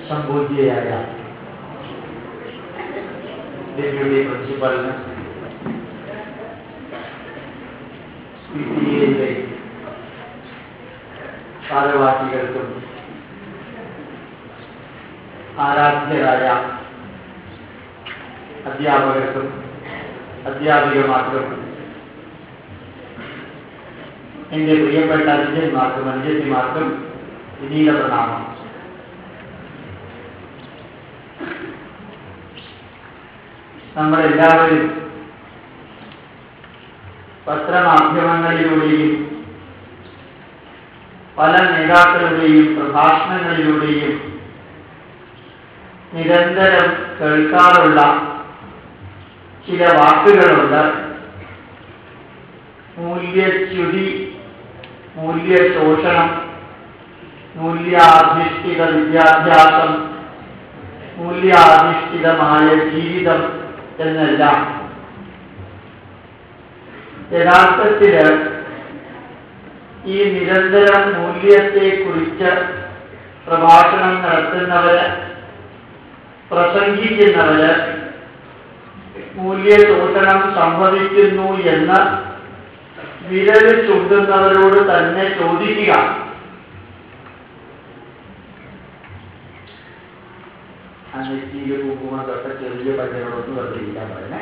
സംബോധ്യയായ deputy പ്രിൻസിപ്പലിന് P T എയിലെ ഭാരവാഹികൾക്കും ആരാധ്യരായ അധ്യാപകർക്കും അധ്യാപികമാർക്കും എൻ്റെ പ്രിയപ്പെട്ട അനുജന്മാർക്കും അനുജത്തിമാർക്കും വിനീത പ്രണാമം നമ്മളെല്ലാവരും പത്രമാധ്യമങ്ങളിലൂടെയും പല നേതാക്കളുടെയും പ്രഭാഷണങ്ങളിലൂടെയും നിരന്തരം കേൾക്കാറുള്ള ചില വാക്കുകളുണ്ട് മൂല്യച്യുതി മൂല്യശോഷണം മൂല്യാധിഷ്ഠിത വിദ്യാഭ്യാസം മൂല്യാധിഷ്ഠിതമായ ജീവിതം എന്നെല്ലാം യഥാർത്ഥത്തില് ഈ നിരന്തരം മൂല്യത്തെക്കുറിച്ച് പ്രഭാഷണം നടത്തുന്നവര് പ്രസംഗിക്കുന്നവര് മൂല്യശോഷണം സംഭവിക്കുന്നു എന്ന് വിരൽ ചുണ്ടുന്നവരോട് തന്നെ ചോദിക്കുക ആ നെറ്റിയിൽ കുങ്കുമം തൊട്ട ചെറിയ പല്ലുകളൊന്നും വെറുതെയിരിക്കാൻ പറഞ്ഞേ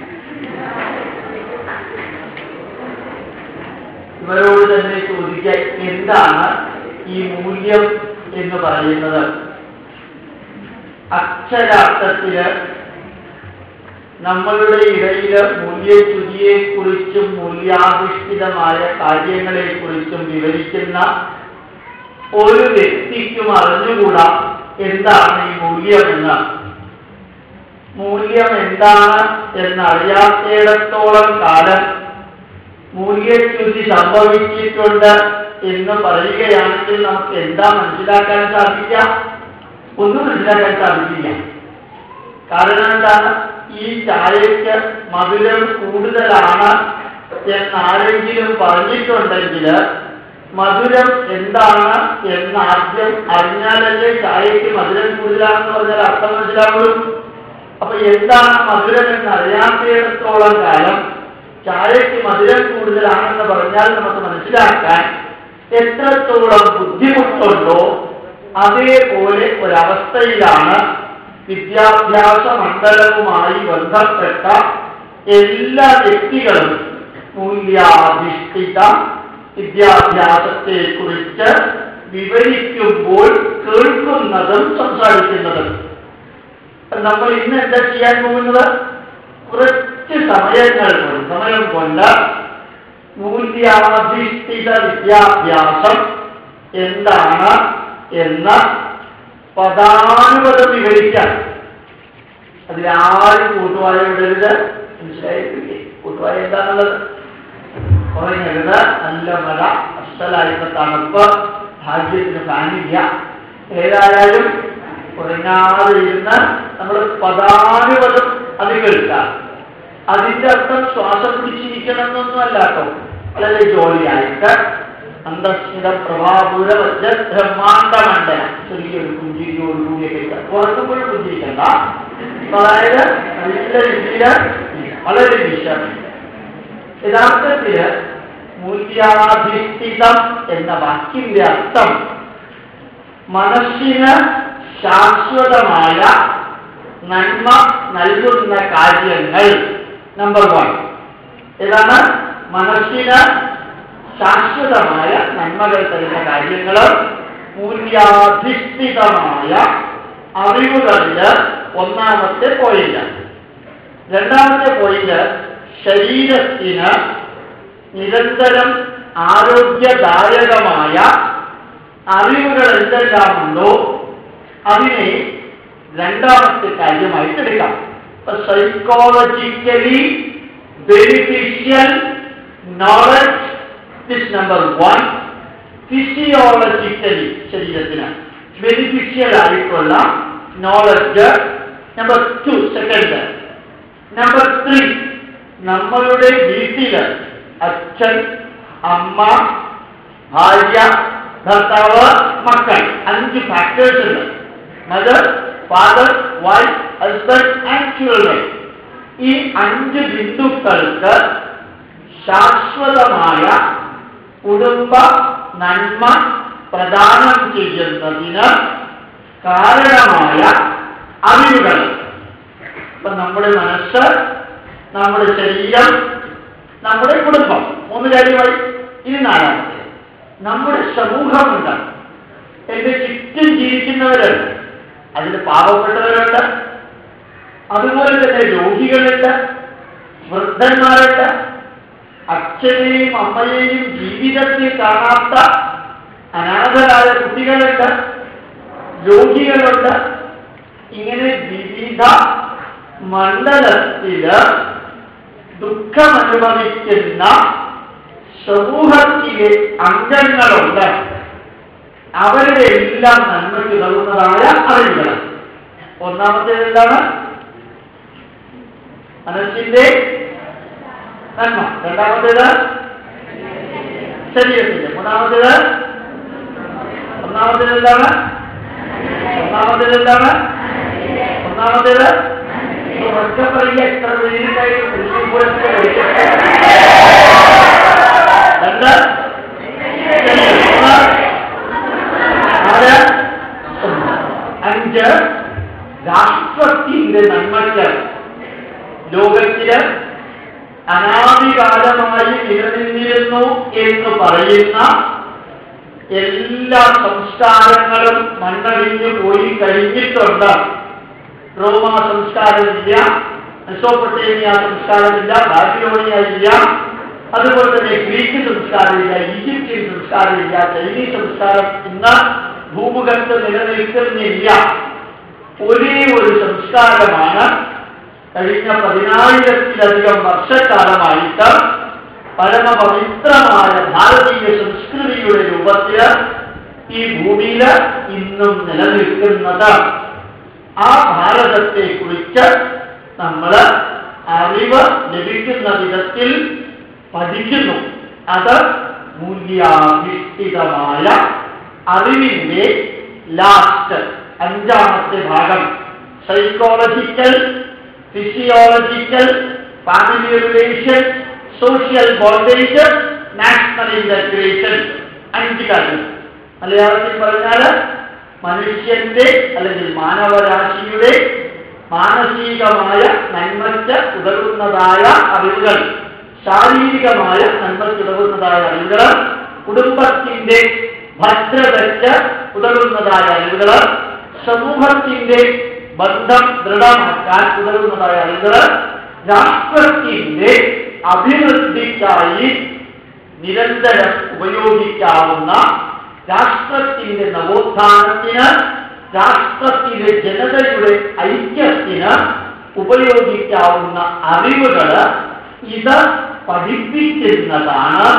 ഇവരോട് തന്നെ ചോദിക്കാൻ എന്താണ് ഈ മൂല്യം എന്ന് പറയുന്നത് അക്ഷരാർത്ഥത്തില് നമ്മളുടെ ഇടയില് മൂല്യച്യുതിയെ കുറിച്ചും മൂല്യാധിഷ്ഠിതമായ കാര്യങ്ങളെ കുറിച്ചും വിവരിക്കുന്ന ഒരു വ്യക്തിക്കും അറിഞ്ഞുകൂടാ എന്താണ് ഈ മൂല്യമെന്ന് മൂല്യം എന്താണ് എന്നറിയാത്തിടത്തോളം കാലം മൂല്യച്യുതി സംഭവിച്ചിട്ടുണ്ട് എന്ന് പറയുകയാണെങ്കിൽ നമുക്ക് എന്താ മനസ്സിലാക്കാൻ സാധിക്കുക ഒന്നും മനസ്സിലാക്കാൻ സാധിക്കില്ല കാരണം എന്താണ് ഈ ചായയ്ക്ക് മധുരം കൂടുതലാണ് എന്നാരെങ്കിലും പറഞ്ഞിട്ടുണ്ടെങ്കിൽ മധുരം എന്താണ് എന്ന് ആദ്യം അറിഞ്ഞാലല്ലേ ചായയ്ക്ക് മധുരം കൂടുതലാണെന്ന് പറഞ്ഞാൽ അർത്ഥം മനസ്സിലാവുള്ളൂ അപ്പൊ എന്താണ് മധുരം എന്ന് അറിയാത്തിടത്തോളം കാലം ചായയ്ക്ക് മധുരം കൂടുതലാണെന്ന് പറഞ്ഞാൽ നമുക്ക് മനസ്സിലാക്കാൻ എത്രത്തോളം ബുദ്ധിമുട്ടുണ്ടോ അതേപോലെ ഒരവസ്ഥയിലാണ് വിദ്യാഭ്യാസ മണ്ഡലവുമായി ബന്ധപ്പെട്ട എല്ലാ വ്യക്തികളും മൂല്യാധിഷ്ഠിത വിദ്യാഭ്യാസത്തെ കുറിച്ച് വിവരിക്കുമ്പോൾ കേൾക്കുന്നതും സംസാരിക്കുന്നതും നമ്മൾ ഇന്ന് എന്താ ചെയ്യാൻ പോകുന്നത് കുറച്ച് സമയങ്ങൾ കൊണ്ട് സമയം കൊണ്ട് മൂല്യാധിഷ്ഠിത വിദ്യാഭ്യാസം എന്താണ് എന്ന് പദാനുപദം വിവരിക്കാൻ അതിലാരും കൂട്ടുവായ വിടരുത് മനസ്സിലായിട്ടില്ലേ കൂട്ടുവായ എന്താണുള്ളത് കുറഞ്ഞത് നല്ല മഴ അസലായിരുന്ന തണുപ്പ് ഭാഗ്യത്തിന് ഫാനില്ല ഏതായാലും കുറഞ്ഞാതെ ഇരുന്ന് നമ്മൾ പദാനുപദം അത് കേൾക്കാം അതിന്റെ അർത്ഥം ശ്വാസം പിടിച്ചിരിക്കണം എന്നൊന്നും അല്ല കേട്ടോ വളരെ ജോലിയായിട്ട് അന്തസ്മിത പ്രഭാപുര ബ്രഹ്മാണ്ട മണ്ഡലം ചെറിയൊരു പുഞ്ചിരിയോട് കൂടിയൊക്കെ ഉറക്കുമ്പോഴും പുഞ്ചിരിക്കണ്ട അതായത് നല്ല രീതിയില് വളരെ വിഷം യഥാർത്ഥത്തില് മൂല്യാധിഷ്ഠിതം എന്ന വാക്കിന്റെ അർത്ഥം മനസ്സിന് ശാശ്വതമായ നന്മ നൽകുന്ന കാര്യങ്ങൾ നമ്പർ വൺ ഏതാണ് മനസ്സിന് ശാശ്വതമായ നന്മകൾ തരുന്ന കാര്യങ്ങൾ മൂല്യാധിഷ്ഠിതമായ അറിവുകളില് ഒന്നാമത്തെ പോയിന്റ് രണ്ടാമത്തെ പോയിന്റ് ശരീരത്തിന് നിരന്തരം ആരോഗ്യദായകമായ അറിവുകൾ എന്തെല്ലാമുണ്ടോ അതിനെ രണ്ടാമത്തെ കാര്യമായിട്ട് എടുക്കാം psychologically beneficial knowledge this number one physiologically ശരീരത്തിന് ബെനിഫിഷ്യൽ ആയിട്ടുള്ള knowledge number two second number three നമ്മളുടെ വീട്ടില് അച്ഛൻ അമ്മ ഭാര്യ ഭർത്താവ് മക്കൾ അഞ്ച് ഫാക്ടേഴ്സ് ഉണ്ട് mother father wife husband and children ഈ അഞ്ച് ബിന്ദുക്കൾക്ക് ശാശ്വതമായ കുടുംബ നന്മ പ്രദാനം ചെയ്യുന്നതിന് കാരണമായ അറിവുകൾ ഇപ്പൊ നമ്മുടെ മനസ്സ് നമ്മുടെ ശരീരം നമ്മുടെ കുടുംബം മൂന്ന് കാര്യമായി ഇനി നാലാമത്തെ നമ്മുടെ സമൂഹമുണ്ട് എന്റെ ചുറ്റും ജീവിക്കുന്നവരുണ്ട് അതിൽ പാവപ്പെട്ടവരുണ്ട് അതുപോലെ തന്നെ രോഗികളുണ്ട് വൃദ്ധന്മാരുണ്ട് അച്ഛനെയും അമ്മയെയും ജീവിതത്തിൽ കാണാത്ത അനാഥരായ കുട്ടികളുണ്ട് രോഗികളുണ്ട് ഇങ്ങനെ വിവിധ മണ്ഡലത്തില് ദുഃഖമനുഭവിക്കുന്ന സമൂഹത്തിലെ അംഗങ്ങളുണ്ട് അവരുടെ എല്ലാം നന്മയ്ക്ക് നൽകുന്നതായ അറിവുകൾ ഒന്നാമത്തേത് എന്താണ് മനസ്സിന്റെ നന്മ രണ്ടാമത്തേത് ശരീരത്തിന്റെ മൂന്നാമത്തേത് ഒന്നാമത്തേത് എന്താണ് ഒന്നാമത്തേത് എന്താണ് ഒന്നാമത്തേത് ഉറക്കെ പറയുക എത്ര പേരുണ്ടായിട്ട് കൃഷി പൂരത്തിൽ കഴിക്കട്ടെ രണ്ട് മൂന്ന് നാല് ഒന്ന്. അഞ്ച് രാഷ്ട്രത്തിന്റെ നന്മയ്ക്ക് ലോകത്തില് അനാദികാലമായി നിലനിന്നിരുന്നു എന്ന് പറയുന്ന എല്ലാ സംസ്കാരങ്ങളും മണ്ണടിഞ്ഞു പോയി കഴിഞ്ഞിട്ടുണ്ട് റോമ സംസ്കാരമില്ല മെസോപ്പൊട്ടേമിയ സംസ്കാരമില്ല ബാബിലോണിയ ഇല്ല അതുപോലെ തന്നെ ഗ്രീക്ക് സംസ്കാരമില്ല ഈജിപ്ഷ്യൻ സംസ്കാരമില്ല ചൈനീസ് സംസ്കാരം ഇന്ന് ഭൂമുഖത്ത് നിലനിൽക്കുന്നില്ല ഒരേ ഒരു സംസ്കാരമാണ് കഴിഞ്ഞ പതിനായിരത്തിലധികം വർഷക്കാലമായിട്ട് പരമപവിത്രമായ ഭാരതീയ സംസ്കൃതിയുടെ രൂപത്തിൽ ഈ ഭൂമിയിൽ ഇന്നും നിലനിൽക്കുന്നത് ആ ഭാരതത്തെ കുറിച്ച് നമ്മൾ അറിവ് ലഭിക്കുന്ന വിധത്തിൽ പഠിക്കുന്നു അത് മൂല്യാധിഷ്ഠിതമായ അറിവിന്റെ ലാസ്റ്റ് അഞ്ചാമത്തെ ഭാഗം psychological physiological family relation social bondage national integration അഞ്ച് കാര്യം മലയാളത്തിൽ പറഞ്ഞാൽ മനുഷ്യന്റെ അല്ലെങ്കിൽ മാനവരാശിയുടെ മാനസികമായ നന്മയ്ക്ക് ഉതകുന്നതായ അറിവുകൾ ശാരീരികമായ നന്മയ്ക്ക് ഉതകുന്നതായ അറിവുകൾ കുടുംബത്തിന്റെ ഭദ്രതയ്ക്ക് ഉതകുന്നതായ അറിവുകൾ സമൂഹത്തിന്റെ ബന്ധം ദൃഢമാക്കാൻ ഉതകുന്നതായ അറിവുകൾ രാഷ്ട്രത്തിന്റെ അഭിവൃദ്ധിക്കായി നിരന്തരം ഉപയോഗിക്കാവുന്ന രാഷ്ട്രത്തിന്റെ നവോത്ഥാനത്തിന് രാഷ്ട്രത്തിലെ ജനതയുടെ ഐക്യത്തിന് ഉപയോഗിക്കാവുന്ന അറിവുകൾ ഇത് പഠിപ്പിക്കുന്നതാണ്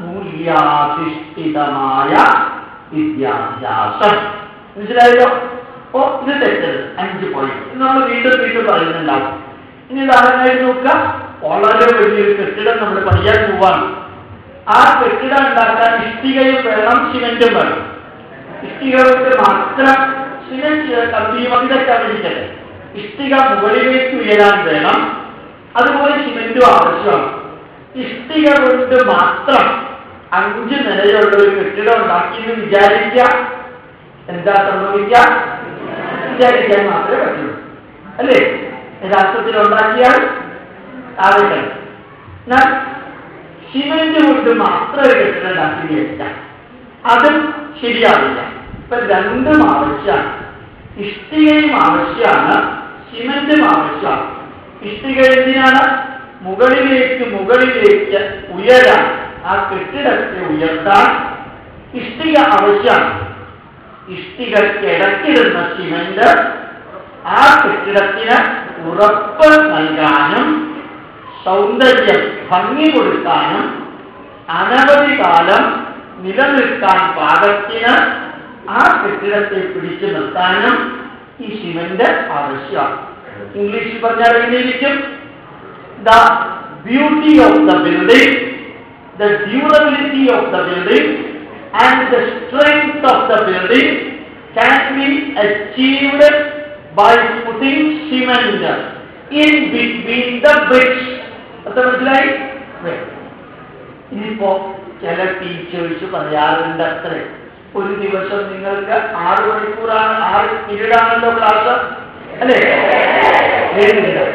മൂല്യാധിഷ്ഠിതമായ വിദ്യാഭ്യാസം മനസ്സിലായല്ലോ അപ്പോ ഇത് തെറ്റത് അഞ്ച് പോയിന്റ് ഇത് നമ്മൾ വീണ്ടും വീണ്ടും പറയുന്നുണ്ടാവും ഇനി ഉദാഹരണമായി നോക്കുക വളരെ വലിയൊരു കെട്ടിടം നമ്മൾ പണിയാൻ പോവാണ് ആ കെട്ടിടം ഉണ്ടാക്കാൻ ഇഷ്ടികയും വേണം സിമെന്റും വേണം ഇഷ്ടിക കൊണ്ട് മാത്രം സിമെന്റ് കമ്പിയും ഇതൊക്കെ ഇരിക്കട്ടെ ഇഷ്ടിക മുകളിലേക്ക് ഉയരാൻ വേണം അതുപോലെ സിമെന്റും ആവശ്യമാണ് ഇഷ്ടിക കൊണ്ട് മാത്രം അഞ്ച് നിലയുള്ള ഒരു കെട്ടിടം ഉണ്ടാക്കിയെന്ന് വിചാരിക്കുക എന്താ സംഭവിക്കുക വിചാരിക്കാൻ മാത്രമേ പറ്റുള്ളൂ അല്ലേ രാഷ്ട്രത്തിൽ ഉണ്ടാക്കിയാൽ താഴെ കിടക്കും. എന്നാൽ സിമെന്റ് കൊണ്ട് മാത്രം ഒരു കെട്ടിടം ഉണ്ടാക്കി വിചാരിക്കാം അതും ശരിയാവില്ല ഇപ്പൊ രണ്ടും ആവശ്യമാണ് ഇഷ്ടികയും ആവശ്യമാണ് സിമെന്റും ആവശ്യമാണ് ഇഷ്ടിക എന്തിനാണ് മുകളിലേക്ക് മുകളിലേക്ക് ഉയരാൻ ആ കെട്ടിടത്തെ ഉയർത്താൻ ഇഷ്ടിക ആവശ്യമാണ് ഇഷ്ടികയ്ക്ക് ഇടയ്ക്കിടുന്ന സിമന്റ് ആ കെട്ടിടത്തിന് ഉറപ്പ് നൽകാനും സൗന്ദര്യം ഭംഗി കൊടുക്കാനും അനവധി കാലം നിലനിൽക്കാൻ പാകത്തിന് ആ കെട്ടിടത്തെ പിടിച്ചു നിർത്താനും ഈ സിമന്റ് ആവശ്യമാണ് ഇംഗ്ലീഷിൽ പറഞ്ഞാൽ എങ്ങനെയിരിക്കും the beauty of the building the durability of the building and the strength of the building can be achieved by putting cement in between the bricks. അത്ര മനസ്സിലായി Right. ഇനിയിപ്പോ ചില ടീച്ചേഴ്സ് പറയാറുണ്ട് അത്ര ഒരു ദിവസം നിങ്ങൾക്ക് ആറ് മണിക്കൂറാണ് ആറ് പീരീഡാണല്ലോ ക്ലാസ് അല്ലേ ഏഴ് period.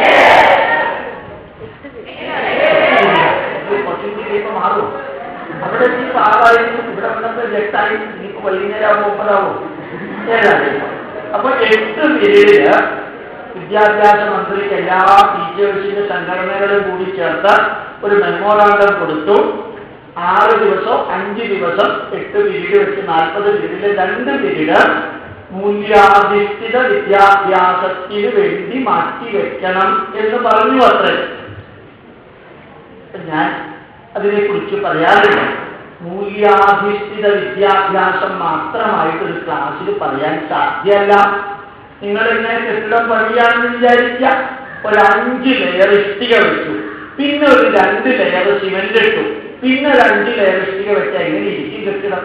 കുറച്ചുകൂടി കഴിയുമ്പോൾ മാറും അവിടെ ഇനിയിപ്പോ ആറായിരിക്കും ഇവിടെ വന്നപ്പോ എട്ടായി ഇനിയിപ്പോ വൈകുന്നേരം ആകുമ്പോൾ ഒമ്പതാവും ഏഴായി അപ്പൊ എട്ട് പീരീഡില് വിദ്യാഭ്യാസ മന്ത്രിക്ക് എല്ലാ ടീച്ചേഴ്സിന്റെ സംഘടനകളും കൂടി ചേർത്ത് ഒരു മെമ്മോറാണ്ടം കൊടുത്തു ആറ് ദിവസം അഞ്ച് ദിവസം എട്ട് പീരീഡ് വെച്ച് നാൽപ്പത് പീരീഡിൽ രണ്ട് പീരീഡ് മൂല്യാധിഷ്ഠിത വിദ്യാഭ്യാസത്തിന് വേണ്ടി മാറ്റിവെക്കണം എന്ന് പറഞ്ഞു അത്രേ അപ്പൊ ഞാൻ അതിനെക്കുറിച്ച് പറയാറില്ല മൂല്യാധിഷ്ഠിത വിദ്യാഭ്യാസം മാത്രമായിട്ട് ഒരു ക്ലാസ്സിൽ പറയാൻ സാധ്യമല്ല നിങ്ങൾ ഇങ്ങനെ കെട്ടിടം പണിയാണെന്ന് വിചാരിച്ച ഒരു അഞ്ച് ലെയർ ഇഷ്ടിക വെച്ചു പിന്നെ ഒരു രണ്ട് ലെയർ സിമെന്റ് ഇട്ടു പിന്നെ ഒരു അഞ്ച് ലെയർ ഇഷ്ടിക വെച്ച എങ്ങനെ ഇരിക്കും കെട്ടിടം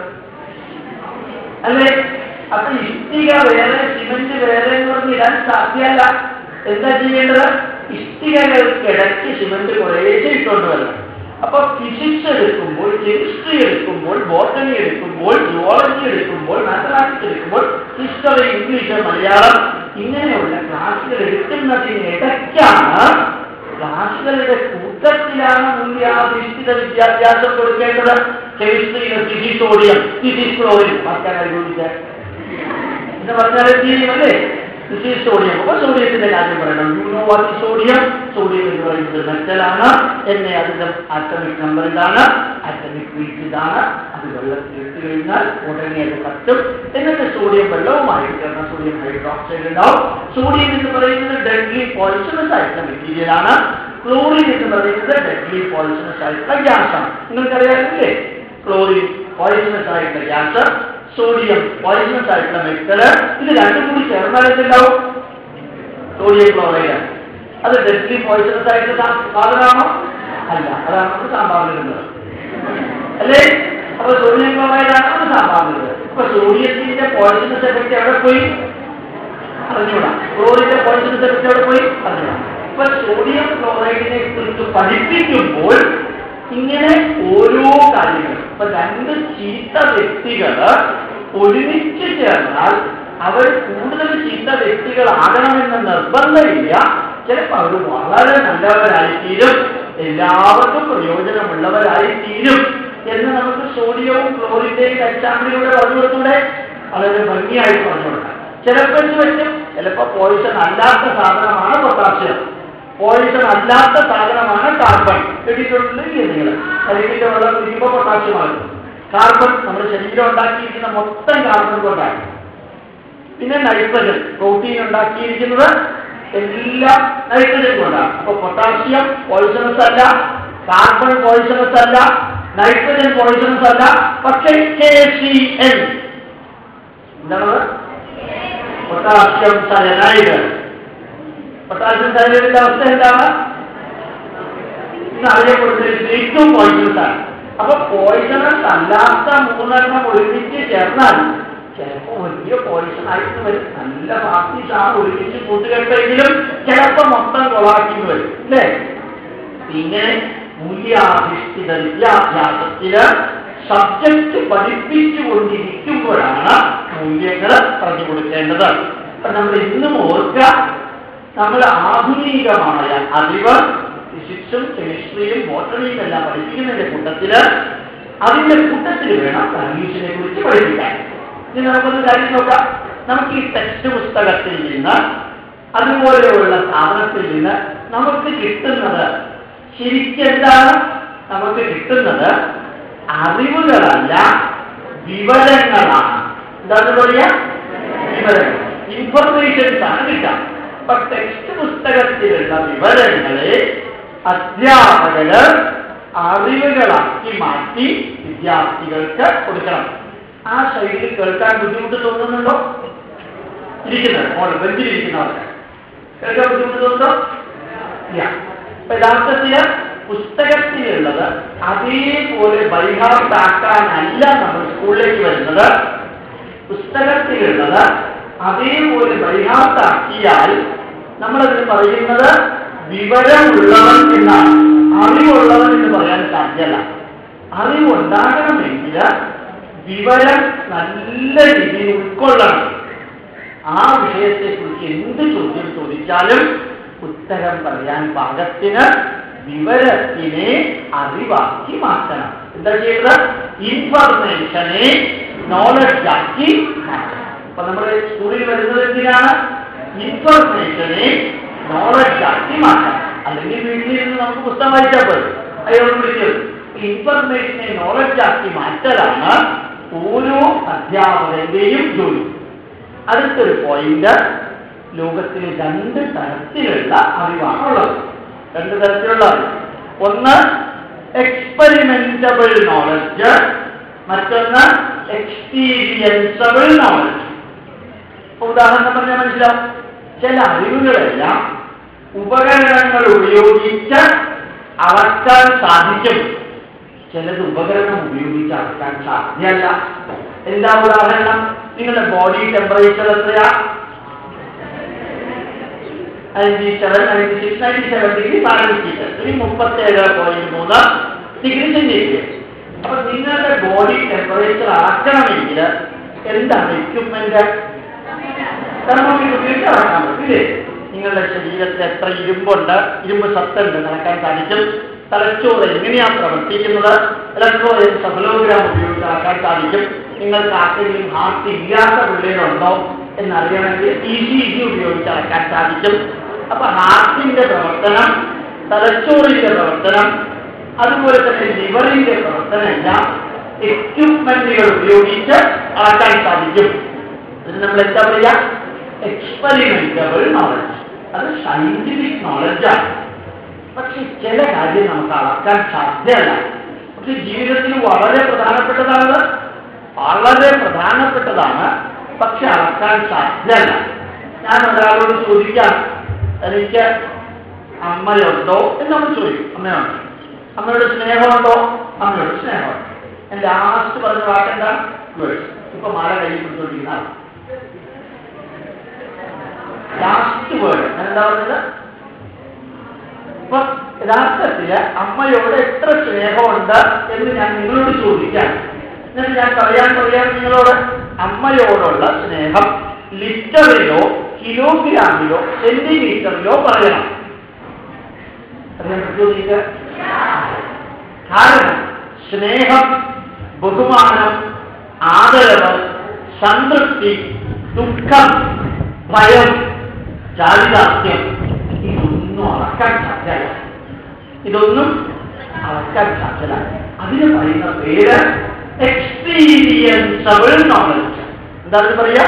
അല്ലേ അപ്പൊ ഇഷ്ടിക വേറെ സിമന്റ് വേറെ എന്ന് പറഞ്ഞ് ഇടാൻ സാധ്യമല്ല എന്താ ചെയ്യേണ്ടത് ഇഷ്ടികകൾക്കിടയ്ക്ക് സിമന്റ് കുറേശ്ശെ ഇട്ടുകൊണ്ട് വരണം അപ്പൊ ഫിസിക്സ് എടുക്കുമ്പോൾ കെമിസ്ട്രി എടുക്കുമ്പോൾ ബോട്ടണി എടുക്കുമ്പോൾ ജുവോളജി എടുക്കുമ്പോൾ മാത്തമാറ്റിക്സ് എടുക്കുമ്പോൾ ഹിസ്റ്ററി ഇംഗ്ലീഷ് മലയാളം ഇങ്ങനെയുള്ള ക്ലാസ്സുകൾ എടുക്കുന്നതിനിടയ്ക്കാണ് ക്ലാസ്സുകളുടെ കൂട്ടത്തിലാണ് മൂല്യാധിഷ്ഠിത വിദ്യാഭ്യാസം കൊടുക്കേണ്ടത് കെമിസ്ട്രിയിലെ ഫിസിക്സ് ഓഡിയം ഫിസിക്സ് ക്ലോറിൻ ആൾക്കാരെ ചോദിച്ചാൽ എന്ന് പറഞ്ഞാൽ എന്ത് അല്ലേ ദിസ് ഈസ് സോഡിയം അപ്പൊ സോഡിയത്തിന്റെ കാര്യം പറയണം യു നോ വാട്ട് ഈ സോഡിയം സോഡിയം എന്ന് പറയുന്നത് മെറ്റലാണ് എന്നെ അതിന്റെ ആറ്റമിക് നമ്പർ ഇതാണ് ആറ്റമിക് വെയിറ്റ് ഇതാണ് അത് വെള്ളത്തിൽ ഇട്ട് കഴിഞ്ഞാൽ ഉടനെ അത് കത്തും എന്നിട്ട് സോഡിയം വെള്ളവുമായി ചേർന്ന സോഡിയം ഹൈഡ്രോക്സൈഡ് ഉണ്ടാവും സോഡിയം എന്ന് പറയുന്നത് ഡെഡ്ലി പോയിസണസ് ആയിട്ടുള്ള മെറ്റീരിയൽ ആണ് ക്ലോറിൻ എന്ന് പറയുന്നത് ഡെഡ്ലി പോയിസണസ് ആയിട്ടുള്ള ഗ്യാസാണ് നിങ്ങൾക്കറിയാറില്ലേ ക്ലോറിൻ പോയിസണസ് ആയിട്ടുള്ള ഗ്യാസ് സോഡിയം പോയിസണസ് ആയിട്ടുള്ള മെറ്റല് ഇത് രണ്ടും കൂടി ചേർന്നാൽ എന്തുണ്ടാവും സോഡിയം ക്ലോറൈഡ് അത് ഡെഡ്ലി പോയിസണസ് ആയിട്ടുള്ള സാ- സാധനമാണോ അല്ല അതാണ് നമുക്ക് സാമ്പാറിലിടുന്നത് അല്ലേ അപ്പൊ സോഡിയം ക്ലോറൈഡ് ആണ് അത് സാമ്പാറിലിടുന്നത് അപ്പൊ സോഡിയത്തിന്റെ പോയിസണസ് എഫക്റ്റ് എവിടെ പോയി അറിഞ്ഞൂടാ ക്ലോറിന്റെ പോയിസണസ് എഫക്റ്റ് എവിടെ പോയി അറിഞ്ഞൂടാ അപ്പൊ സോഡിയം ക്ലോറൈഡിനെ കുറിച്ച് പഠിപ്പിക്കുമ്പോൾ ഇങ്ങനെ ഓരോ കാര്യങ്ങളും ഇപ്പൊ രണ്ട് ചീത്ത വ്യക്തികള് ഒരുമിച്ച് ചേർന്നാൽ അവർ കൂടുതൽ ചീത്ത വ്യക്തികളാകണമെന്ന നിർബന്ധമില്ല ചിലപ്പോൾ അവർ വളരെ നല്ലവരായി തീരും എല്ലാവർക്കും പ്രയോജനമുള്ളവരായി തീരും എന്ന് നമുക്ക് സോഡിയവും ക്ലോറിന്റെയും എക്സാമ്പിളിലൂടെ പറഞ്ഞു കൊടുത്തൂടെ വളരെ ഭംഗിയായിട്ട് പറഞ്ഞു കൊടുക്കാം ചിലപ്പോൾ എന്ത് പറ്റും ചിലപ്പോൾ പോയിസൺ അല്ലാത്ത സാധനമാണ് പൊട്ടാസ്യം പോയിസൺ അല്ലാത്ത സാധനമാണ് കാർബൺ കേട്ടിട്ടുണ്ടെങ്കിൽ നിങ്ങൾ ശരീരത്തിന്റെ വെള്ളം കുടിക്കുമ്പോൾ പൊട്ടാസ്യമാണ് കാർബൺ നമ്മുടെ ശരീരം ഉണ്ടാക്കിയിരിക്കുന്ന മൊത്തം കാർബൺ കൊണ്ടാണ് പിന്നെ നൈട്രജൻ പ്രോട്ടീൻ ഉണ്ടാക്കിയിരിക്കുന്നത് എല്ലാം നൈട്രജൻ കൊണ്ടാണ് അപ്പൊ പൊട്ടാസ്യം പോയിസണസ് അല്ല കാർബൺ പോയിസണസ് അല്ല നൈട്രജൻ പോയിസണസ് അല്ല പക്ഷേ കെ സി എൻ എന്താണത് പൊട്ടാസ്യം സയനൈഡ് പൊട്ടാസ്യം സയനൈഡിന്റെ അവസ്ഥ എന്താണ് ഇന്ന് അറിയപ്പെടുന്നത് ഏറ്റവും പോയിസണസ് ആണ് അപ്പൊ പോയിസണസ് അല്ലാത്ത മൂന്നെണ്ണം ഒരുമിച്ച് ചേർന്നാൽ ചിലപ്പോ വലിയ പോയിസൺ ആയിട്ട് വരും നല്ല പാർട്ടീസ് ആണ് ഒരുമിച്ച് കൂട്ടുകെട്ടെങ്കിലും ചിലപ്പോ മൊത്തം കൊളാക്കി വരും അല്ലേ ഇങ്ങനെ മൂല്യാധിഷ്ഠിത വിദ്യാഭ്യാസത്തില് സബ്ജക്റ്റ് പഠിപ്പിച്ചുകൊണ്ടിരിക്കുമ്പോഴാണ് മൂല്യങ്ങൾ പറഞ്ഞു കൊടുക്കേണ്ടത് അപ്പൊ നമ്മൾ ഇന്നും ഓർക്കുക നമ്മൾ ആധുനികമായ അറിവ് ഫിസിക്സും കെമിസ്ട്രിയും ബോട്ടണിയും എല്ലാം പഠിപ്പിക്കുന്നതിന്റെ കൂട്ടത്തില് അതിന്റെ കൂട്ടത്തിൽ വേണം സർവീസിനെ കുറിച്ച് പഠിപ്പിക്കാൻ ഇനി നമുക്കൊന്ന് കാര്യം നോക്കാം നമുക്ക് ഈ ടെക്സ്റ്റ് പുസ്തകത്തിൽ നിന്ന് അതുപോലെയുള്ള സാധനത്തിൽ നിന്ന് നമുക്ക് കിട്ടുന്നത് ശരിക്കും എന്താണ് നമുക്ക് കിട്ടുന്നത് അറിവുകളല്ല വിവരങ്ങളാണ് എന്താണ് പറയാ വിവരങ്ങൾ ഇൻഫർമേഷൻസ് ആണ് കിട്ടുക അപ്പൊ ടെക്സ്റ്റ് പുസ്തകത്തിലുള്ള വിവരങ്ങളെ അധ്യാപകര് അറിവുകളാക്കി മാറ്റി വിദ്യാർത്ഥികൾക്ക് കൊടുക്കണം ആ ശൈലിയിൽ കേൾക്കാൻ ബുദ്ധിമുട്ട് തോന്നുന്നുണ്ടോ ഇരിക്കുന്നത് മോൾ ബെഞ്ചിലിരിക്കുന്നവർക്ക് കേൾക്കാൻ ബുദ്ധിമുട്ട് തോന്നുന്നുണ്ടോ ഇല്ല അപ്പൊ യഥാർത്ഥത്തില് പുസ്തകത്തിലുള്ളത് അതേപോലെ ബൈഹാർട്ടാക്കാനല്ല നമ്മൾ സ്കൂളിലേക്ക് വരുന്നത് പുസ്തകത്തിലുള്ളത് അതേപോലെ പരിഹാർത്താക്കിയാൽ നമ്മളതിന് പറയുന്നത് വിവരമുള്ളവൻ എന്നാണ് അറിവുള്ളവൻ എന്ന് പറയാൻ സാധ്യല്ല അറിവുണ്ടാകണമെങ്കിൽ വിവരം നല്ല രീതിയിൽ ഉൾക്കൊള്ളണം ആ വിഷയത്തെക്കുറിച്ച് എന്ത് ചോദ്യം ചോദിച്ചാലും ഉത്തരം പറയാൻ പാകത്തിന് വിവരത്തിനെ അറിവാക്കി മാറ്റണം എന്താ ചെയ്യുന്നത് ഇൻഫർമേഷനെ നോളജ് ആക്കി മാറ്റണം അപ്പൊ നമ്മൾ സ്കൂളിൽ വരുന്നത് എന്തിനാണ് ഇൻഫർമേഷനെ നോളജ് ആക്കി മാറ്റണം അല്ലെങ്കിൽ വീട്ടിൽ നിന്ന് നമുക്ക് പുസ്തകം വായിച്ചാൽ പോയി അയാളോട് വിളിച്ചത് ഇൻഫർമേഷനെ നോളജ് ആക്കി മാറ്റലാണ് ഓരോ അധ്യാപകന്റെയും ജോലി അടുത്തൊരു പോയിന്റ് ലോകത്തിൽ രണ്ട് തരത്തിലുള്ള അറിവാണുള്ളത് രണ്ട് തരത്തിലുള്ള അറിവ് ഒന്ന് എക്സ്പെരിമെന്റബിൾ നോളജ് മറ്റൊന്ന് എക്സ്പീരിയൻസബിൾ നോളജ് ഉദാഹരണം പറഞ്ഞാൽ മനസ്സിലാവും ചില അറിവുകളെല്ലാം ഉപകരണങ്ങൾ ഉപയോഗിച്ച് അളക്കാൻ സാധിക്കും ചിലത് ഉപകരണം ഉപയോഗിച്ച് അളക്കാൻ സാധ്യമല്ല എന്താ ഉദാഹരണം നിങ്ങളുടെ ബോഡി ടെമ്പറേച്ചർ എത്രയാ ninety seven ninety six ninety seven degree Fahrenheit ഈ മുപ്പത്തേഴ് പോയിന്റ് മൂന്ന് ഡിഗ്രി സെന്റിഗ്രേഡ് അപ്പൊ നിങ്ങളുടെ ബോഡി ടെമ്പറേച്ചർ അളക്കണമെങ്കിൽ എന്താണ് എക്യുപ്മെന്റ് തെർമോമീറ്റർ ഉപയോഗിച്ച് അളക്കാൻ പറ്റും ഇല്ലേ നിങ്ങളുടെ ശരീരത്തിൽ എത്ര ഇരുമ്പുണ്ട് ഇരുമ്പ് സത്തുണ്ട് നടക്കാൻ സാധിക്കും തലച്ചോറ് എങ്ങനെയാണ് പ്രവർത്തിക്കുന്നത് ഇലക്ട്രോ സഫലോഗ്രാം ഉപയോഗിച്ച് അളക്കാൻ സാധിക്കും നിങ്ങൾക്ക് ആർക്കെങ്കിലും ഹാർട്ട് ഇല്ലാത്ത പിള്ളേരുണ്ടോ എന്നറിയണമെങ്കിൽ ഇ സി ജി ഉപയോഗിച്ച് അളക്കാൻ സാധിക്കും അപ്പൊ ഹാർട്ടിന്റെ പ്രവർത്തനം തലച്ചോറിന്റെ പ്രവർത്തനം അതുപോലെ തന്നെ ലിവറിന്റെ പ്രവർത്തനം എല്ലാം എക്യുപ്മെന്റുകൾ ഉപയോഗിച്ച് അളക്കാൻ സാധിക്കും അതിന് നമ്മൾ എന്താ പറയുക എക്സ്പെരിമെന്റബിൾ നോളജ് അത് സയന്റിഫിക് നോളജാണ് പക്ഷെ ചില കാര്യം നമുക്ക് അളക്കാൻ സാധ്യമല്ല പക്ഷെ ജീവിതത്തിൽ വളരെ പ്രധാനപ്പെട്ടതാണ് വളരെ പ്രധാനപ്പെട്ടതാണ് പക്ഷെ അളക്കാൻ സാധ്യമല്ല ഞാൻ ഒരാളോട് ചോദിക്കാം എനിക്ക് അമ്മയുണ്ടോ എന്ന് നമ്മൾ ചോദിക്കും അമ്മയുണ്ട് അമ്മയോട് സ്നേഹമുണ്ടോ അമ്മയോട് സ്നേഹമുണ്ട് ഞാൻ ലാസ്റ്റ് പറഞ്ഞ വാക്കെന്താ ഗുഡ് ഇപ്പൊ മാല കയ്യിൽ പിടിച്ചോണ്ടിരിക്കുന്ന ആൾ ലാസ്റ്റ് വേർഡ് ഞാൻ എന്താ പറഞ്ഞത് ഇപ്പൊ യഥാർത്ഥത്തില് അമ്മയോട് എത്ര സ്നേഹമുണ്ട് എന്ന് ഞാൻ നിങ്ങളോട് ചോദിക്കാം എന്നിട്ട് ഞാൻ പറയാൻ പറയാൻ നിങ്ങളോട് അമ്മയോടുള്ള സ്നേഹം ലിറ്ററിലോ കിലോഗ്രാമിലോ സെന്റിമീറ്ററിലോ പറയണം അറിയാൻ പറ്റുമോ നിങ്ങൾക്ക് കാരണം സ്നേഹം ബഹുമാനം ആദരവ് സംതൃപ്തി ദുഃഖം ഭയം ചാരിതാർത്ഥ്യം ഇതൊന്നും അളക്കാൻ സാധ്യല്ല ഇതൊന്നും അളക്കാൻ സാധ്യല്ല അതിന് പറയുന്ന പേര് എക്സ്പീരിയൻസബിൾ നോളജ് എന്താണ് പറയാ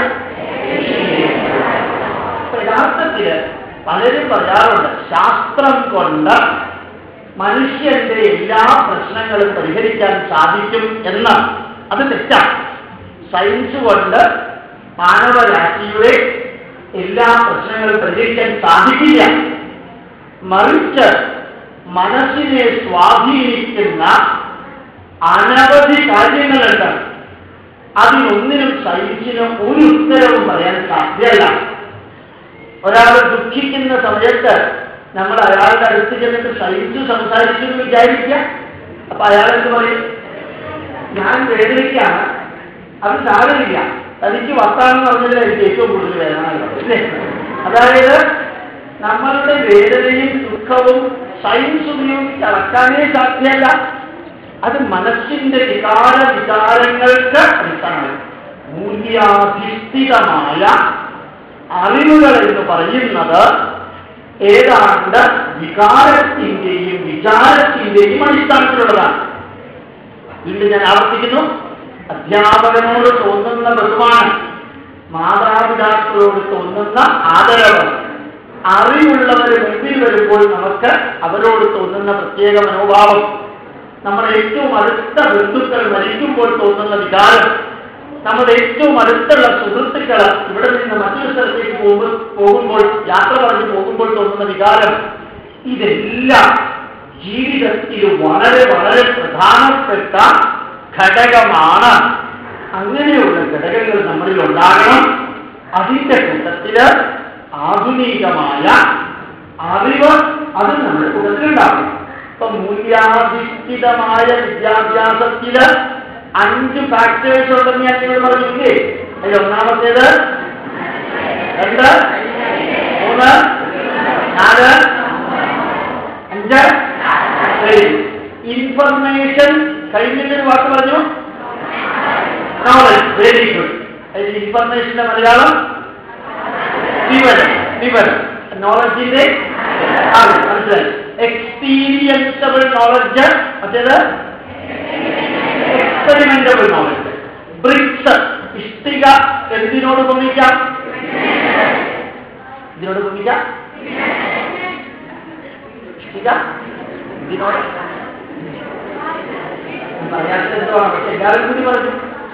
അപ്പൊ യഥാർത്ഥത്തില് പലരും പറയാറുണ്ട് ശാസ്ത്രം കൊണ്ട് മനുഷ്യന്റെ എല്ലാ പ്രശ്നങ്ങളും പരിഹരിക്കാൻ സാധിക്കും എന്ന് അത് തെറ്റാണ് സയൻസ് കൊണ്ട് മാനവരാശിയുടെ എല്ലാ പ്രശ്നങ്ങളും പരിഹരിക്കാൻ സാധിക്കില്ല മറിച്ച് മനസ്സിനെ സ്വാധീനിക്കുന്ന അനവധി കാര്യങ്ങളുണ്ട് അതിനൊന്നിനും സയൻസിന് ഒരു ഉത്തരവും പറയാൻ സാധ്യമല്ല ഒരാൾ ദുഃഖിക്കുന്ന സമയത്ത് നമ്മൾ അയാളുടെ അടുത്ത് ചെന്നിട്ട് സഹിച്ചു സംസാരിച്ചു എന്ന് വിചാരിക്കുക അപ്പൊ അയാൾ എന്ത് പറയും ഞാൻ വേദനയ്ക്കാണ് അത് സാരമില്ല തനിക്ക് വത്താണെന്ന് പറഞ്ഞാൽ എനിക്ക് ഏറ്റവും കൂടുതൽ വേദന ഇല്ലേ അതായത് നമ്മളുടെ വേദനയും ദുഃഖവും സയൻസ് ഉപയോഗിച്ച് അളക്കാനേ സാധ്യമല്ല അത് മനസ്സിന്റെ വികാര വികാരങ്ങൾക്ക് അടിസ്ഥാനമാണ് മൂല്യാധിഷ്ഠിതമായ അറിവുകൾ എന്ന് പറയുന്നത് ഏതാണ്ട് വികാരത്തിന്റെയും വിചാരത്തിന്റെയും അടിസ്ഥാനത്തിലുള്ളതാണ് വീണ്ടും ഞാൻ ആവർത്തിക്കുന്നു അധ്യാപകനോട് തോന്നുന്ന ബഹുമാനം മാതാപിതാക്കളോട് തോന്നുന്ന ആദരവ് അറിവുള്ളവർ മുമ്പിൽ വരുമ്പോൾ നമുക്ക് അവരോട് തോന്നുന്ന പ്രത്യേക മനോഭാവം നമ്മുടെ ഏറ്റവും അടുത്ത ബന്ധുക്കൾ മരിക്കുമ്പോൾ തോന്നുന്ന വികാരം നമ്മുടെ ഏറ്റവും അടുത്തുള്ള സുഹൃത്തുക്കൾ ഇവിടെ നിന്ന് മറ്റൊരു സ്ഥലത്തേക്ക് പോകുമ്പോൾ പോകുമ്പോൾ യാത്ര പറഞ്ഞ് പോകുമ്പോൾ തോന്നുന്ന വികാരം ഇതെല്ലാം ജീവിതത്തിൽ വളരെ വളരെ പ്രധാനപ്പെട്ട ഘടകമാണ് അങ്ങനെയുള്ള ഘടകങ്ങൾ നമ്മളിൽ ഉണ്ടാകണം അതിന്റെ കൂട്ടത്തില് ആധുനികമായ അറിവ് അത് നമ്മുടെ കൂട്ടത്തിലുണ്ടാകും ഇപ്പൊ മൂല്യാധിഷ്ഠിതമായ വിദ്യാഭ്യാസത്തില് അഞ്ച് ഫാക്ടേഴ്സ് ഉണ്ടെന്ന് ഞാൻ നിങ്ങൾ പറഞ്ഞില്ലേ അതിൽ ഒന്നാമത്തേത് രണ്ട് മൂന്ന് നാല് അഞ്ച് ഇൻഫർമേഷൻ കഴിഞ്ഞിട്ടൊരു വാക്ക് പറഞ്ഞു നോളജ് വെരി ഗുഡ് അതിൽ ഇൻഫർമേഷന്റെ മലയാളം വിവരം വിവരം നോളജിന്റെ അറിവ് മനസ്സിലായി എക്സ്പീരിയൻസബിൾ നോളജ് മറ്റേത് എക്സ്പെരിമെന്റബിൾ നോളജ് ബ്രിക്സ് ഇഷ്ടിക എന്തിനോട് ഉപമിക്കാം ഇതിനോട് ഉപമിക്കാം ഇഷ്ടിക ഇതിനോട് പറയാത്തതാണ് പക്ഷെ എല്ലാവരും കൂടി പറഞ്ഞു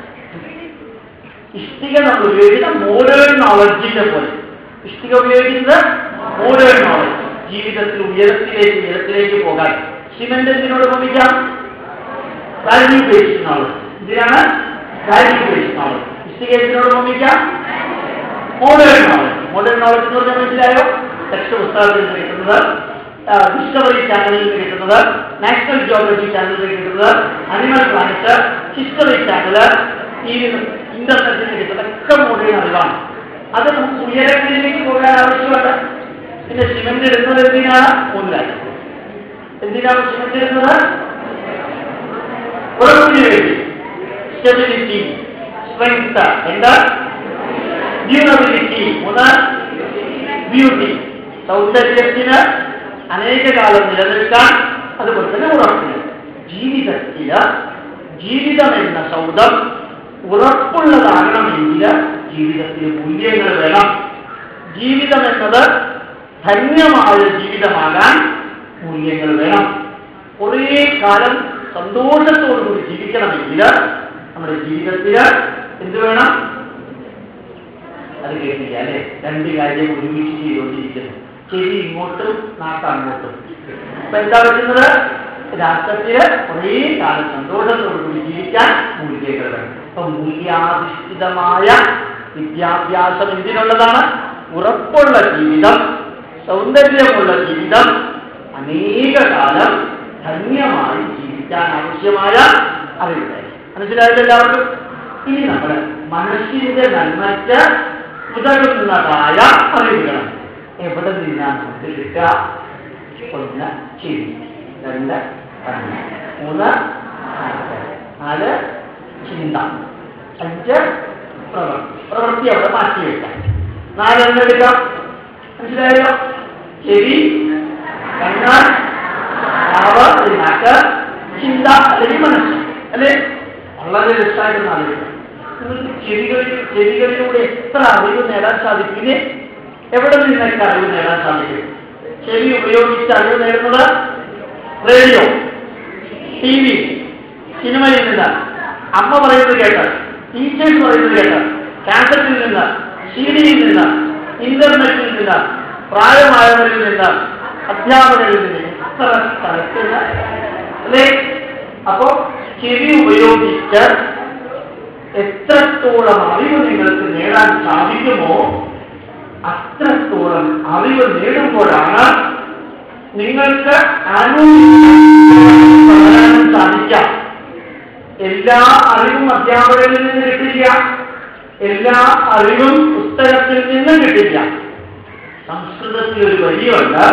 ഇഷ്ടിക നമ്മൾ ഉപയോഗിക്കുന്ന മോഡേൺ നോളജിന്റെ പോലെ ഇഷ്ടിക ഉപയോഗിക്കുന്നത് മോഡേൺ നോളജ് ജീവിതത്തിൽ ഉയരത്തിലേക്ക് ഉയരത്തിലേക്ക് പോകാൻ സിമന്റ് എന്തിനോട് ഉപമിക്കാം വാല്യൂ ബേസ്ഡ് നോളജ് ഇതിനാണ് വാല്യൂ ബേസ്ഡ് നോളജ് ഇഷ്ടിക എന്തിനോട് ഉപമിക്കാം മോഡേൺ നോളജ് മോഡേൺ നോളജ് എന്ന് പറഞ്ഞാൽ മനസ്സിലായോ ടെക്സ്റ്റ് പുസ്തകത്തിൽ നിന്ന് കിട്ടുന്നത് ഡിസ്കവറി ചാനലിൽ നിന്ന് കിട്ടുന്നത് നാഷണൽ ജിയോഗ്രഫി ചാനലിൽ നിന്ന് കിട്ടുന്നത് അനിമൽ പ്ലാനറ്റ് ഹിസ്റ്ററി ചാനൽ ഈ ഇന്റർനെറ്റിൽ നിന്ന് കിട്ടുന്ന ഒക്കെ മോഡേൺ അറിവാണ് അത് നമുക്ക് ഉയരങ്ങളിലേക്ക് പോകാൻ ആവശ്യമുണ്ട് പിന്നെ സിമെന്റ് ഇടുന്നത് എന്തിനാണ് ഒന്നിലായി എന്തിനാണ് സിമെന്റ് ഇടുന്നത് ഉറപ്പിന് വേണ്ടി സ്റ്റെബിലിറ്റി സ്ട്രെങ്ത് എന്താ ഡ്യൂറബിലിറ്റി മൂന്ന് ബ്യൂട്ടി സൗന്ദര്യത്തിന് അനേക കാലം നിലനിൽക്കാൻ അതുപോലെ തന്നെ ഉറപ്പിന് ജീവിതത്തില് ജീവിതം എന്ന സൗദം ഉറപ്പുള്ളതാകണമെങ്കിൽ ജീവിതത്തിൽ മൂല്യങ്ങൾ വേണം ജീവിതം എന്നത് ധന്യമായ ജീവിതമാകാൻ മൂല്യങ്ങൾ വേണം കുറേ കാലം സന്തോഷത്തോടുകൂടി ജീവിക്കണമെങ്കിൽ നമ്മുടെ ജീവിതത്തിൽ എന്ത് വേണം അത് കേട്ടില്ല അല്ലെ രണ്ട് കാര്യം ഒരുമിച്ച് ചെയ്തുകൊണ്ടിരിക്കുന്നു ചെവി ഇങ്ങോട്ടും നാക്ക് അങ്ങോട്ടും അപ്പൊ എന്താ പറ്റുന്നത് രാഷ്ട്രത്തില് കുറേ കാലം സന്തോഷത്തോടുകൂടി ജീവിക്കാൻ മൂല്യങ്ങൾ വേണം അപ്പൊ മൂല്യാധിഷ്ഠിതമായ വിദ്യാഭ്യാസം എന്തിനുള്ളതാണ് ഉറപ്പുള്ള ജീവിതം സൗന്ദര്യമുള്ള ജീവിതം അനേക കാലം ധന്യമായി ജീവിക്കാൻ ആവശ്യമായ അറിവുകൾ മനസ്സിലായില്ല എല്ലാവർക്കും ഇനി നമ്മൾ മനസ്സിന്റെ നന്മയ്ക്ക് ഉതകുന്നതായ അറിവുകളാണ് എവിടെ നിന്നാണ് നമുക്ക് കിട്ടുക ഒന്ന് ചിരി രണ്ട് കണ്ണ് മൂന്ന് നാക്ക് നാല് ചിന്ത അഞ്ച് പ്രവൃത്തി പ്രവൃത്തി അവിടെ മാറ്റി വെക്കാം നാലെണ്ണം എടുക്കാം മനസ്സിലായോ ചെവി കണ്ണ് നാവ് അല്ലെങ്കിൽ നാക്ക് ചിന്ത അല്ലെങ്കിൽ മനസ്സ് അല്ലേ വളരെ രസമായിട്ട് ആലോചിക്കാം നിങ്ങൾക്ക് ചെവികളിൽ ചെവികളിലൂടെ എത്ര അറിവ് നേടാൻ സാധിക്കും ഇനി എവിടെ നിന്നൊക്കെ അറിവ് നേടാൻ സാധിക്കും ചെവി ഉപയോഗിച്ച് അറിവ് നേടുന്നത് റേഡിയോ ടി വി സിനിമയിൽ നിന്ന് അമ്മ പറയുന്നത് കേട്ട് ടീച്ചേഴ്സ് പറയുന്നത് കേട്ട് കാസറ്റിൽ നിന്ന് സി ഡിയിൽ നിന്ന് ഇന്റർനെറ്റിൽ നിന്ന് പ്രായമായവരിൽ നിന്ന് അധ്യാപകരിൽ നിന്ന് എത്ര സ്ഥലത്ത് അല്ലേ അപ്പോ ചെവി ഉപയോഗിച്ച് എത്രത്തോളം അറിവ് നിങ്ങൾക്ക് നേടാൻ സാധിക്കുമോ അത്രത്തോളം അറിവ് നേടുമ്പോഴാണ് നിങ്ങൾക്ക് അനുഭവിക്കാൻ സാധിക്കാം എല്ലാ അറിവും അധ്യാപകരിൽ നിന്ന് കിട്ടില്ല എല്ലാ അറിവും പുസ്തകത്തിൽ നിന്ന് കിട്ടില്ല സംസ്കൃതത്തിൽ ഒരു വരിയുണ്ട്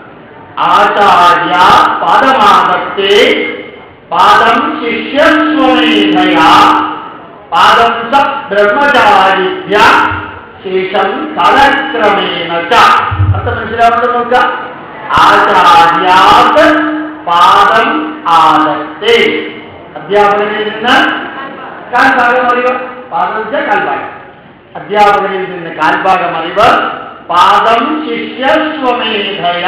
ആചാര്യ പാദമാകത്തെ പാദം ശിഷ്യസ്വമേധയ പാദം സ ബ്രഹ്മചാരിഭ്യ ശേഷം കാലക്രമേണ ച അർത്ഥം മനസ്സിലാവുന്നത് നോക്കുക ആചാര്യാത് പാദം ആദത്തെ അധ്യാപകരിൽ നിന്ന് കാൽഭാഗം അറിവ് പാദം വെച്ചാൽ കാൽഭാഗം അധ്യാപകരിൽ നിന്ന് കാൽഭാഗം അറിവ് പാദം ശിഷ്യസ്വമേധയ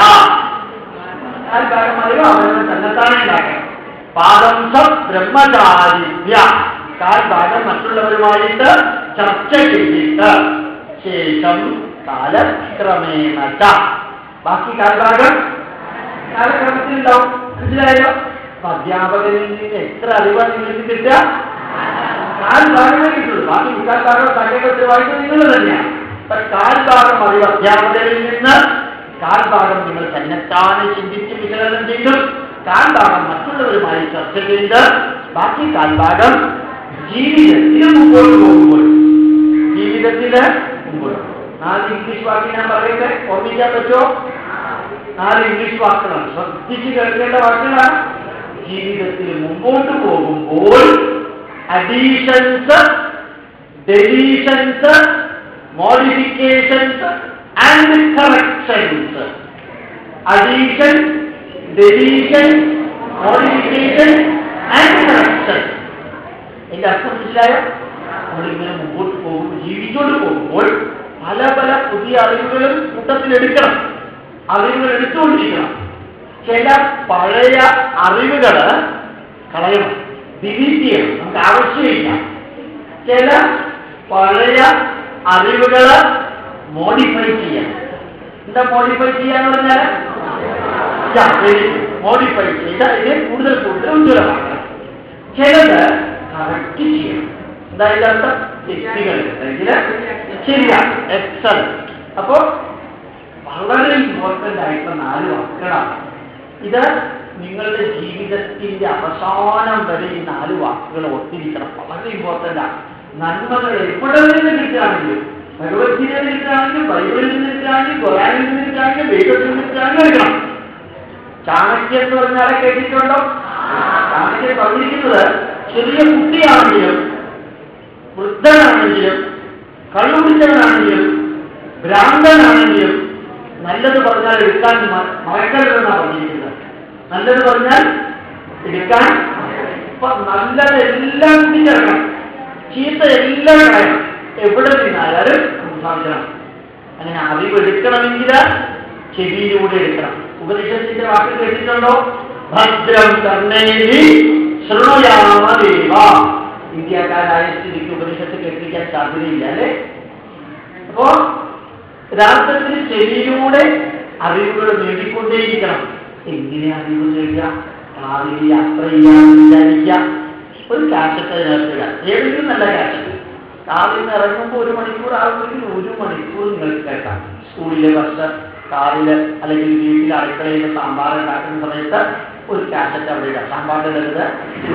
കാൽഭാഗം അറിവ് അവരവർ തന്നെത്താനെ ഉണ്ടാക്കണം പാദം സ ബ്രഹ്മചാരിഭ്യ കാൽഭാഗം മറ്റുള്ളവരുമായിട്ട് ചർച്ച ചെയ്തിട്ട് ശേഷം കാലക്രമേണ ച ബാക്കി കാൽഭാഗം കാലക്രമത്തിലുണ്ടാവും മനസ്സിലായല്ലോ അപ്പൊ അധ്യാപകരിൽ നിന്ന് എത്ര അറിവാണ് നിങ്ങൾക്ക് കിട്ടുക കാൽഭാഗമേ കിട്ടുള്ളൂ ബാക്കി മുക്കാൽ ഭാഗം തകേണ്ട ഉത്തരവാദിത്വം നിങ്ങൾ തന്നെയാണ് അപ്പൊ കാൽഭാഗം അറിവ് അധ്യാപകരിൽ നിന്ന് കാൽഭാഗം നിങ്ങൾ തന്നെത്താനെ ചിന്തിച്ച് വിശകലനം ചെയ്തു കാൽഭാഗം മറ്റുള്ളവരുമായി ചർച്ച ചെയ്ത് ബാക്കി കാൽഭാഗം ജീവിതത്തിൽ മുമ്പോട്ട് പോകുമ്പോൾ ജീവിതത്തില് മുമ്പോട്ട് നാല് ഇംഗ്ലീഷ് വാക്ക് ഞാൻ പറയട്ടെ ഓർമ്മിക്കാൻ പറ്റുമോ നാല് ഇംഗ്ലീഷ് വാക്കുകളാണ് ശ്രദ്ധിച്ച് കേൾക്കേണ്ട വാക്കുകളാണ് ജീവിതത്തിൽ മുമ്പോട്ട് പോകുമ്പോൾ additions deletions modifications and corrections addition deletion modification and correction എന്റെ അർത്ഥം മനസ്സിലായോ നമ്മളിങ്ങനെ മുമ്പോട്ട് പോകും ജീവിച്ചോണ്ട് പോകുമ്പോൾ പല പല പുതിയ അറിവുകളും കൂട്ടത്തിലെടുക്കണം അറിവുകൾ എടുത്തുകൊണ്ടിരിക്കണം ചില പഴയ അറിവുകൾ കളയണം ഡിലീറ്റ് ചെയ്യണം നമുക്ക് ആവശ്യമില്ല ചില പഴയ അറിവുകൾ മോഡിഫൈ ചെയ്യണം എന്താ മോഡിഫൈ ചെയ്യാന്ന് പറഞ്ഞാൽ മോഡിഫൈ ചെയ്ത് അതിനെ കൂടുതൽ കൂടുതൽ ഉജ്ജ്വലമാക്കണം ചിലത് കറക്റ്റ് ചെയ്യണം എന്താ ഇതിന്റെ അർത്ഥം തെറ്റുകൾ അല്ലെങ്കിൽ ശരിയാണ് എക്സലന്റ് അപ്പോ വളരെ ഇമ്പോർട്ടന്റ് ആയിട്ടുള്ള നാല് വാക്കുകളാണ് ഇത് നിങ്ങളുടെ ജീവിതത്തിന്റെ അവസാനം വരെ ഈ നാല് വാക്കുകൾ ഒത്തിരിക്കണം വളരെ ഇമ്പോർട്ടന്റ് ആണ് നന്മകൾ എവിടെ നിന്ന് കിട്ടുകയാണെങ്കിലും ഭഗവത്ഗീതയിൽ കിട്ടുകയാണെങ്കിലും ബൈബിളിൽ നിന്ന് കിട്ടുകയാണെങ്കിൽ ഖുറാനിൽ നിന്ന് കിട്ടുകയാണെങ്കിൽ വേദത്തിൽ നിന്ന് കിട്ടുകയാണെങ്കിൽ എടുക്കണം ചാണക്യൻ എന്ന് പറഞ്ഞാലെ കേട്ടിട്ടുണ്ടോ ചാണക്യൻ പറഞ്ഞിരിക്കുന്നത് ചെറിയ കുട്ടിയാണെങ്കിലും വൃദ്ധനാണെങ്കിലും കള്ളുപിടിച്ചവനാണെങ്കിലും ഭ്രാന്തനാണെങ്കിലും നല്ലത് പറഞ്ഞാൽ എടുക്കാൻ മ- മറക്കരുതെന്നാണ് പറഞ്ഞിരിക്കുന്നത് നല്ലത് പറഞ്ഞാൽ എടുക്കാൻ ഇപ്പൊ നല്ലത് എല്ലാം കൂട്ടിച്ചേർക്കണം ചീത്ത എല്ലാം കളയണം എവിടെ നിന്നാലും സംസാരിക്കണം അങ്ങനെ അറിവ് എടുക്കണമെങ്കിൽ ചെവിയിലൂടെ എടുക്കണം ഉപനിഷത്തിന്റെ വാക്ക് കേട്ടിട്ടുണ്ടോ ഭദ്രം കർണേരി ശൃണുയാമദേവ ഇന്ത്യക്കാരായ സ്ഥിതിക്ക് ഉപനിഷത്ത് കേൾപ്പിക്കാൻ സാധ്യതയില്ല അല്ലേ അപ്പോ യഥാർത്ഥത്തിൽ ചെവിയിലൂടെ അറിവുകൾ നേടിക്കൊണ്ടേയിരിക്കണം എങ്ങനെ അറിവ് നേടുക കാറിൽ യാത്ര ചെയ്യാൻ വിചാരിക്കുക ഒരു കാസറ്റ് അതിനകത്തില്ല ഏതെങ്കിലും നല്ല കാസറ്റ് കാറിൽ നിന്ന് ഇറങ്ങുമ്പോൾ ഒരു മണിക്കൂർ ആകുമെങ്കിൽ ഒരു മണിക്കൂർ നിങ്ങൾക്ക് കേൾക്കാം സ്കൂളിലെ ബസ് കാറിൽ അല്ലെങ്കിൽ വീട്ടിൽ അടുക്കളയിൽ സാമ്പാർ ഉണ്ടാക്കുന്ന സമയത്ത് ഒരു കാസറ്റ് അവിടെ ഇടാം സാമ്പാറിൻ്റെ ഇടത്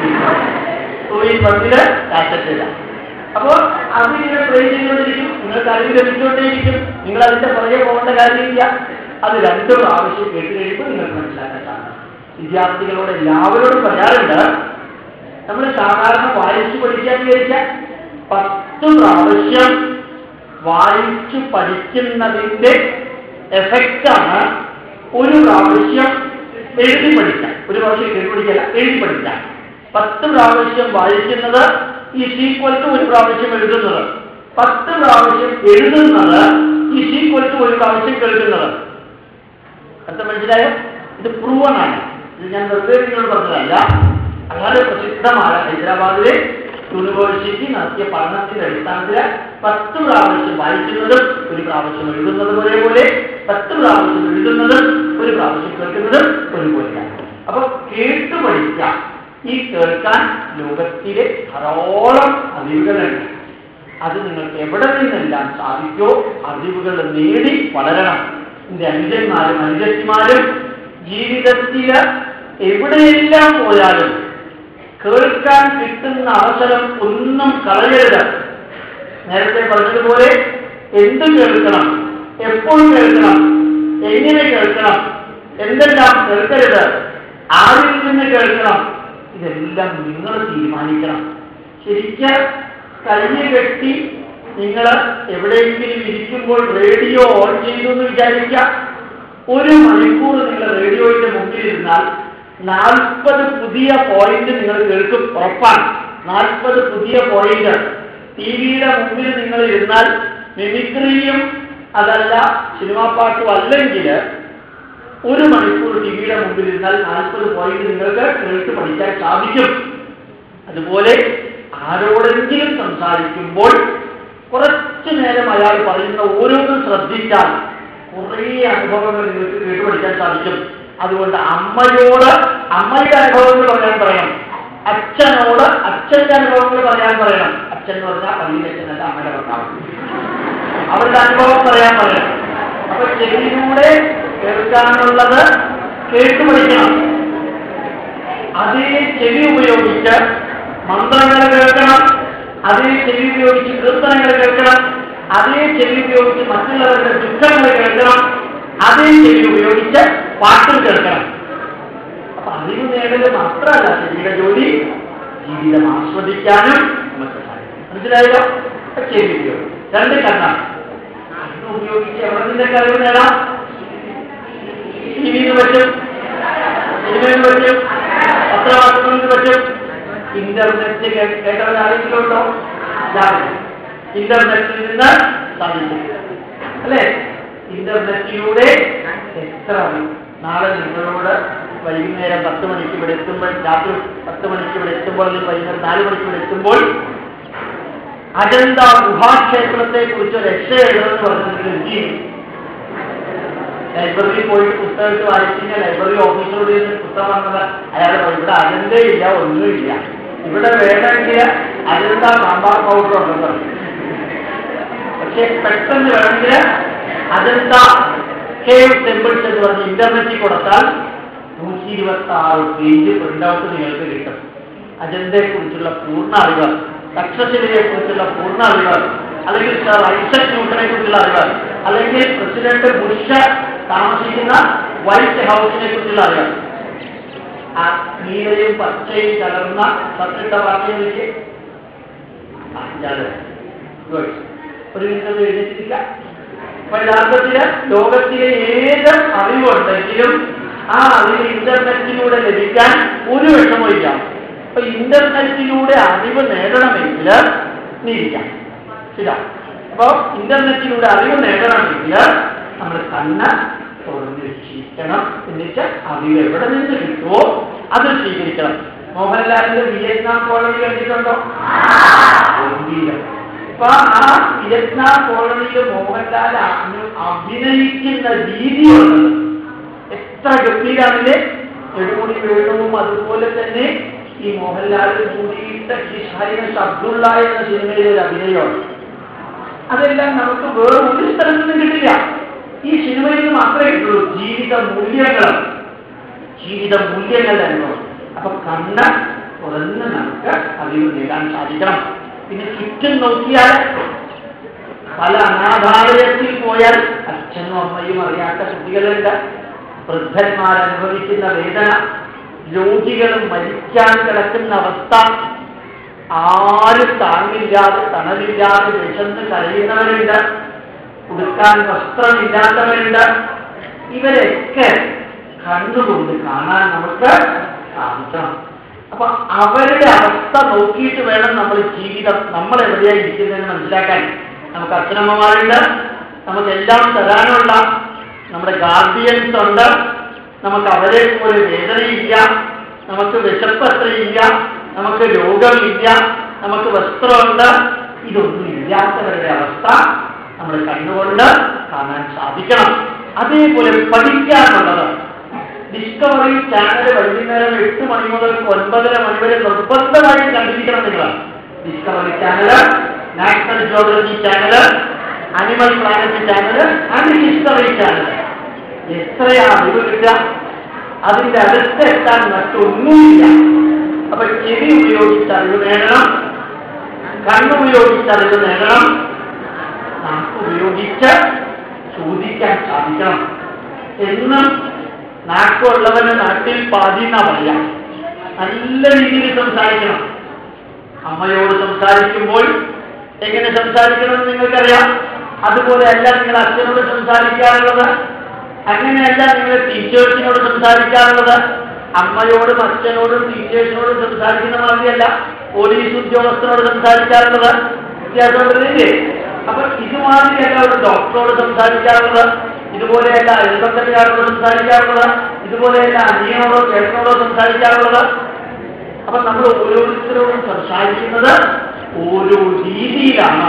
ടൂയിൽ ബസ്സില് കാസറ്റ് ഇടാം അപ്പോൾ അത് ഇങ്ങനെ പ്ലേ ചെയ്തുകൊണ്ടിരിക്കും നിങ്ങൾക്ക് അറിവ് ലഭിച്ചുകൊണ്ടേയിരിക്കും നിങ്ങൾ അതിന്റെ പുറകെ പോകേണ്ട കാര്യമില്ല അത് രണ്ടു പ്രാവശ്യം കേട്ട് കഴിയുമ്പോൾ നിങ്ങൾക്ക് മനസ്സിലാക്കാൻ സാധിക്കും വിദ്യാർത്ഥികളോട് എല്ലാവരോടും പറയാറുണ്ട് നമ്മൾ സാധാരണ വായിച്ചു പഠിക്കാൻ വിചാരിച്ചാൽ പത്ത് പ്രാവശ്യം വായിച്ചു പഠിക്കുന്നതിന്റെ എഫക്റ്റാണ് ഒരു പ്രാവശ്യം എഴുതി പഠിക്കാൻ ഒരു പ്രാവശ്യം കേട്ട് പഠിക്കല്ല എഴുതി പഠിക്കാൻ പത്ത് പ്രാവശ്യം വായിക്കുന്നത് ഈ സീക്വൽ ടു ഒരു പ്രാവശ്യം എഴുതുന്നത് പത്ത് പ്രാവശ്യം എഴുതുന്നത് ഈ സീക്വൽ ടു ഒരു പ്രാവശ്യം കേൾക്കുന്നത് അർത്ഥം മനസ്സിലായോ ഇത് പ്രൂവൺ ആണ് ഇത് ഞാൻ വെറുതെ നിങ്ങളോട് പറഞ്ഞതല്ല വളരെ പ്രസിദ്ധമായ ഹൈദരാബാദിലെ യൂണിവേഴ്സിറ്റി നടത്തിയ പഠനത്തിന്റെ അടിസ്ഥാനത്തിൽ പത്ത് പ്രാവശ്യം വായിക്കുന്നതും ഒരു പ്രാവശ്യം എഴുതുന്നതും ഒരേപോലെ പത്ത് പ്രാവശ്യം എഴുതുന്നതും ഒരു പ്രാവശ്യം കേൾക്കുന്നതും ഒരുപോലെയാണ് അപ്പൊ കേട്ടു പഠിക്കാം ഈ കേൾക്കാൻ ലോകത്തിലെ ധാരാളം അറിവുകളുണ്ട് അത് നിങ്ങൾക്ക് എവിടെ നിന്നെല്ലാം സാധിക്കോ അറിവുകൾ നേടി വളരണം എന്റെ അനുജന്മാരും അനുജത്തിമാരും ജീവിതത്തില് എവിടെയെല്ലാം പോയാലും കേൾക്കാൻ കിട്ടുന്ന അവസരം ഒന്നും കളയരുത് നേരത്തെ പറഞ്ഞതുപോലെ എന്ത് കേൾക്കണം എപ്പോൾ കേൾക്കണം എങ്ങനെ കേൾക്കണം എന്തെല്ലാം കേൾക്കരുത് ആരിൽ നിന്ന് കേൾക്കണം ഇതെല്ലാം നിങ്ങൾ തീരുമാനിക്കണം ശരിക്ക് കഴിഞ്ഞ കെട്ടി നിങ്ങൾ എവിടെയെങ്കിലും ഇരിക്കുമ്പോൾ റേഡിയോ ഓൺ ചെയ്തു എന്ന് വിചാരിക്കുക ഒരു മണിക്കൂർ നിങ്ങൾ റേഡിയോയുടെ മുമ്പിൽ ഇരുന്നാൽ നാൽപ്പത് പുതിയ പോയിന്റ് നിങ്ങൾ കേൾക്കും ഉറപ്പാണ് നാൽപ്പത് പുതിയ പോയിന്റ് ടി വിയുടെ മുമ്പിൽ നിങ്ങൾ ഇരുന്നാൽ മിമിക്രിയും അതല്ല സിനിമാ പാട്ടും അല്ലെങ്കിൽ ഒരു മണിക്കൂർ ടി വിയുടെ മുമ്പിൽ ഇരുന്നാൽ നാൽപ്പത് പോയിന്റ് നിങ്ങൾക്ക് കേട്ട് പഠിക്കാൻ സാധിക്കും അതുപോലെ ആരോടെങ്കിലും സംസാരിക്കുമ്പോൾ കുറച്ചു നേരം അയാൾ പറയുന്ന ഓരോന്നും ശ്രദ്ധിച്ചാൽ കുറേ അനുഭവങ്ങൾ നിങ്ങൾക്ക് കേട്ട് പഠിക്കാൻ സാധിക്കും അതുകൊണ്ട് അമ്മയോട് അമ്മയുടെ അനുഭവങ്ങൾ പറയാൻ പറയണം അച്ഛനോട് അച്ഛന്റെ അനുഭവങ്ങൾ പറയാൻ പറയണം അച്ഛൻ എന്ന് പറഞ്ഞാൽ പള്ളിയിലെ അച്ഛനല്ല അമ്മയുടെ ഭർത്താവ് അവരുടെ അനുഭവം പറയാൻ പറയാം അപ്പൊ ചെവിയിലൂടെ കേൾക്കാനുള്ളത് കേട്ടു പഠിക്കണം അതേ ചെവി ഉപയോഗിച്ച് മന്ത്രങ്ങൾ കേൾക്കണം അതേ ചെവി ഉപയോഗിച്ച് കീർത്തനങ്ങൾ കേൾക്കണം അതേ ചെവി ഉപയോഗിച്ച് മറ്റുള്ളവരുടെ ദുഃഖങ്ങൾ കേൾക്കണം അതേ ചെവി ഉപയോഗിച്ച് പാട്ടും കേൾക്കണം അപ്പൊ അറിവ് നേടൽ മാത്രമല്ല ചെവിയുടെ ജോലി ജീവിതം ആസ്വദിക്കാനും നമുക്ക് സാധിക്കും മനസ്സിലായല്ലോ അപ്പൊ ചെവി ഉപയോഗം രണ്ട് കണ്ണാണ് കണ്ണ് ഉപയോഗിച്ച് എവിടെ നിന്നൊക്കെ അറിവ് നേടാം ടി വിയിൽ പറ്റും സിനിമയിൽ പറ്റും പത്രമാധ്യമങ്ങളിൽ പറ്റും ഇന്റർനെറ്റ് കേട്ടവർ ആരെങ്കിലും ഉണ്ടോ ഇല്ലാതെ ഇന്റർനെറ്റിൽ നിന്ന് സാധിക്കും അല്ലേ ഇന്റർനെറ്റിലൂടെ എത്ര അറിവ്? നാളെ നിങ്ങളോട് വൈകുന്നേരം പത്ത് മണിക്ക് ഇവിടെ എത്തുമ്പോൾ രാത്രി പത്ത് മണിക്ക് ഇവിടെ എത്തുമ്പോൾ അല്ലെങ്കിൽ വൈകുന്നേരം നാല് മണിക്ക് ഇവിടെ എത്തുമ്പോൾ അജന്ത ഗുഹാക്ഷേത്രത്തെ കുറിച്ച് ഒരു എസ് എഴുതുമെന്ന് പറഞ്ഞിട്ടുണ്ടെങ്കിൽ എന്ത് ചെയ്യും ലൈബ്രറിയിൽ പോയിട്ട് പുസ്തകത്തിൽ വായിച്ചിട്ട് ലൈബ്രറി ഓഫീസറോട് ഇരുന്ന് പുസ്തകം വന്നത് അയാൾ പറയും, ഇവിടെ അജന്തയില്ല ഒന്നുമില്ല ഇവിടെ വേണമെങ്കിൽ അജന്ത സാമ്പാർ പൗഡർ ഉണ്ടെന്ന് പറയും പക്ഷെ പെട്ടെന്ന് വേണമെങ്കിൽ അജന്ത കേവ് ടെമ്പിൾസ് എന്ന് പറഞ്ഞ് ഇന്റർനെറ്റിൽ കൊടുത്താൽ നൂറ്റി ഇരുപത്തി ആറ് പേജ് പ്രിന്റ് ഔട്ട് നിങ്ങൾക്ക് കിട്ടും അജന്തയെ കുറിച്ചുള്ള പൂർണ്ണ അറിവ് തക്ഷശിലയെ കുറിച്ചുള്ള പൂർണ്ണ അറിവ് അല്ലെങ്കിൽ സർ ഐസക് ന്യൂട്ടനെ കുറിച്ചുള്ള അറിവ് അല്ലെങ്കിൽ പ്രസിഡന്റ് ബുഷ് താമസിക്കുന്ന വൈറ്റ് ഹൗസിനെ കുറിച്ചുള്ള അറിവ് ആ നീലയും പച്ചയും കലർന്ന സത്യത്തെ പറഞ്ഞിലേക്ക് ഗുഡ് ഒരു മിനിറ്റ് എഴുതിച്ചിരിക്കാം അപ്പൊ യഥാർത്ഥത്തില് ലോകത്തിലെ ഏത് അറിവുണ്ടെങ്കിലും ആ അറിവ് ഇന്റർനെറ്റിലൂടെ ലഭിക്കാൻ ഒരു വിഷമമില്ല അപ്പൊ ഇന്റർനെറ്റിലൂടെ അറിവ് നേടണമെങ്കിൽ നീ ഇരിക്കാം ശരിയാ അപ്പൊ ഇന്റർനെറ്റിലൂടെ അറിവ് നേടണമെങ്കിൽ നമ്മൾ കണ്ണ് തുറന്ന് രക്ഷിക്കണം എന്നിട്ട് അറിവ് എവിടെ നിന്ന് കിട്ടുമോ അത് സ്വീകരിക്കണം മോഹൻലാലിന്റെ വിയറ്റ്നാം കോളനി കണ്ടിട്ടുണ്ടോ ഗംഭീരം അപ്പൊ ആ വിയറ്റ്നാം കോളനിയിൽ മോഹൻലാൽ അഭി- അഭിനയിക്കുന്ന രീതിയുള്ളത് എത്ര ഗംഭീരാണില്ലേ നെടുമുടി വേണുവും അതുപോലെ തന്നെ ഈ മോഹൻലാൽ മൂടിയിട്ട ഹിഷാരിന അബ്ദുള്ള എന്ന സിനിമയിലെ ഒരു അഭിനയമാണ് അതെല്ലാം നമുക്ക് വേറെ ഒരു സ്ഥലത്തു നിന്നും കിട്ടില്ല ഈ സിനിമയിൽ നിന്ന് മാത്രമേ കിട്ടുള്ളൂ ജീവിത മൂല്യങ്ങൾ ജീവിത മൂല്യങ്ങളുടെ അനുഭവം അപ്പൊ കണ്ണ് തുറന്ന് നമുക്ക് അറിവ് നേടാൻ സാധിക്കണം പിന്നെ ചുറ്റും നോക്കിയാൽ പല അനാഥാലയത്തിൽ പോയാൽ അച്ഛനും അമ്മയും അറിയാത്ത കുട്ടികളുണ്ട് വൃദ്ധന്മാർ അനുഭവിക്കുന്ന വേദന രോഗികൾ മരിക്കാൻ കിടക്കുന്ന അവസ്ഥ ആരും താങ്ങില്ലാതെ തണലില്ലാതെ വിശന്ന് കരയുന്നവരുണ്ട് ഉടുക്കാൻ വസ്ത്രമില്ലാത്തവരുണ്ട് ഇവരൊക്കെ കണ്ണുകൊണ്ട് കാണാൻ നമുക്ക് സാധിക്കണം അപ്പൊ അവരുടെ അവസ്ഥ നോക്കിയിട്ട് വേണം നമ്മൾ ജീവിതം നമ്മൾ എവിടെയാണ് ഇരിക്കുന്നതെന്ന് മനസ്സിലാക്കാൻ നമുക്ക് അച്ഛനമ്മമാരുണ്ട് നമുക്ക് എല്ലാം തരാനുള്ള നമ്മുടെ ഗാർഡിയൻസ് ഉണ്ട് നമുക്ക് അവരെ പോലെ വേദനയില്ല നമുക്ക് വിശപ്പ് അത്രയില്ല നമുക്ക് രോഗമില്ല നമുക്ക് വസ്ത്രമുണ്ട് ഇതൊന്നും ഇല്ലാത്തവരുടെ അവസ്ഥ നമ്മൾ കണ്ണുകൊണ്ട് കാണാൻ സാധിക്കണം അതേപോലെ പഠിക്കാനുള്ളത് ഡിസ്കവറി ചാനൽ വൈകുന്നേരം എട്ട് മണി മുതൽ ഒൻപതര മണി വരെ നിർബന്ധമായിട്ട് കണ്ടിരിക്കണം നിങ്ങൾ Discovery Channel National Geography Channel Animal Planet Channel and History Channel എത്രയാ അറിവ് കിട്ടുക അതിന്റെ അടുത്ത് എത്താൻ മറ്റൊന്നുമില്ല അപ്പൊ ചെവി ഉപയോഗിച്ച് അറിവ് നേടണം കണ്ണുപയോഗിച്ച് അറിവ് നേടണം നാക്ക് ഉപയോഗിച്ച് ചോദിക്കാൻ സാധിക്കണം എന്നും നാക്കുള്ളവന് നാട്ടിൽ പാതി എന്നാ പറയാം നല്ല രീതിയിൽ സംസാരിക്കണം അമ്മയോട് സംസാരിക്കുമ്പോൾ എങ്ങനെ സംസാരിക്കണമെന്ന് നിങ്ങൾക്കറിയാം അതുപോലെ അല്ല നിങ്ങൾ അച്ഛനോട് സംസാരിക്കാറുള്ളത് അങ്ങനെയല്ല നിങ്ങൾ ടീച്ചേഴ്സിനോട് സംസാരിക്കാറുള്ളത് അമ്മയോടും അച്ഛനോടും ടീച്ചേഴ്സിനോടും സംസാരിക്കുന്ന മാതിരിയല്ല പോലീസ് ഉദ്യോഗസ്ഥനോട് സംസാരിക്കാറുള്ളത് വ്യത്യാസമുണ്ടല്ലേ അപ്പൊ ഇതുമാതിരിയല്ല ഒരു ഡോക്ടറോട് സംസാരിക്കാറുള്ളത് ഇതുപോലെയല്ല അയൽപക്കത്തുകാരോട് സംസാരിക്കാറുള്ളത് ഇതുപോലെയല്ല അനിയനോടോ ചേട്ടനോടോ സംസാരിക്കാറുള്ളത് അപ്പൊ നമ്മൾ ഓരോരുത്തരോടും സംസാരിക്കുന്നത് ഓരോ രീതിയിലാണ്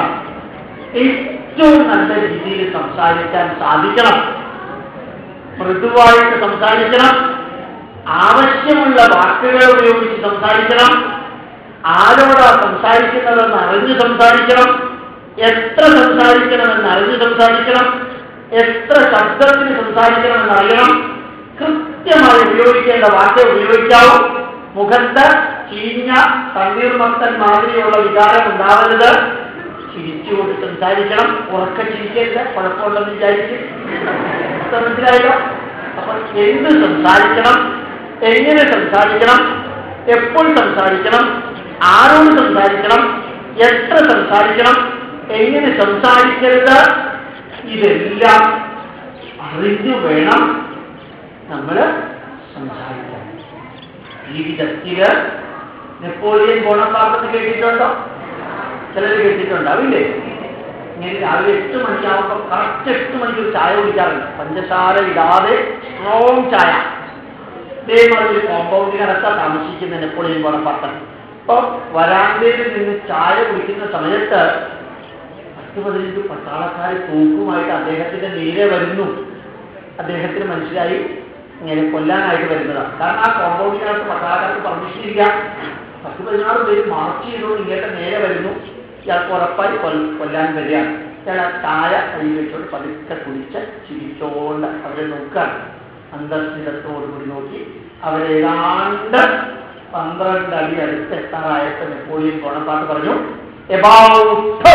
ഏറ്റവും നല്ല രീതിയിൽ സംസാരിക്കാൻ സാധിക്കണം മൃദുവായിട്ട് സംസാരിക്കണം ആവശ്യമുള്ള വാക്കുകൾ ഉപയോഗിച്ച് സംസാരിക്കണം ആരോടാ സംസാരിക്കുന്നതെന്ന് അറിഞ്ഞ് സംസാരിക്കണം എത്ര സംസാരിക്കണമെന്ന് അറിഞ്ഞ് സംസാരിക്കണം എത്ര ശബ്ദത്തിന് സംസാരിക്കണമെന്ന് അറിയണം കൃത്യമായി ഉപയോഗിക്കേണ്ട വാക്ക് ഉപയോഗിക്കാവൂ മുഖത്ത് ചീഞ്ഞ തണ്ണീർമത്തൻ മാതിരിയുള്ള വികാരം ഉണ്ടാവരുത് ചിരിച്ചുകൊണ്ട് സംസാരിക്കണം ഉറക്ക ചിരിക്കരുത് കുഴപ്പമുണ്ടെന്ന് വിചാരിക്കും ഇപ്പൊ മനസ്സിലായല്ലോ അപ്പൊ എന്ത് സംസാരിക്കണം എങ്ങനെ സംസാരിക്കണം എപ്പോൾ സംസാരിക്കണം ആരോട് സംസാരിക്കണം എത്ര സംസാരിക്കണം എങ്ങനെ സംസാരിക്കരുത് ഇതെല്ലാം അറിഞ്ഞു വേണം നമ്മൾ സംസാരിക്കാൻ ജീവിതത്തില് നെപ്പോളിയൻ ബോണപ്പാർട്ട് കേട്ടിട്ടുണ്ടോ ചിലർ കേട്ടിട്ടുണ്ടാവില്ലേ ഇങ്ങനെ രാവിലെ എട്ട് മണിയാകുമ്പോൾ കറക്റ്റ് എട്ട് മണിക്ക് ഒരു ചായ കുടിക്കാറുണ്ട് പഞ്ചസാര ഇടാതെ സ്ട്രോങ് ചായ ഇതേമാതിരി ഒരു കോമ്പൗണ്ടിനകത്താണ് താമസിക്കുന്ന നെപ്പോളിയൻ ബോണപ്പാർട്ടൻ അപ്പോൾ വരാന്തയിൽ നിന്ന് ചായ കുടിക്കുന്ന സമയത്ത് പത്ത് പതിനഞ്ച് പട്ടാളക്കാർ തൂക്കുമായിട്ട് അദ്ദേഹത്തിന്റെ നേരെ വരുന്നു അദ്ദേഹത്തിന് മനസ്സിലായി ഇങ്ങനെ കൊല്ലാനായിട്ട് വരുന്നതാണ് കാരണം ആ കോമ്പൗണ്ടിനകത്ത് പട്ടാളക്കാർക്ക് പെർമിഷൻ ഇല്ല പത്ത് പതിനാറ് പേര് മാർച്ച് ചെയ്തുകൊണ്ട് ഇങ്ങോട്ട് നേരെ വരുന്നു ഇയാൾക്ക് ഉറപ്പായി കൊൽ- കൊല്ലാൻ വരികയാണ് ഇയാൾ ആ ചായ കയ്യിൽ വെച്ചോണ്ട് പതുക്കെ കുടിച്ച് ചിരിച്ചോണ്ട് അവരെ നോക്കുകയാണ് അന്തർസ്ഥിതത്തോടുകൂടി നോക്കി അവരേതാണ്ട് പന്ത്രണ്ട് അടി അടുത്ത് എത്താറായപ്പോൾ നെപ്പോളിയൻ ബോണപ്പാട്ട് പറഞ്ഞു എബൌട്ട്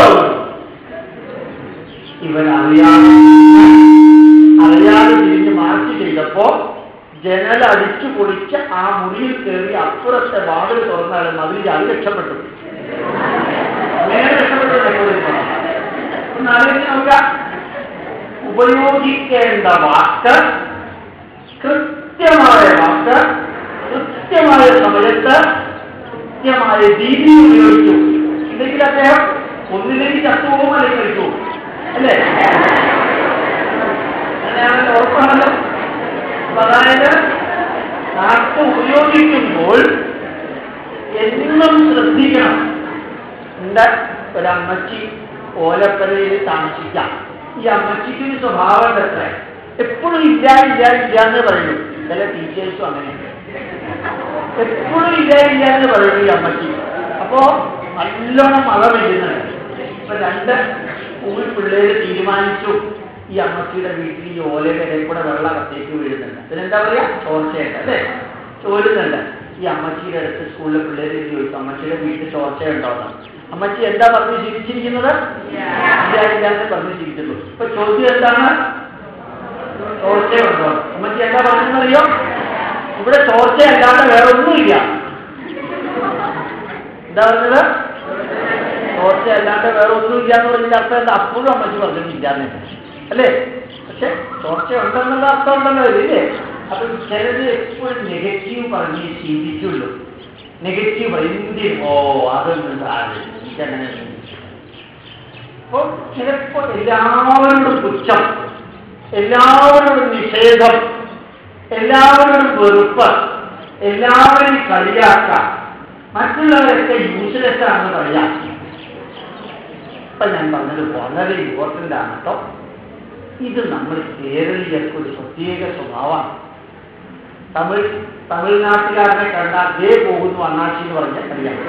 ഇവൻ അറിയാതെ അറിയാതെ തിരിഞ്ഞ് മാർച്ച് ചെയ്തപ്പോ ജനൽ അടിച്ചു പൊളിച്ച് ആ മുറിയിൽ കയറി അപ്പുറത്തെ വാതിൽ തുറന്നാലും മതിൽ ചാടി രക്ഷപ്പെട്ടു നേരെ രക്ഷപ്പെട്ടു നെപ്പോളിയൻ ബോണപ്പാട്ട്. ഒന്ന് ആലോചിച്ച് നോക്കുക ഉപയോഗിക്കേണ്ട വാക്ക് കൃത്യമായ വാക്ക് കൃത്യമായ സമയത്ത് കൃത്യമായ രീതിയിൽ ഉപയോഗിച്ചു ഇല്ലെങ്കിൽ അദ്ദേഹം ഒന്നിലേക്ക് ചത്തുപോകും അല്ലെങ്കിൽ മരിച്ചു പോകും. അല്ലേ അങ്ങനെയാണെങ്കിൽ ഉറപ്പാണല്ലോ അപ്പൊ അതായത് നാക്ക് ഉപയോഗിക്കുമ്പോൾ എന്നും ശ്രദ്ധിക്കണം എൻ്റെ ഒരമ്മച്ചി ഓലപ്പരയിൽ താമസിക്കാം ഈ അമ്മച്ചിക്ക് ഒരു സ്വഭാവം എത്ര എപ്പോഴും ഇല്ല ഇല്ല ഇല്ല എന്ന് പറയുന്നു ചില ടീച്ചേഴ്സും അങ്ങനെയുണ്ട് എപ്പോഴും ഇല്ല ഇല്ല എന്ന് പറയുന്നു ഈ അമ്മച്ചി അപ്പോ നല്ലോണം മഴ പെയ്യുന്നുണ്ട് ഇപ്പൊ രണ്ട് സ്കൂൾ പിള്ളേര് തീരുമാനിച്ചു ഈ അമ്മച്ചിയുടെ വീട്ടിൽ ഈ ഓലയുടെ ഇടയിൽ കൂടെ വെള്ളം അകത്തേക്ക് വീഴുന്നുണ്ട് അതിനെന്താ പറയാ ചോർച്ചയുണ്ട് അല്ലേ ചോരുന്നുണ്ട് ഈ അമ്മച്ചിയുടെ അടുത്ത് സ്കൂളിലെ പിള്ളേര് ചോദിച്ചു അമ്മച്ചിയുടെ വീട്ടിൽ ചോർച്ചയുണ്ടോന്ന് അമ്മച്ചി എന്താ പറഞ്ഞ് ചിരിച്ചിരിക്കുന്നത് ഇല്ല ഇല്ല എന്ന് പറഞ്ഞ് ചിരിച്ചുള്ളൂ ഇപ്പൊ ചോദ്യം എന്താണ് ചോർച്ചയുണ്ടോ അമ്മച്ചി എന്താ പറഞ്ഞെന്നറിയോ ഇവിടെ ചോർച്ചയല്ലാതെ വേറെ ഒന്നുമില്ല എന്താ പറഞ്ഞത് ചോർച്ചയല്ലാണ്ട് വേറെ ഒന്നുമില്ല എന്ന് പറഞ്ഞതിന്റെ അർത്ഥം എന്താ അപ്പോഴും അമ്മച്ചി പറഞ്ഞിട്ടില്ലാന്ന് അല്ലേ പക്ഷെ ചോർച്ച ഉണ്ടെന്നുള്ള അർത്ഥം ഉണ്ടല്ലോ ഇല്ലേ അപ്പൊ ചിലത് എപ്പോഴും നെഗറ്റീവ് പറഞ്ഞ് ചിന്തിക്കുള്ളൂ നെഗറ്റീവ് എന്തിനും ഓ അതൊന്നും സാധിക്കും ഇതങ്ങനെ അപ്പോൾ ചിലപ്പോൾ എല്ലാവരോടും പുച്ഛം എല്ലാവരോടും നിഷേധം എല്ലാവരോടും വെറുപ്പ് എല്ലാവരെയും കളിയാക്കാം മറ്റുള്ളവരൊക്കെ യൂസ്ലെസ് ആണെന്ന് കളിയാക്കി ഇപ്പൊ ഞാൻ പറഞ്ഞത് വളരെ ഇമ്പോർട്ടൻ്റ് ആണ് കേട്ടോ ഇത് നമ്മൾ കേരളീയർക്ക് ഒരു പ്രത്യേക സ്വഭാവമാണ് തമിഴ് തമിഴ്നാട്ടുകാരനെ കണ്ടാൽ ദേ പോകുന്നു അണ്ണാച്ചി എന്ന് പറഞ്ഞാൽ കളിയാക്കി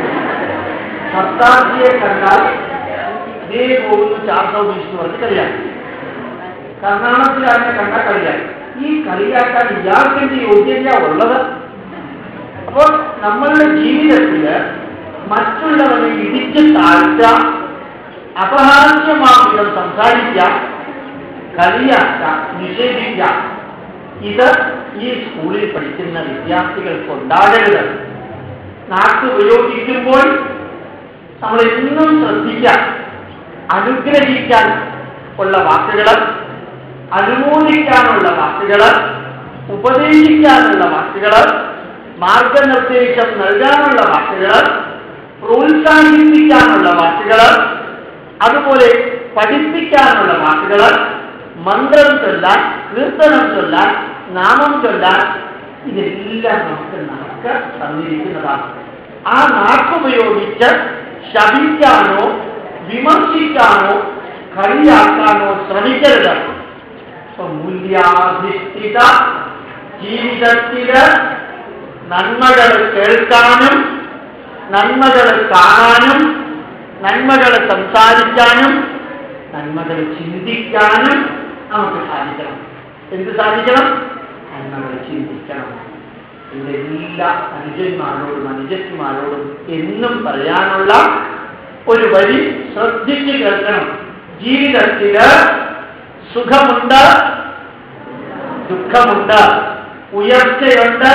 സർദാർജിയെ കണ്ടാൽ ദേ പോകുന്നു ചാർ സൗബീസ് എന്ന് പറഞ്ഞ് കളിയാക്കി കർണാടകത്തിലാരനെ കണ്ടാൽ കളിയാക്കി ഈ കളിയാക്കാൻ ഇയാൾക്കെന്ത് യോഗ്യത ഉള്ളത് അപ്പോൾ നമ്മളുടെ ജീവിതത്തില് മറ്റുള്ളവരെ ഇടിച്ച് താഴ്ത്താം അപഹാസ്യമാം വിധം സംസാരിക്കാം കളിയാക്കാം നിഷേധിക്കാം ഇത് ഈ സ്കൂളിൽ പഠിക്കുന്ന വിദ്യാർത്ഥികൾക്ക് ഉണ്ടാകരുത് നാക്ക് ഉപയോഗിക്കുമ്പോൾ നമ്മൾ എന്നും ശ്രദ്ധിക്കാം അനുഗ്രഹിക്കാൻ ഉള്ള വാക്കുകൾ അനുമോദിക്കാനുള്ള വാക്കുകൾ ഉപദേശിക്കാനുള്ള വാക്കുകൾ മാർഗനിർദ്ദേശം നൽകാനുള്ള വാക്കുകൾ പ്രോത്സാഹിപ്പിക്കാനുള്ള വാക്കുകൾ അതുപോലെ പഠിപ്പിക്കാനുള്ള വാക്കുകൾ മന്ത്രം ചൊല്ലാൻ കീർത്തനം ചൊല്ലാൻ നാമം ചൊല്ലാൻ ഇതെല്ലാം നമുക്ക് നാക്ക് തന്നിരിക്കുന്നതാണ് ആ നാക്കുപയോഗിച്ച് ശപിക്കാനോ വിമർശിക്കാനോ കളിയാക്കാനോ ശ്രമിക്കരുത് അപ്പൊ മൂല്യാധിഷ്ഠിത ജീവിതത്തില് നന്മകൾ കേൾക്കാനും നന്മകൾ കാണാനും നന്മകൾ സംസാരിക്കാനും നന്മകൾ ചിന്തിക്കാനും നമുക്ക് സാധിക്കണം എന്ത് സാധിക്കണം നന്മകൾ ചിന്തിക്കണം എന്റെ എല്ലാ അനുജന്മാരോടും അനുജത്തിമാരോടും എന്നും പറയാനുള്ള ഒരു വരി ശ്രദ്ധിച്ച് കേൾക്കണം ജീവിതത്തില് സുഖമുണ്ട് ദുഃഖമുണ്ട് ഉയർച്ചയുണ്ട്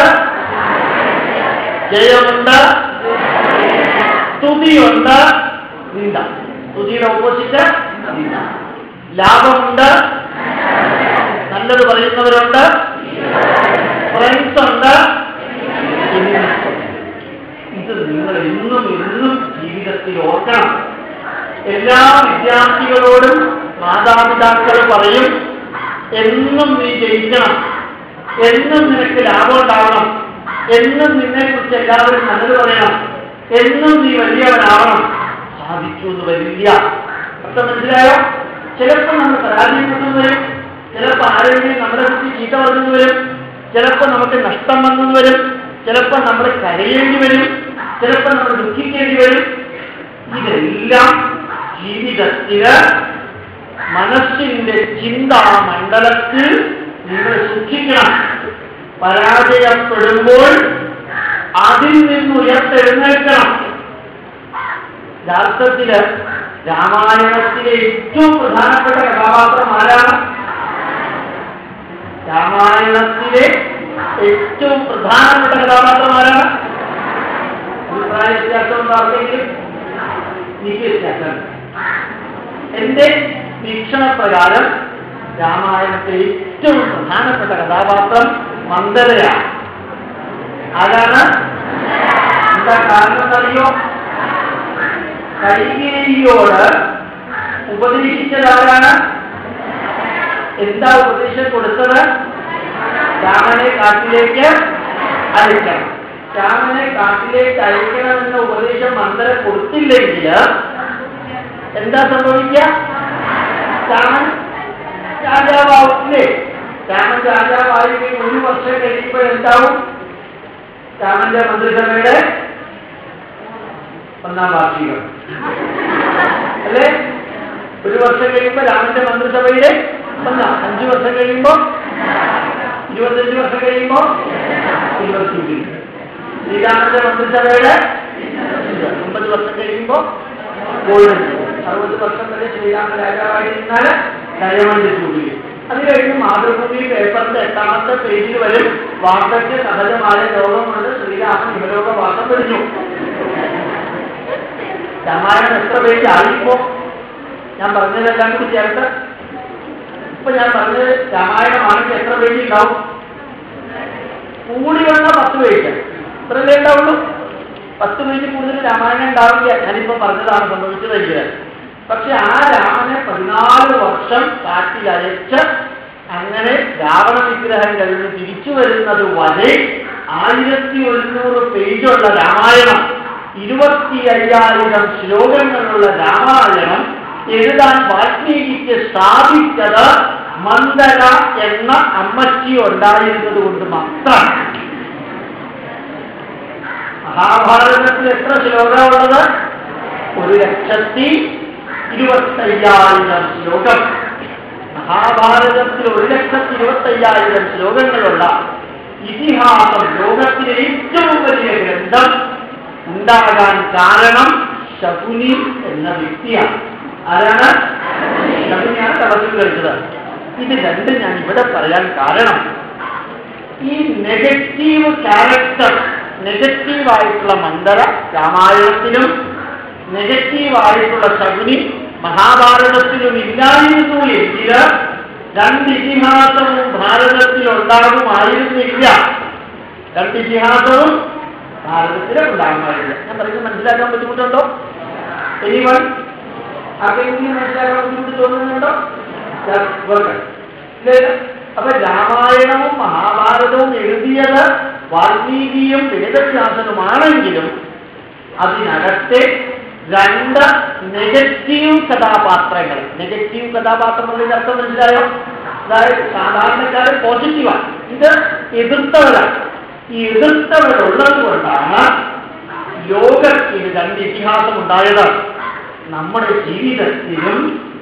ജയമുണ്ട് സ്തുതിയുണ്ട് നിന്ദ സ്തുതിയുടെ ഓപ്പോസിറ്റ് നിന്ദ ലാഭമുണ്ട് നല്ലത് പറയുന്നവരുണ്ട് ഫ്രണ്ട്സ് ഉണ്ട് ഇത് നിങ്ങൾ എന്നും എന്നും ജീവിതത്തിൽ ഓർക്കണം എല്ലാ വിദ്യാർത്ഥികളോടും മാതാപിതാക്കൾ പറയും എന്നും നീ ജയിക്കണം എന്നും നിനക്ക് ലാഭം ഉണ്ടാവണം എന്നും നിന്നെ കുറിച്ച് എല്ലാവരും നല്ലത് പറയണം എന്നും നീ വലിയവനാവണം സാധിച്ചു എന്ന് വരില്ല അർത്ഥം മനസ്സിലായോ ചിലപ്പോൾ നമ്മൾ പരാജയപ്പെട്ടു വരും ചിലപ്പോൾ ആരെങ്കിലും നമ്മളെ കുറിച്ച് ചീത്ത പറഞ്ഞു വരും ചിലപ്പോൾ നമുക്ക് നഷ്ടം വന്നു വരും ചിലപ്പോൾ നമ്മൾ കരയേണ്ടി വരും ചിലപ്പോൾ നമ്മൾ ദുഃഖിക്കേണ്ടി വരും ഇതെല്ലാം ജീവിതത്തില് മനസ്സിന്റെ ചിന്താമണ്ഡലത്തിൽ നിങ്ങൾ സൂക്ഷിക്കണം പരാജയപ്പെടുമ്പോൾ അതിൽ നിന്ന് ഉയർത്തെഴുന്നേൽക്കണം യഥാർത്ഥത്തില് രാമായണത്തിലെ ഏറ്റവും പ്രധാനപ്പെട്ട കഥാപാത്രം ആരാണ് രാമായണത്തിലെ ഏറ്റവും പ്രധാനപ്പെട്ട കഥാപാത്രം ആരാണ് അഭിപ്രായ വ്യത്യാസമുണ്ടോ ആർക്കെങ്കിലും എനിക്ക് വ്യത്യാസമുണ്ട് എന്റെ വീക്ഷണപ്രകാരം രാമായണത്തിലെ ഏറ്റവും പ്രധാനപ്പെട്ട കഥാപാത്രം മന്ദരയാണ് ആരാണ് എന്താ കാരണം അറിയോ കൈകേയിയോട് ഉപദേശിച്ചത് ആരാണ് എന്താ ഉപദേശം കൊടുത്തത് രാമനെ കാട്ടിലേക്ക് അയക്കണം രാമനെ കാട്ടിലേക്ക് അയക്കണമെന്ന ഉപദേശം മന്ദര കൊടുത്തില്ലെങ്കിൽ എന്താ സംഭവിക്കുക രാമൻ രാജാവാവില്ലേ രാമൻ രാജാവായി കഴിഞ്ഞ് ഒരു വർഷം കഴിയുമ്പോൾ എന്താവും രാമന്റെ മന്ത്രിസഭയുടെ ഒന്നാം വാർഷികം അല്ലേ ഒരു വർഷം കഴിയുമ്പോൾ രാമന്റെ മന്ത്രിസഭയുടെ ഒന്നാം അഞ്ചു വർഷം കഴിയുമ്പോൾ ഇരുപത്തഞ്ച് വർഷം കഴിയുമ്പോൾ ഇരുപത്തി ശ്രീരാമന്റെ മന്ത്രിസഭയുടെ ഒമ്പത് വർഷം കഴിയുമ്പോൾ ഗോൾഡൻ അറുപത് വർഷം വരെ ശ്രീരാമ രാജാവായിരുന്നാൽ ഡയമണ്ട് ജൂബിലി അത് കഴിഞ്ഞ് മാതൃഭൂമി പേപ്പറിന്റെ എട്ടാമത്തെ പേജിൽ വരും വാർദ്ധക്യ സഹജമായ രോഗമുണ്ട് ശ്രീരാമൻ ഇഹലോകവാസം പിടിച്ചു രാമായണം എത്ര പേജ് ആയിപ്പോ ഞാൻ പറഞ്ഞതെല്ലാം കൂടി ചേർത്ത് ഇപ്പൊ ഞാൻ പറഞ്ഞത് രാമായണമാണെങ്കിൽ എത്ര പേജ് ഉണ്ടാവും കൂടി വന്ന പത്ത് പേജ് ഇത്രയല്ലേ ഉണ്ടാവുള്ളൂ പത്ത് പേജ് കൂടുതൽ രാമായണം ഉണ്ടാവില്ല ഞാനിപ്പോ പറഞ്ഞതാണ് സംഭവിച്ചതെങ്കിൽ പക്ഷെ ആ രാമനെ പതിനാല് വർഷം കാറ്റിൽ അയച്ച് അങ്ങനെ രാവണ വിഗ്രഹം കഴിഞ്ഞ് തിരിച്ചു വരുന്നത് വരെ ആയിരത്തി ഒരുന്നൂറ് പേജുള്ള രാമായണം ഇരുപത്തി അയ്യായിരം ശ്ലോകങ്ങളുള്ള രാമായണം എഴുതാൻ വാൽമീകിക്ക് സാധിച്ചത് മന്ദര എന്ന അമ്മച്ചി ഉണ്ടായിരുന്നത് കൊണ്ട് മാത്രം മഹാഭാരതത്തിൽ എത്ര ശ്ലോകമുള്ളത് ഒരു ലക്ഷത്തി ഇരുപത്തയ്യായിരം ശ്ലോകം മഹാഭാരതത്തിൽ ഒരു ലക്ഷത്തി ഇരുപത്തയ്യായിരം ശ്ലോകങ്ങളുള്ള ഇതിഹാസം ലോകത്തിലെ ഏറ്റവും വലിയ ഗ്രന്ഥം ഉണ്ടാകാൻ കാരണം ശകുനി എന്ന വ്യക്തിയാണ് ആരാണ് ശകുനിയാണ് തടസ്സം കഴിച്ചത് ഇത് രണ്ടും ഞാൻ ഇവിടെ പറയാൻ കാരണം ഈ നെഗറ്റീവ് ക്യാരക്ടർ നെഗറ്റീവായിട്ടുള്ള മന്ദര രാമായണത്തിലും നെഗറ്റീവായിട്ടുള്ള ശകുനി മഹാഭാരതത്തിലും ഇല്ലായിരുന്നു എങ്കിൽ രണ്ട് ഇതിഹാസവും ഭാരതത്തിൽ ഉണ്ടാകുമായിരുന്നില്ല രണ്ട് ഇതിഹാസവും ഭാരതത്തിൽ ഉണ്ടാകുമായിരുന്നില്ല ഞാൻ പറയുന്നത് മനസ്സിലാക്കാൻ ബുദ്ധിമുട്ടുണ്ടോ എനിവൺ ആർക്കെങ്കിലും മനസ്സിലാക്കാൻ ബുദ്ധിമുട്ട് തോന്നുന്നുണ്ടോ ഇല്ലല്ലോ അപ്പൊ രാമായണവും മഹാഭാരതവും എഴുതിയത് വാൽമീകിയും വേദവ്യാസനുമാണെങ്കിലും അതിനകത്തെ രണ്ട് നെഗറ്റീവ് കഥാപാത്രങ്ങൾ നെഗറ്റീവ് കഥാപാത്രങ്ങളുടെ അർത്ഥം മനസ്സിലായോ അതായത് സാധാരണക്കാരൻ പോസിറ്റീവാണ് ഇത് എതിർത്തവരാണ് ഈ എതിർത്തവരുള്ളത് കൊണ്ടാണ് ലോകത്തിന് രണ്ട് ഇതിഹാസം ഉണ്ടായത് നമ്മുടെ ജീവിതത്തിലും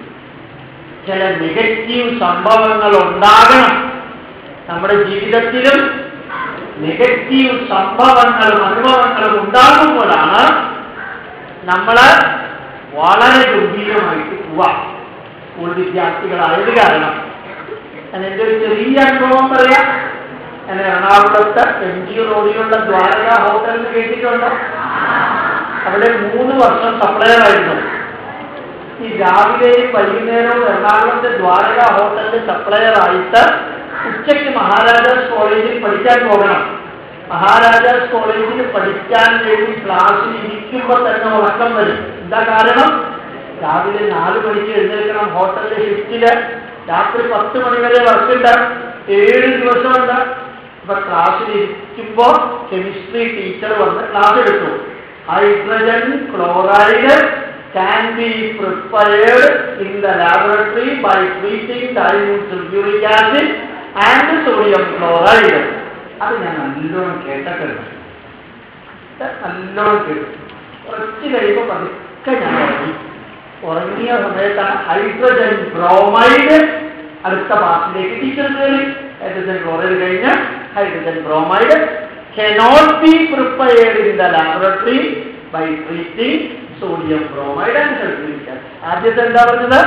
ചില നെഗറ്റീവ് സംഭവങ്ങൾ ഉണ്ടാകണം നമ്മുടെ ജീവിതത്തിലും നെഗറ്റീവ് സംഭവങ്ങളും അനുഭവങ്ങളും ഉണ്ടാകുമ്പോഴാണ് നമ്മൾ വളരെ ഗംഭീരമായിട്ട് പോവാം സ്കൂൾ വിദ്യാർത്ഥികളായത് കാരണം ഞാൻ എൻ്റെ ഒരു ചെറിയ അനുഭവം പറയാം ഞാൻ എറണാകുളത്ത് എം ജി റോഡിലുള്ള ദ്വാരക ഹോട്ടലിൽ കേട്ടിട്ടുണ്ടോ അവിടെ മൂന്ന് വർഷം സപ്ലയർ ആയിരുന്നു ഈ രാവിലെയും വൈകുന്നേരവും എറണാകുളത്തെ ദ്വാരക ഹോട്ടലിൽ സപ്ലയർ ആയിട്ട് ഉച്ചയ്ക്ക് മഹാരാജാസ് കോളേജിൽ പഠിക്കാൻ പോകണം മഹാരാജാസ് കോളേജിൽ പഠിക്കാൻ വേണ്ടി ക്ലാസ്സിൽ ഇരിക്കുമ്പോൾ തന്നെ ഉറക്കം വരും എന്താ കാരണം രാവിലെ നാല് മണിക്ക് എഴുന്നേൽക്കണം ഹോട്ടലിലെ ഷിഫ്റ്റില് രാത്രി പത്ത് മണി വരെ വർക്കുണ്ട് ഏഴ് ദിവസമുണ്ട് അപ്പൊ ക്ലാസ്സിൽ ഇരിക്കുമ്പോ കെമിസ്ട്രി ടീച്ചർ വന്ന് ക്ലാസ് എടുത്തു hydrogen chloride can be prepared in the laboratory by treating dilute sulfuric acid and sodium chloride. അത് ഞാൻ നല്ലോണം കേട്ടിട്ടുണ്ട് ഇത് നല്ലോണം കേട്ടു കുറച്ച് കഴിയുമ്പോൾ പതുക്കെ ഞാൻ ഉറങ്ങി ഉറങ്ങിയ സമയത്താണ് ഹൈഡ്രജൻ ബ്രോമൈഡ് അടുത്ത പാർട്ടിലേക്ക് ടീച്ചർ കയറി ഹൈഡ്രജൻ ക്ലോറൈഡ് കഴിഞ്ഞ് hydrogen bromide cannot be prepared in the laboratory by treating sodium bromide and sulfuric acid. ആദ്യത്തെ എന്താ പറഞ്ഞത്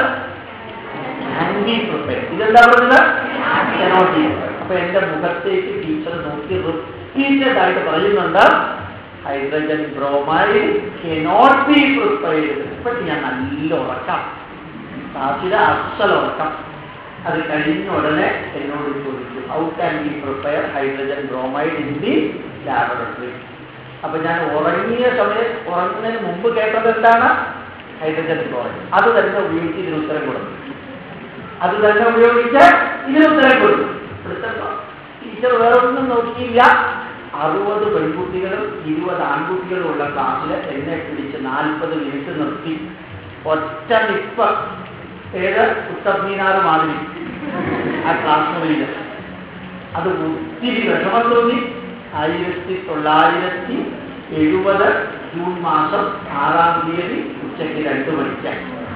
ആന്റി പ്രിപ്പയർ ഇതെന്താ പറഞ്ഞത് cannot be അപ്പൊ എന്റെ മുഖത്തേക്ക് ടീച്ചർ നോക്കി റിപ്പീറ്റഡ് ആയിട്ട് പറയുന്നുണ്ട് hydrogen bromide cannot be prepared ഇപ്പൊ ഞാൻ നല്ല ഉറക്കം ക്ലാസ്സിലെ അസൽ ഉറക്കം അത് കഴിഞ്ഞ ഉടനെ എന്നോട് ചോദിച്ചു how can be prepare hydrogen bromide in the laboratory അപ്പൊ ഞാൻ ഉറങ്ങിയ സമയത്ത് ഉറങ്ങുന്നതിന് മുമ്പ് കേട്ടത് എന്താണ് ഹൈഡ്രജൻ ക്ലോറൈഡ് അത് തന്നെ ഉപയോഗിച്ച് ഇതിന് ഉത്തരം കൊടുത്തു അത് തന്നെ ഉപയോഗിച്ച് ഇതിന് ഉത്തരം കൊടുത്തു ഇവിടുത്തെ ടീച്ചർ വേറെ ഒന്നും നോക്കിയില്ല അറുപത് പെൺകുട്ടികളും ഇരുപത് ആൺകുട്ടികളും ഉള്ള ക്ലാസ്സിൽ എന്നെ പിടിച്ച് നാൽപ്പത് മിനിറ്റ് നിർത്തി ഒറ്റ നിപ്പ് ഏത് ഉത്തർമീനാർ മാതിരി ആ ക്ലാസ് മുറിയിൽ അത് ഒത്തിരി വിഷമം തോന്നി ആയിരത്തി തൊള്ളായിരത്തി എഴുപത് ജൂൺ മാസം ആറാം തീയതി ഉച്ചയ്ക്ക് രണ്ട് മണിക്ക്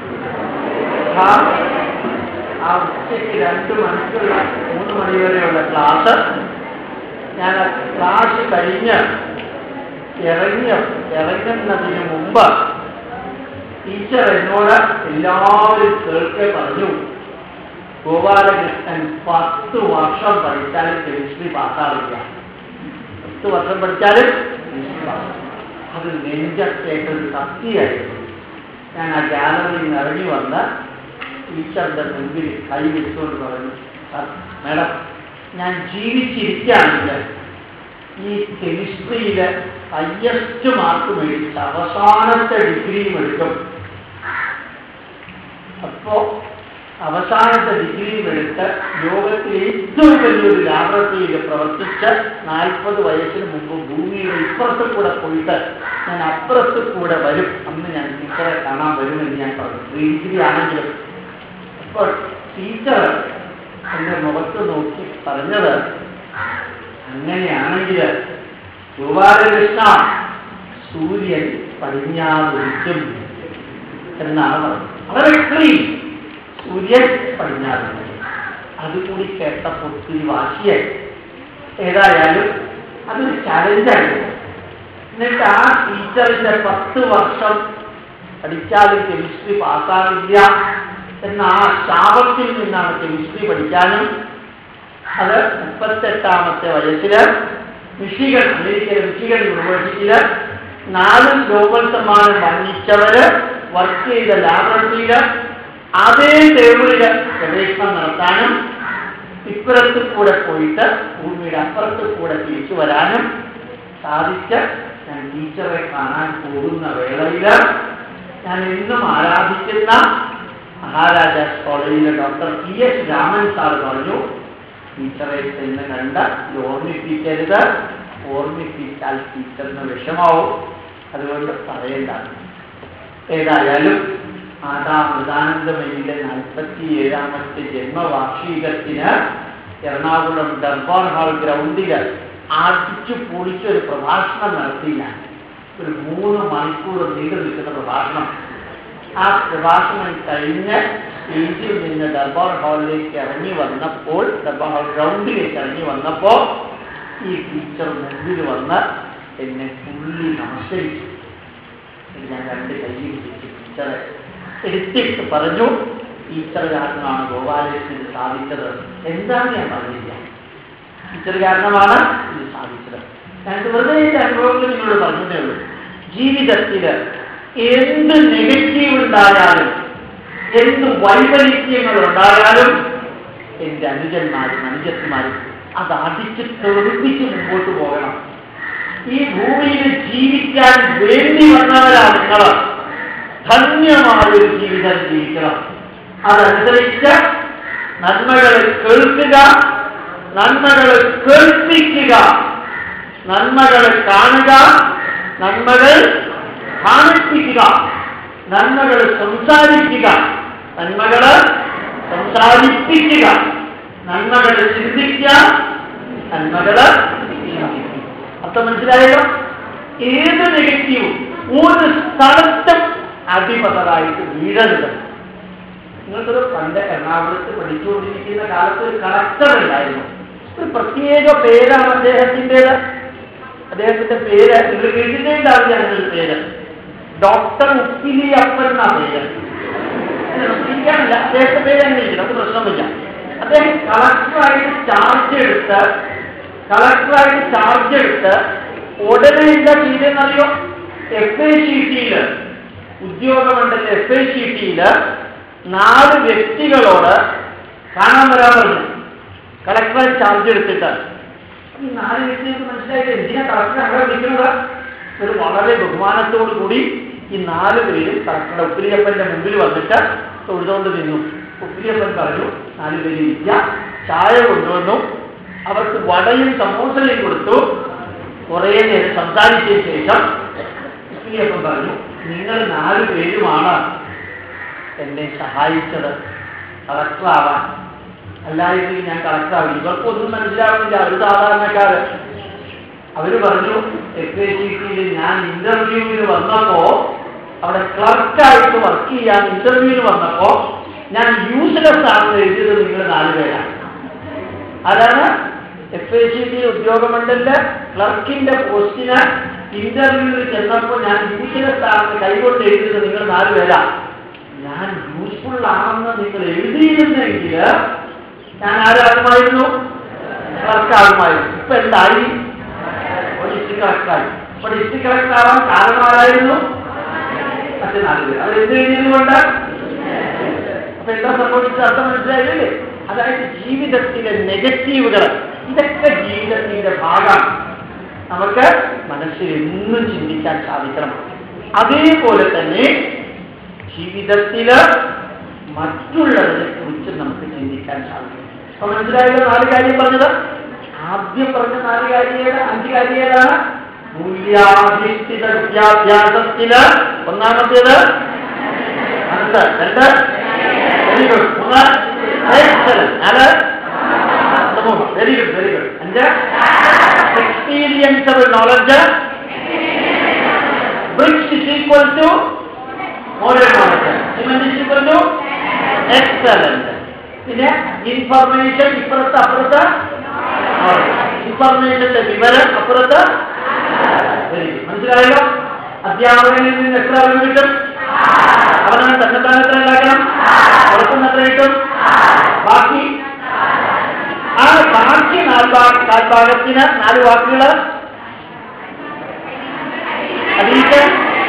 ആ ആ ഉച്ചയ്ക്ക് രണ്ട് മണിക്കുള്ള മൂന്ന് മണി വരെയുള്ള ക്ലാസ് ഞാൻ ആ ക്ലാസ് കഴിഞ്ഞ് ഇറങ്ങിയ ഇറങ്ങുന്നതിന് മുമ്പ് ടീച്ചർ എന്നോട് എല്ലാവരും കേൾക്കെ പറഞ്ഞു ഗോപാലകൃഷ്ണൻ പത്ത് വർഷം പഠിച്ചാലും കെമിസ്ട്രി പാസ്സാവില്ല പത്ത് വർഷം പഠിച്ചാലും കെമിസ്ട്രി പാസ്സാവില്ല അത് നെഞ്ചത്തേക്കൊരു സത്യമായിരുന്നു ഞാൻ ആ ഗാലറിയിൽ നിന്ന് ഇറങ്ങി വന്ന് ടീച്ചറിന്റെ മുമ്പിൽ കൈ വെച്ചുകൊണ്ട് പറഞ്ഞു "സർ, മാഡം ഞാൻ ജീവിച്ചിരിക്കുകയാണെങ്കിൽ ഈ കെമിസ്ട്രിയിൽ ഹയസ്റ്റ് മാർക്ക് മേടിച്ച് അവസാനത്തെ ഡിഗ്രിയും എടുക്കും അപ്പോ അവസാനത്തെ ഡിഗ്രിയും എടുത്ത് ലോകത്തിലെ ഏറ്റവും വലിയൊരു ലാബറട്ടറിയിൽ പ്രവർത്തിച്ച് നാൽപ്പത് വയസ്സിന് മുമ്പ് ഭൂമിയുടെ ഇപ്പുറത്ത് കൂടെ പോയിട്ട് ഞാൻ അപ്പുറത്ത് കൂടെ വരും അന്ന് ഞാൻ ടീച്ചറെ കാണാൻ വരുമെന്ന് ഞാൻ പറഞ്ഞു ഡിഗ്രി ആണെങ്കിലും അപ്പോൾ ടീച്ചർ എൻ്റെ മുഖത്ത് നോക്കി പറഞ്ഞത് അങ്ങനെയാണെങ്കിൽ ഗോപാലകൃഷ്ണ സൂര്യൻ പടിഞ്ഞാറുദിക്കും എന്നാണ് പറഞ്ഞത് വളരെ ക്ലീൻ സൂര്യൻ പടിഞ്ഞാറുദിക്കും അതുകൂടി കേട്ടപ്പോൾ ഒത്തിരി വാശിയായി ഏതായാലും അതൊരു ചലഞ്ചായിരുന്നു എന്നിട്ട് ആ ടീച്ചറിന്റെ പത്ത് വർഷം പഠിച്ചാലും കെമിസ്ട്രി പാസ്സാകില്ല എന്ന ആ ശാപത്തിൽ നിന്നാണ് കെമിസ്ട്രി പഠിക്കാനും അത് മുപ്പത്തെട്ടാമത്തെ വയസ്സില് മിഷിഗൺ അമേരിക്കയിലെ മിഷിഗൺ യൂണിവേഴ്സിറ്റിയില് നാല് ഗ്ലോബൽ സമ്മാനം വാങ്ങിച്ചവര് വർക്ക് ചെയ്ത ലാബറട്ടറിയില് അതേ ടേബിളില് ഗവേഷണം നടത്താനും ഇപ്പുറത്ത് കൂടെ പോയിട്ട് ഭൂമിയുടെ അപ്പുറത്ത് കൂടെ തിരിച്ചു വരാനും സാധിച്ച ഞാൻ ടീച്ചറെ കാണാൻ പോകുന്ന വേളയില് ഞാൻ എന്നും ആരാധിക്കുന്ന മഹാരാജാസ് കോളേജിലെ doctor P S Raman sir പറഞ്ഞു ടീച്ചറെ ചെന്ന് കണ്ട് ഇത് ഓർമ്മിപ്പിക്കരുത് ഓർമ്മിപ്പിച്ചാൽ ടീച്ചറിന് വിഷമാവും അതുകൊണ്ട് പറയണ്ട ഏതായാലും മാതാ മൃദാനന്ദമയിലെ നാൽപ്പത്തി ഏഴാമത്തെ ജന്മവാർഷികത്തിന് എറണാകുളം ദർബാർ ഹാൾ ഗ്രൗണ്ടിൽ അടിച്ചു പൊളിച്ചൊരു പ്രഭാഷണം നടത്തി ഞാൻ ഒരു മൂന്ന് മണിക്കൂർ നീണ്ടു നിൽക്കുന്ന പ്രഭാഷണം ആ പ്രഭാഷണം കഴിഞ്ഞ് സ്റ്റേജിൽ നിന്ന് ദർബാർ ഹാളിലേക്ക് ഇറങ്ങി വന്നപ്പോൾ ദർബാർ ഹാൾ ഗ്രൗണ്ടിലേക്ക് ഇറങ്ങി വന്നപ്പോൾ ഈ ടീച്ചർ മുമ്പിൽ വന്ന് എന്നെ പുള്ളി നമസ്കരിച്ചു എന്നിട്ട് ഞാൻ രണ്ട് കൈയിൽ പിടിച്ച് ടീച്ചറെ എടുത്തിട്ട് പറഞ്ഞു ടീച്ചർ കാരണമാണ് ഗോപാലകൃഷ്ണൻ ഇത് സാധിച്ചത് എന്താണ് ഞാൻ പറഞ്ഞില്ല ടീച്ചർ കാരണമാണ് ഇത് സാധിച്ചത് ഞാൻ വെറുതെ എൻ്റെ അനുഭവങ്ങൾ നിങ്ങളോട് പറഞ്ഞതേ ഉള്ളൂ ജീവിതത്തിൽ എന്ത് നെഗറ്റീവ് ഉണ്ടായാലും എന്ത് വൈപരീത്യങ്ങൾ ഉണ്ടായാലും എൻ്റെ അനുജന്മാരും അനുജന്മാരും അത് അടിച്ച് തെറിപ്പിച്ച് മുമ്പോട്ട് പോകണം ഈ ഭൂമിയിൽ ജീവിക്കാൻ വേണ്ടി വന്നവരാണ് നിങ്ങൾ ധന്യമായൊരു ജീവിതം ജീവിക്കണം അതനുസരിച്ച് നന്മകൾ കേൾക്കുക നന്മകൾ കേൾപ്പിക്കുക നന്മകൾ കാണുക നന്മകൾ കാണിപ്പിക്കുക നന്മകൾ സംസാരിക്കുക നന്മകൾ സംസാരിപ്പിക്കുക നന്മകൾ ചിന്തിക്കുക നന്മകൾ ചിന്തിക്കുക അർത്ഥം മനസ്സിലായല്ലോ ഏത് നെഗറ്റീവും ഒരു സ്ഥലത്തും അടിപതറായിട്ട് വീഴരുത് നിങ്ങൾക്കൊരു പണ്ട് എറണാകുളത്ത് പഠിച്ചുകൊണ്ടിരിക്കുന്ന കാലത്ത് ഒരു കളക്ടർ ഉണ്ടായിരുന്നു ഒരു പ്രത്യേക പേരാണ് അദ്ദേഹത്തിൻ്റെത് അദ്ദേഹത്തിന്റെ പേര് നിങ്ങൾ കേട്ടിട്ടുണ്ടാവില്ല എന്നൊരു പേര് ഡോക്ടർ ഉപ്പിലി അപ്പൻ എന്നാ പേര് ശ്രദ്ധിക്കാനില്ല അദ്ദേഹത്തിന്റെ പേര് അങ്ങനെ ഇരിക്കണം അത് പ്രശ്നമില്ല അദ്ദേഹം കളക്ടറായിട്ട് ചാർജ് എടുത്ത് കളക്ടറായിട്ട് ചാർജ് എടുത്ത് ഉടനെ എന്താ ചെയ്തെന്നറിയോ എഫ് ഐ സി ടിയില് ഉദ്യോഗമണ്ഡലം എഫ് ഐ സി ടിയില് നാല് വ്യക്തികളോട് കാണാൻ വരാൻ പറഞ്ഞു കളക്ടറെ ചാർജ് എടുത്തിട്ട് ഈ നാല് വ്യക്തികൾക്ക് മനസ്സിലായിട്ട് എന്തിനാ കളക്ടർ അവിടെ വിളിക്കുന്നത് ഒരു വളരെ ബഹുമാനത്തോടു കൂടി ഈ നാല് പേരും കളക്ടറുടെ ഉപ്പിലിയപ്പന്റെ മുമ്പിൽ വന്നിട്ട് തൊഴുതുകൊണ്ട് നിന്നു ഉപ്പിലിയപ്പൻ പറഞ്ഞു നാല് പേര് ഇരിക്കുക ചായ കൊണ്ടുവന്നു അവർക്ക് വടയും സമോസയും കൊടുത്തു കുറേ നേരം സംസാരിച്ചതിന് ശേഷം ഉപ്പിലിയപ്പൻ പറഞ്ഞു നിങ്ങൾ നാല് പേരുമാണ് എന്നെ സഹായിച്ചത് കളക്ടറാവാൻ അല്ലായിരുന്നെങ്കിൽ ഞാൻ കളക്ടറാവും ഇവർക്കൊന്നും മനസ്സിലാവുന്നില്ല അവർ സാധാരണക്കാര് അവര് പറഞ്ഞു എഫ് എ സി ടിയിൽ ഞാൻ ഇന്റർവ്യൂവിന് വന്നപ്പോ അവിടെ ക്ലർക്കായിട്ട് വർക്ക് ചെയ്യാൻ ഇന്റർവ്യൂവിന് വന്നപ്പോ ഞാൻ യൂസ്ലെസ് ആണെന്ന് എഴുതിയത് നിങ്ങൾ നാലുപേരാണ് അതാണ് എഫ് എ സി ടി ഉദ്യോഗമണ്ഡലില് ക്ലർക്കിന്റെ പോസ്റ്റിന് ഇന്റർവ്യൂവിൽ ചെന്നപ്പോൾ ഞാൻ യൂസ്ലെസ് ആണെന്ന് കൈകൊണ്ട് എഴുതിയത് നിങ്ങൾ നാലുപേരാ ഞാൻ യൂസ്ഫുൾ ആണെന്ന് നിങ്ങൾ എഴുതിയിരുന്നെങ്കിൽ ഞാൻ ആരാകുമായിരുന്നു ക്ലർക്കാകുമായിരുന്നു ഇപ്പൊ എന്തായി ഒരു ഡിസ്ട്രിക്ട് കളക്ടറായി അപ്പൊ ഡിസ്ട്രിക്ട് കളക്ടർ ആവാൻ കാരണമാരായിരുന്നു മറ്റു നാലുപേർ അത് എന്ത് എഴുതിയതുകൊണ്ട് അപ്പൊ എന്താ സംഭവിച്ചത് അർത്ഥം മനസ്സിലായില്ലേ അതായത് ജീവിതത്തിലെ നെഗറ്റീവുകൾ ഇതൊക്കെ ജീവിതത്തിന്റെ ഭാഗമാണ് നമുക്ക് മനസ്സിൽ എന്നും ചിന്തിക്കാൻ സാധിക്കണം അതേപോലെ തന്നെ ജീവിതത്തില് മറ്റുള്ളവരെ കുറിച്ച് നമുക്ക് ചിന്തിക്കാൻ സാധിക്കും അപ്പൊ മനസ്സിലായല്ലോ നാല് കാര്യം പറഞ്ഞത് ആദ്യം പറഞ്ഞ നാല് കാര്യേത് അഞ്ച് കാര്യേതാണ് മൂല്യാധിഷ്ഠിത വിദ്യാഭ്യാസത്തില് ഒന്നാമത്തേത് അടുത്ത രണ്ട് വെരി ഗുഡ് മൂന്ന് excellent. നാല് മൂന്ന് വെരി ഗുഡ് വെരി ഗുഡ് അഞ്ച് experienceable knowledge bricks is equal to modern knowledge cement is equal to excellent പിന്നെ ഇൻഫർമേഷൻ ഇപ്പുറത്ത് അപ്പുറത്ത് ഇൻഫർമേഷന്റെ വിവരം അപ്പുറത്ത് വെരി ഗുഡ് മനസ്സിലായല്ലോ അധ്യാപകനിൽ നിന്ന് എത്ര അറിവ് കിട്ടും അവനാണ് തന്നെത്താൻ എത്ര ഉണ്ടാക്കണം പുറത്തുനിന്ന് എത്ര കിട്ടും ബാക്കി ആ ബാക്കി നാല് ഭാഗ കാൽഭാഗത്തിന് നാല് വാക്കുകൾ അതീക്ക്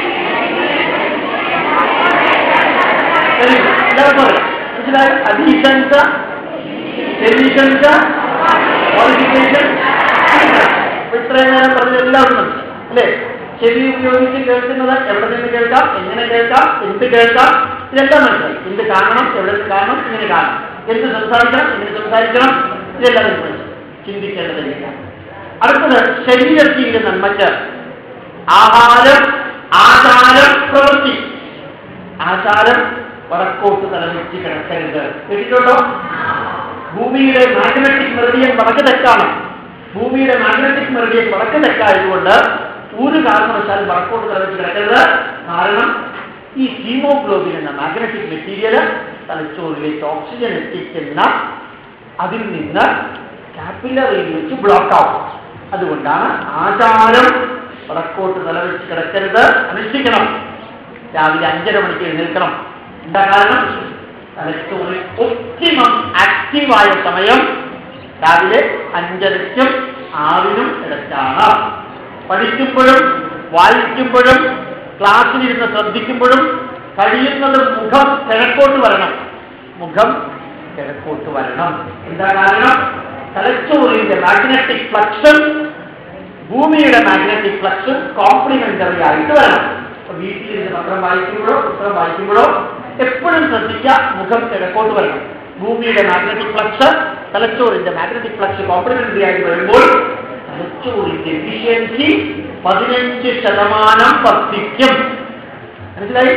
വെരി ഗുഡ് എല്ലാവർക്കും അറിയാം മനസ്സിലായോ അഡീഷൻസ് ഡെലീഷൻസ് ക്വാളിഫിക്കേഷൻ ഇത്രയും നേരം പറഞ്ഞ എല്ലാവരും മനസ്സിലായി അല്ലേ ചെവി ഉപയോഗിച്ച് കേൾക്കുന്നത് എവിടെ നിന്ന് കേൾക്കാം എങ്ങനെ കേൾക്കാം എന്ത് കേൾക്കാം ഇതെല്ലാം മനസ്സിലായി എന്ത് കാണണം എവിടെ നിന്ന് കാണണം ഇങ്ങനെ കാണണം എന്ത് സംസാരിക്കണം എങ്ങനെ സംസാരിക്കണം ഇതെല്ലാം നമുക്ക് മനസ്സിലായി ചിന്തിക്കേണ്ടതില്ല അടുത്തത് ശരീരത്തിന്റെ നന്മയ്ക്ക് ആഹാരം ആചാരം പ്രവൃത്തി ആചാരം വടക്കോട്ട് തലവെച്ച് കിടക്കരുത് കേട്ടിട്ടുണ്ടോ ഭൂമിയുടെ മാഗ്നറ്റിക് മെറിഡിയൻ വടക്ക് തെക്കാണ് ഭൂമിയുടെ മാഗ്നറ്റിക് മെറിഡിയൻ വടക്ക് തെക്കായതുകൊണ്ട് ഒരു കാരണവശാലും വടക്കോട്ട് തലവെച്ച് കിടക്കരുത് കാരണം ഈ ഹീമോഗ്ലോബിൻ എന്ന മാഗ്നറ്റിക് മെറ്റീരിയൽ തലച്ചോറിലേക്ക് ഓക്സിജൻ എത്തിക്കുന്ന അതിൽ നിന്ന് കാപ്പിലറിയിൽ വെച്ച് ബ്ലോക്ക് ആവും അതുകൊണ്ടാണ് ആചാരം വടക്കോട്ട് തലവെച്ച് കിടക്കരുത് അനുഷ്ഠിക്കണം രാവിലെ അഞ്ചര മണിക്ക് എഴുന്നേൽക്കണം എന്താ കാരണം തലച്ചോറിൽ ഒപ്റ്റിമം ആക്റ്റീവായ സമയം രാവിലെ അഞ്ചരയ്ക്കും ആറിനും ഇടയ്ക്കാണ് പഠിക്കുമ്പോഴും വായിക്കുമ്പോഴും ക്ലാസ്സിലിരുന്ന് ശ്രദ്ധിക്കുമ്പോഴും കഴിയുന്നത് മുഖം കിഴക്കോട്ട് വരണം മുഖം കിഴക്കോട്ട് വരണം എന്താ കാരണം തലച്ചോറിന്റെ മാഗ്നറ്റിക് ഫ്ലക്ഷൻ ഭൂമിയുടെ മാഗ്നറ്റിക് ഫ്ലക്ഷൻ കോംപ്ലിമെന്ററി ആയിട്ട് വരണം അപ്പൊ വീട്ടിലിരുന്ന് പത്രം വായിക്കുമ്പോഴോ പുസ്തകം വായിക്കുമ്പോഴോ എപ്പോഴും ശ്രദ്ധിക്കുക മുഖം കിഴക്കോട്ട് വരണം ഭൂമിയുടെ മാഗ്നറ്റിക് ഫ്ലക്സ് തലച്ചോറിന്റെ മാഗ്നറ്റിക് ഫ്ലക്സ് കോംപ്ലിമെന്ററി ആയിട്ട് വരുമ്പോൾ തലച്ചോറിന്റെ എഫിഷ്യൻസി പതിനഞ്ച് ശതമാനം വർദ്ധിക്കും മനസ്സിലായി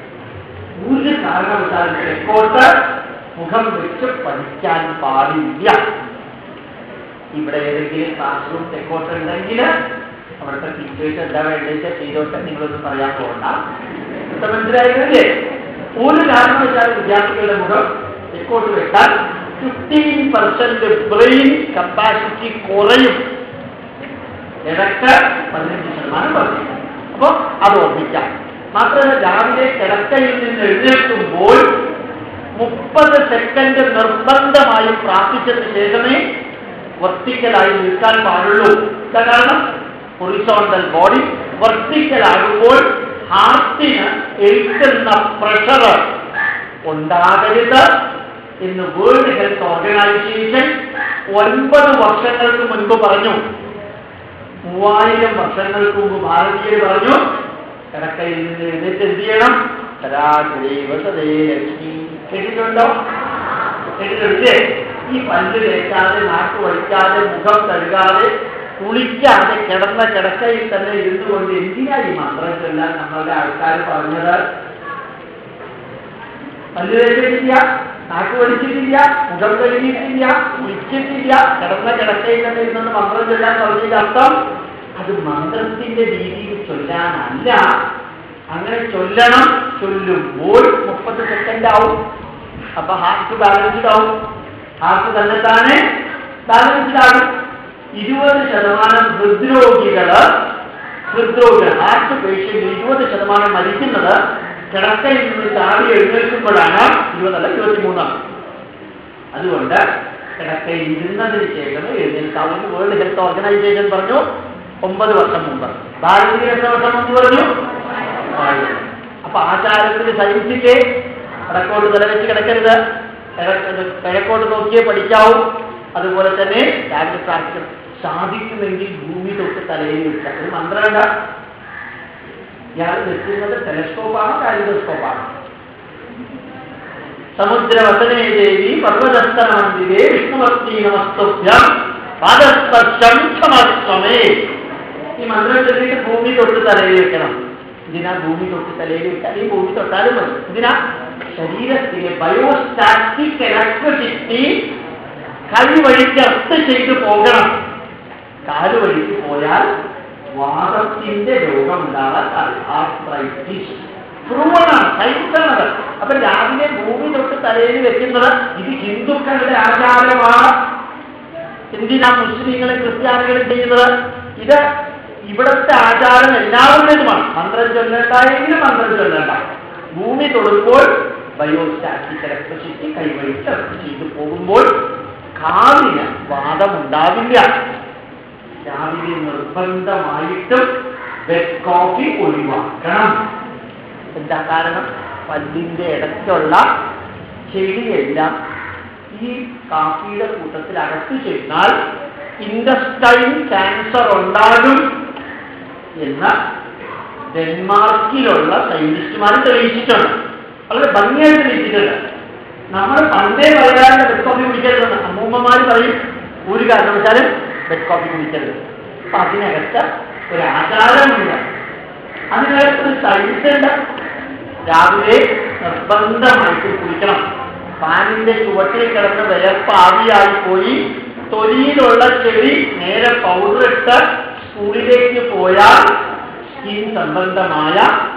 ഒരു കാരണവശാലും കിഴക്കോട്ട് മുഖം വെച്ച് പഠിക്കാൻ പാടില്ല ഇവിടെ ഏതെങ്കിലും ക്ലാസ് റൂം തെക്കോട്ട് ഉണ്ടെങ്കിൽ അവിടുത്തെ ടീച്ചേഴ്സ് എന്താ വേണ്ടത് ചെയ്തോട്ടെ നിങ്ങളൊന്നും പറയാൻ പോകണ്ട ഇപ്പൊ മനസ്സിലായില്ലേ ഒരു കാരണവശാലും വിദ്യാർത്ഥികളുടെ മുഖം തെക്കോട്ട് വെച്ചാൽ ഫിഫ്റ്റീൻ പെർസെന്റ് ബ്രെയിൻ കപ്പാസിറ്റി കുറയും ഇടയ്ക്ക് പതിനഞ്ച് ശതമാനം വർദ്ധിക്കും അപ്പോൾ അത് ഓർമ്മിക്കാം മാത്രമല്ല രാവിലെ കിടക്കയിൽ നിന്ന് എഴുന്നേൽക്കുമ്പോൾ മുപ്പത് സെക്കൻഡ് നിർബന്ധമായും പ്രാർത്ഥിച്ചതിന് ശേഷമേ വർത്തിക്കലായി നിൽക്കാൻ പാടുള്ളൂ എന്താ കാരണം ഹൊറിസോണ്ടൽ ബോഡി വർത്തിക്കലാകുമ്പോൾ ഹാർട്ടിന് ഏൽക്കുന്ന പ്രഷർ ഉണ്ടാകരുത് എന്ന് വേൾഡ് ഹെൽത്ത് ഓർഗനൈസേഷൻ ഒൻപത് വർഷങ്ങൾക്ക് മുൻപ് പറഞ്ഞു മൂവായിരം വർഷങ്ങൾക്ക് മുമ്പ് ഭാരതീയർ പറഞ്ഞു കിടക്കയിൽ നിന്ന് എഴുന്നേറ്റ് എന്ത് ചെയ്യണം സദാ ലക്ഷ്മി കേട്ടിട്ടുണ്ടോ കേട്ടിട്ടില്ലേ ഈ പല്ല് തേക്കാതെ നാക്ക് വഴിക്കാതെ മുഖം കഴുകാതെ കുളിക്കാതെ കിടന്ന കിടക്കയിൽ തന്നെ ഇരുന്നു കൊണ്ട് എന്തിനാ ഈ മന്ത്രം ചൊല്ലാൻ നമ്മളുടെ ആൾക്കാർ പറഞ്ഞത് പല്ല് തേച്ചിട്ടില്ല നാക്ക് വലിച്ചിട്ടില്ല മുഖം കഴുകിയിട്ടില്ല കുളിച്ചിട്ടില്ല കിടന്ന കിടക്കയിൽ തന്നെ ഇരുന്ന് മന്ത്രം ചൊല്ലാൻ പറഞ്ഞതിന്റെ അർത്ഥം അത് മന്ത്രത്തിന്റെ രീതിയിൽ ചൊല്ലാനല്ല അങ്ങനെ ചൊല്ലണം ചൊല്ലുമ്പോൾ മുപ്പത് സെക്കൻഡ് ആവും അപ്പൊ ഹാർട്ട് ബാലൻസ്ഡ് ആവും ഹാർട്ട് തന്നെ താനെ ബാലൻസ്ഡ് ആകും ഇരുപത് ശതമാനം ഹൃദ്രോഗികള് ഹൃദ്രോഗികൾ ഹാർട്ട് പേഷ്യന്റ് ഇരുപത് ശതമാനം മരിക്കുന്നത് കിടക്കയിൽ നിന്ന് ചാടി എഴുന്നേൽക്കുമ്പോഴാണ് ഇരുപതല്ല ഇരുപത്തിമൂന്നാണ് അതുകൊണ്ട് കിടക്കയിൽ ഇരുന്നതിന് ശേഷം എഴുന്നേൽക്കാവുന്ന വേൾഡ് ഹെൽത്ത് ഓർഗനൈസേഷൻ പറഞ്ഞു ഒമ്പത് വർഷം മുമ്പ് ഭാരതീയ എത്ര വർഷം മുമ്പ് പറഞ്ഞു ആയിരം. അപ്പൊ ആചാരത്തിന് സഹിച്ചില്ലേ വടക്കോട്ട് തലവെച്ച് കിടക്കരുത് കിഴക്ക് കിഴക്കോട്ട് നോക്കിയേ പഠിക്കാവൂ അതുപോലെ തന്നെ രാവിലെ പ്രാർത്ഥിക്കണം സാധിക്കുമെങ്കിൽ ഭൂമി തൊട്ട് തലയിൽ വെക്കുക ഒരു മന്ത്രമല്ല ഇയാൾ വെക്കുന്നത് ടെലസ്കോപ്പാണോ കാലിഡോസ്കോപ്പാണോ സമുദ്രവസനേ ദേവി പർവ്വതസ്ഥനമന്ദിരേ വിഷ്ണുവർത്തി നമസ്തുഭ്യം പാദസ്പർശം ക്ഷമസ്വമേ ഈ മന്ത്രം ചൊല്ലിയിട്ട് ഭൂമി തൊട്ട് തലയിൽ വെക്കണം ഇതിനാ ഭൂമി തൊട്ട് തലയിൽ വെച്ചാൽ ഈ ഭൂമി തൊട്ടാലും മതി ഇതിനാ ശരീരത്തിലെ ബയോസ്റ്റാറ്റിക് ഇലക്ട്രിസിറ്റി കൈ വഴിക്ക് അർത്ഥ ചെയ്തു പോകണം കാല് വഴിക്ക് പോയാൽ വാദത്തിന്റെ രോഗം ഉണ്ടാവാൻ ആർത്രൈറ്റിസ് പ്രൂവണാണ് സൈൻസാണത് അപ്പൊ രാവിലെ ഭൂമി തൊട്ട് തലയിൽ വെക്കുന്നത് ഇത് ഹിന്ദുക്കളുടെ ആചാരമാണ് എന്തിനാ മുസ്ലിങ്ങളും ക്രിസ്ത്യാനികളും ചെയ്യുന്നത് ഇത് ഇവിടുത്തെ ആചാരം എല്ലാവരുടേതുമാണ് മന്ത്രം ചൊല്ലേണ്ടായെങ്കിലും മന്ത്രം ചൊല്ലേണ്ട ഭൂമി തൊടുമ്പോൾ ബയോസ്റ്റാറ്റിക് ഇലക്ട്രിസിറ്റി കൈവഴിച്ച് ഇറക്കി ചെയ്തു പോകുമ്പോൾ കാലിന് വാദമുണ്ടാവില്ല രാവിലെ നിർബന്ധമായിട്ടും ബെഡ് കോഫി ഒഴിവാക്കണം എന്താ കാരണം പല്ലിന്റെ ഇടയ്ക്കുള്ള ചെടിയെല്ലാം ഈ കാപ്പിയുടെ കൂട്ടത്തിൽ അകത്ത് ചെന്നാൽ ഇൻഡസ്റ്റൈൻ ക്യാൻസർ ഉണ്ടാകും എന്ന് ഡെൻമാർക്കിലുള്ള സയന്റിസ്റ്റുമാർ തെളിയിച്ചിട്ടുണ്ട് വളരെ ഭംഗിയായിട്ട് തെളിയിച്ചിട്ടുണ്ട് നമ്മൾ പണ്ടേ പറയാറുണ്ട് ബെഡ് കോഫി കുടിക്കരുതെന്ന് അമ്മൂമ്മമാർ പറയും ഒരു കാരണവശാലും ബെഡ് കോഫി കുടിക്കരുത് അപ്പൊ അതിനകത്ത് ഒരു ആചാരമുണ്ട് അതിനകത്ത് ഒരു സയൻസ് ഉണ്ട് രാവിലെ നിർബന്ധമായിട്ട് കുളിക്കണം ഫാനിന്റെ ചുവട്ടിൽ കിടന്ന് വിയർപ്പ് ആവിയായി പോയി തൊലിയിലുള്ള ചെടി നേരെ പൗഡർ ഇട്ട് സ്കൂളിലേക്ക് പോയാൽ സ്കിൻ സംബന്ധമായ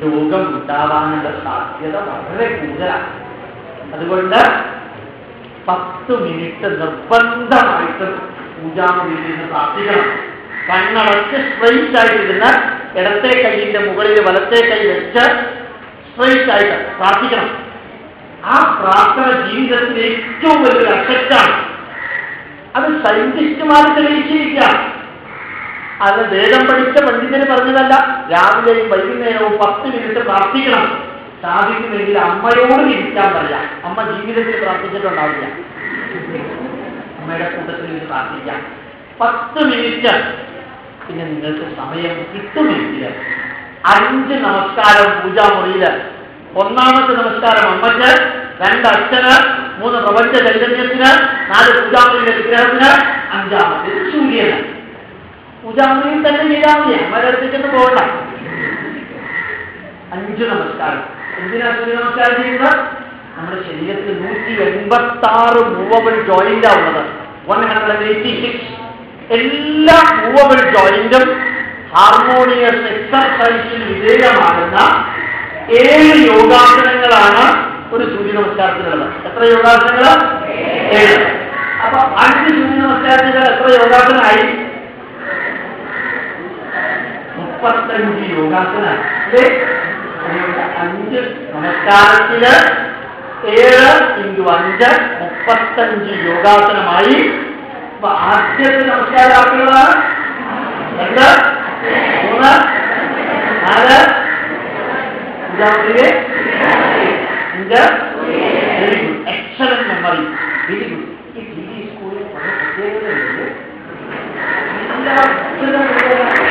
രോഗം ഉണ്ടാവാനുള്ള സാധ്യത വളരെ കൂടുതലാണ് അതുകൊണ്ട് പത്ത് മിനിറ്റ് നിർബന്ധമായിട്ട് പൂജാമുറിയിൽ നിന്ന് പ്രാർത്ഥിക്കണം കണ്ണടച്ച് സ്ട്രെയിറ്റ് ആയിട്ടിരുന്ന് ഇടത്തെ കൈയിന്റെ മുകളിൽ വലത്തെ കൈ വെച്ച് സ്ട്രെയിറ്റ് ആയിട്ട് പ്രാർത്ഥിക്കണം ആ പ്രാർത്ഥന ജീവിതത്തിലെ ഏറ്റവും വലിയൊരു അസറ്റാണ് അത് സയന്റിസ്റ്റുമാർ തെളിയിച്ചിരിക്കുകയാണ് അത് വേദം പഠിച്ച പണ്ഡിതന് പറഞ്ഞതല്ല രാവിലെയും വൈകുന്നേരവും പത്ത് മിനിറ്റ് പ്രാർത്ഥിക്കണം സാധിക്കുമെങ്കിൽ അമ്മയോട് ഇരിക്കാൻ പറയാം അമ്മ ജീവിതത്തിൽ പ്രാർത്ഥിച്ചിട്ടുണ്ടാവില്ല അമ്മയുടെ കൂട്ടത്തിൽ ഇരുന്ന് പ്രാർത്ഥിക്കാം പത്ത് മിനിറ്റ് പിന്നെ നിങ്ങൾക്ക് സമയം കിട്ടുമെങ്കിൽ അഞ്ച് നമസ്കാരം പൂജാമുറിയിൽ ഒന്നാമത്തെ നമസ്കാരം അമ്മയ്ക്ക് രണ്ട് അച്ഛന് മൂന്ന് പ്രപഞ്ച ചൈതന്യത്തിന് നാല് പൂജാമുറിയിലെ വിഗ്രഹത്തിന് അഞ്ചാമത്തെ സൂര്യന് പൂജാമുറിയിൽ തന്നെ ചെയ്താൽ മതി അമ്മയുടെ അടുത്തേക്കൊന്ന് പോകണ്ട അഞ്ച് നമസ്കാരം എന്തിനാ സൂര്യ നമസ്കാരം ചെയ്യുന്നത് നമ്മുടെ ശരീരത്തിൽ നൂറ്റി എൺപത്തി ആറ് മൂവബിൾ ജോയിന്റാ ഉള്ളത് വൺ ഹൺഡ്രഡ് എയ്റ്റി സിക്സ് എല്ലാ മൂവബിൾ ജോയിന്റും ഹാർമോണിയസ് എക്സർസൈസിന് വിധേയമാകുന്ന ഏഴ് യോഗാസനങ്ങളാണ് ഒരു സൂര്യ നമസ്കാരത്തിലുള്ളത് എത്ര യോഗാസനങ്ങൾ ഏഴ് അപ്പൊ അഞ്ച് സൂര്യ നമസ്കാരത്തിൽ എത്ര യോഗാസനമായി മുപ്പത്തഞ്ച് യോഗാസന അല്ലേ അതുകൊണ്ട് അഞ്ച് നമസ്കാരത്തില് ഏഴ് ഇൻറ്റു അഞ്ച് മുപ്പത്തഞ്ച് യോഗാസനമായി അപ്പൊ ആദ്യത്തെ നമസ്കാരം ആക്കുള്ളതാണ് രണ്ട് മൂന്ന് നാല് അഞ്ചാമത്തെ അഞ്ച് very good excellent memory very good ഈ ടി വി സ്കൂളിൽ പല പ്രത്യേകതയുണ്ട് എല്ലാ അക്ഷരങ്ങളും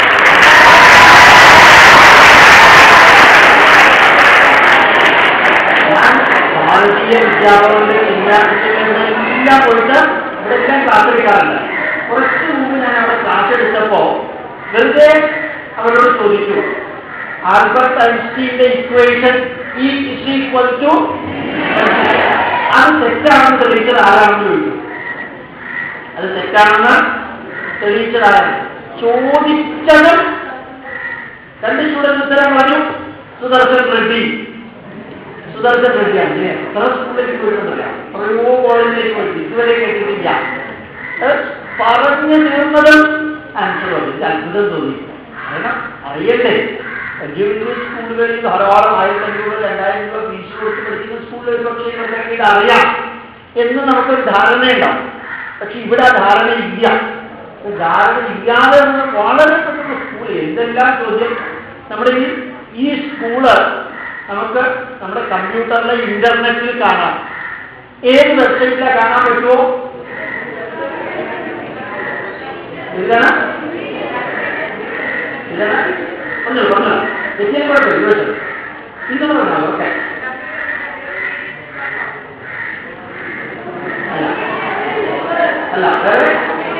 ഞാൻ ഭാരതീയ വിദ്യാഭവന്റെ എല്ലാം കൊടുത്ത് ഇവിടെ എല്ലാം ക്ലാസ് എടുക്കാറുണ്ട് കുറച്ച് മുമ്പ് ഞാൻ അവിടെ ക്ലാസ് എടുത്തപ്പോ വെറുതെ അവരോട് ചോദിച്ചു ആൽബർട്ട് ഐൻസ്റ്റീന്റെ equation E is equal to അത് തെറ്റാണെന്ന് തെളിയിച്ചത് ആരാണെന്ന് ചോദിച്ചു അത് തെറ്റാണെന്ന് തെളിയിച്ചത് ആരാണ് ചോദിച്ചതും രണ്ട് സ്റ്റുഡൻസ് ഉത്തരം പറഞ്ഞു സുദർശൻ റെഡ്ഡി സുദർശൻ റെഡ്ഡിയാണ് ഇല്ലേ? എത്ര സ്കൂളിലേക്ക് പോയിട്ടുണ്ടല്ല എത്രയോ കോളേജിലേക്ക് പോയിട്ട് ഇതുവരെ കേട്ടിട്ടില്ല അത് പറഞ്ഞു തീർന്നതും ആൻസർ വന്നില്ല അത്ഭുതം തോന്നി കാരണം അറിയണ്ടേ വലിയ വലിയ സ്കൂളുകളിൽ ധാരാളം ആയിരത്തി അഞ്ഞൂറ് രണ്ടായിരം രൂപ ഫീസ് കൊടുത്ത് പഠിക്കുന്ന സ്കൂളിൽ ഒരു പക്ഷേ ഇവർക്ക് ഇത് അറിയാം എന്ന് നമുക്കൊരു ധാരണയുണ്ടാവും പക്ഷെ ഇവിടെ ആ ധാരണ ഇല്ല ഈ ധാരണ ഇല്ലാതെ നമ്മൾ വളരെ പെട്ടെന്ന് സ്കൂൾ എന്തെല്ലാം ചോദ്യം നമ്മുടെ ഈ ഈ സ്കൂള് നമുക്ക് നമ്മുടെ കമ്പ്യൂട്ടറിലെ ഇന്റർനെറ്റിൽ കാണാം ഏത് വെബ്സൈറ്റിലാണ് കാണാൻ പറ്റുമോ ഇതാണ് ഇതാണ് ഒന്ന് ഒന്ന് വ്യത്യാസം കുഴപ്പമില്ല ചോദിച്ചത് ഇങ്ങനെ പറഞ്ഞാൽ ഓക്കെ അല്ല അല്ല വേറെ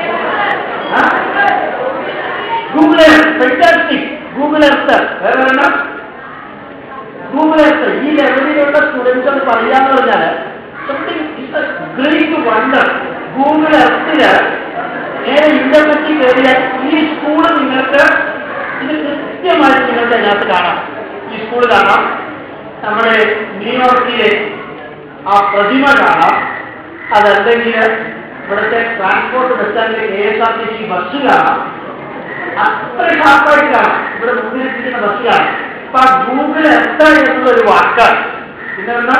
ഗൂഗിൾ ഫെന്റാസ്റ്റിക് ഗൂഗിൾ എർത്ത് വേറെ വേണ്ട ഗൂഗിൾ എർത്ത് ഈ ലെവലിലുള്ള സ്റ്റുഡൻസ് അത് പറയാന്ന് പറഞ്ഞാൽ സംതിങ് ഗ്രേറ്റ് വണ്ടർ ഗൂഗിൾ എർത്തില് നേരെ ഇന്റർനെറ്റിൽ കയറിയാൽ ഈ സ്കൂൾ നിങ്ങൾക്ക് ഇത് കൃത്യമായിട്ട് നിങ്ങൾക്ക് അതിനകത്ത് കാണാം ഈ സ്കൂൾ കാണാം നമ്മുടെ ന്യൂയോർക്കിലെ ആ പ്രതിമ കാണാം അതല്ലെങ്കിൽ ഇവിടുത്തെ ട്രാൻസ്പോർട്ട് ബസ് സ്റ്റാൻഡിലെ K S R T C bus കാണാം അത്ര ഷാർപ്പായിട്ട് കാണാം ഇവിടെ മുന്നിലിരിക്കുന്ന ബസ് കാണാം അപ്പൊ ആ ഗൂഗിൾ എത്ര എന്നുള്ളൊരു വാക്കാണ് പിന്നെ എന്താ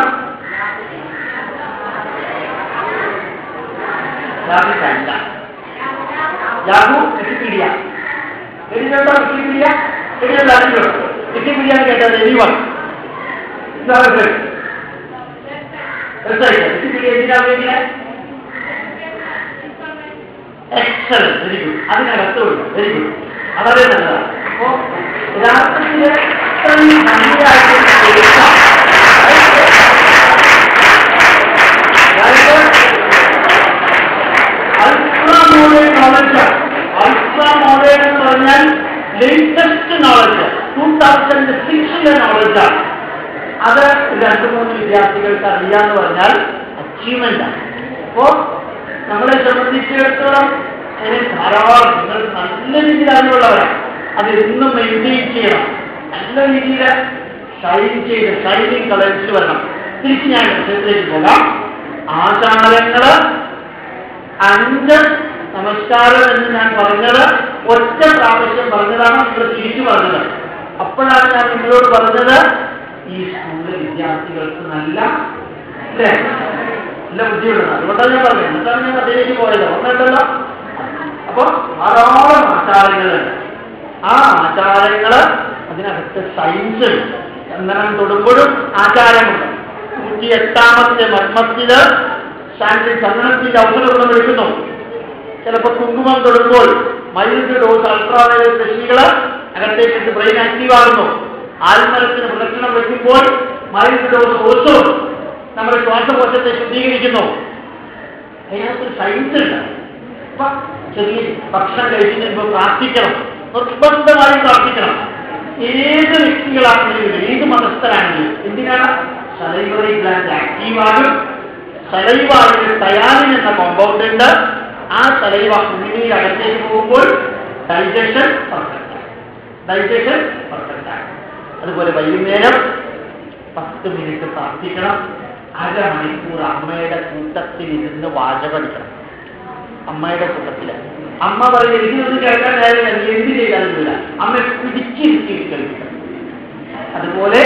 യാതൊരു യാഹു വിക്കിപീഡിയ എഴുതിയുണ്ടോ വിക്കിപീഡിയ എഴുതിയുണ്ടോ അറിഞ്ഞുണ്ടോ വിക്കിപീഡിയ കേട്ടത് എരിവൺ എന്താണ് വെബ്സൈറ്റ് വിക്കിപീഡിയ എന്തിനാ ഉപയോഗിക്കുന്നത് എക്സലന്റ് വെരി ഗുഡ് അതിനകത്തുണ്ട് വെരി ഗുഡ് വളരെ നല്ലതാണ് അപ്പോ യഥാർത്ഥത്തിൽ ഇത്രയും ഭംഗിയായിട്ട് എഴുതാം. അതായത് ultra modern knowledge ultra modern എന്ന് പറഞ്ഞാൽ ലേറ്റസ്റ്റ് നോളജ് ടൂ തൗസൻഡ് സിക്സിലെ നോളജാണ് അത് രണ്ട് മൂന്ന് വിദ്യാർത്ഥികൾക്ക് അറിയാന്ന് പറഞ്ഞാൽ അച്ചീവ്മെന്റ് ആണ് അപ്പോ നമ്മളെ സംബന്ധിച്ചിടത്തോളം അതിന് ധാരാളം നിങ്ങൾ നല്ല രീതിയിൽ അറിവുള്ളവരാണ് അത് എന്നും മെയിൻറ്റെയിൻ ചെയ്യണം നല്ല രീതിയിൽ ഷൈൻ ചെയ്ത് ഷൈനിങ് കളേഴ്സിൽ വരണം തിരിച്ച് ഞാൻ വിഷയത്തിലേക്ക് പോകാം ആചാരങ്ങള് അഞ്ച് നമസ്കാരം എന്ന് ഞാൻ പറഞ്ഞത് ഒറ്റ പ്രാവശ്യം പറഞ്ഞതാണ് നിങ്ങൾ തിരിച്ചു പറഞ്ഞത് അപ്പോഴാണ് ഞാൻ നിങ്ങളോട് പറഞ്ഞത് ഈ സ്കൂളിലെ വിദ്യാർത്ഥികൾക്ക് നല്ല അല്ലേ നല്ല ബുദ്ധിയുള്ളത് അതുകൊണ്ടാണ് ഞാൻ പറഞ്ഞത് എന്നിട്ടാണ് ഞാൻ അതിലേക്ക് പോയത് ഓർമ്മയുണ്ടല്ലോ അപ്പൊ ധാരാളം ആചാരങ്ങളുണ്ട് ആ ആചാരങ്ങള് അതിനകത്ത് സയൻസ് ഉണ്ട് ചന്ദനം തൊടുമ്പോഴും ആചാരമുണ്ട് നൂറ്റി എട്ടാമത്തെ മർമ്മത്തില് ശാന്തി ചന്ദനത്തിന്റെ ഔഷധം വിളിക്കുന്നു ചിലപ്പോൾ കുങ്കുമം തൊടുമ്പോൾ മൈൽഡ് ഡോസ് അൾട്രാവയലറ്റ് രശ്മികള് അകത്തേക്ക് ബ്രെയിൻ ആക്റ്റീവ് ആകുന്നു ആൽമരത്തിന് പ്രദക്ഷിണം വയ്ക്കുമ്പോൾ മൈൽഡ് ഡോസ് ഓസോൺ നമ്മുടെ ശ്വാസകോശത്തെ ശുദ്ധീകരിക്കുന്നു അതിനകത്തൊരു സയൻസ് ഉണ്ട് അപ്പൊ ചെറിയ ഭക്ഷണം കഴിക്കുന്നതിന് പ്രാർത്ഥിക്കണം നിർബന്ധമായി പ്രാർത്ഥിക്കണം ഏത് വ്യക്തികളാണെങ്കിലും ഏത് മതസ്ഥരാണെങ്കിലും എന്തിനാണ് സലൈവറി ഗ്ലാൻഡ് ആക്റ്റീവാകും സലൈവായിൽ തയാറിൻ എന്ന കോമ്പൗണ്ട് ഉണ്ട് ആ സലൈവ ഉള്ളിൽ അകത്തേക്ക് പോകുമ്പോൾ ഡൈജഷൻ പെർഫെക്റ്റ് ഡൈജഷൻ പെർഫെക്റ്റ് ആണ് അതുപോലെ വൈകുന്നേരം പത്ത് മിനിറ്റ് പ്രാർത്ഥിക്കണം അരമണിക്കൂർ അമ്മയുടെ കൂട്ടത്തിൽ ഇരുന്ന് വാചകടിക്കണം അമ്മയുടെ കൂട്ടത്തില് അമ്മ പറയും എനിക്കൊന്നും കേൾക്കാൻ നേരം നീ എന്ത് ചെയ്താലും വിടാം അമ്മ പിടിച്ചിരുത്തി കേൾപ്പിക്കണം അതുപോലെ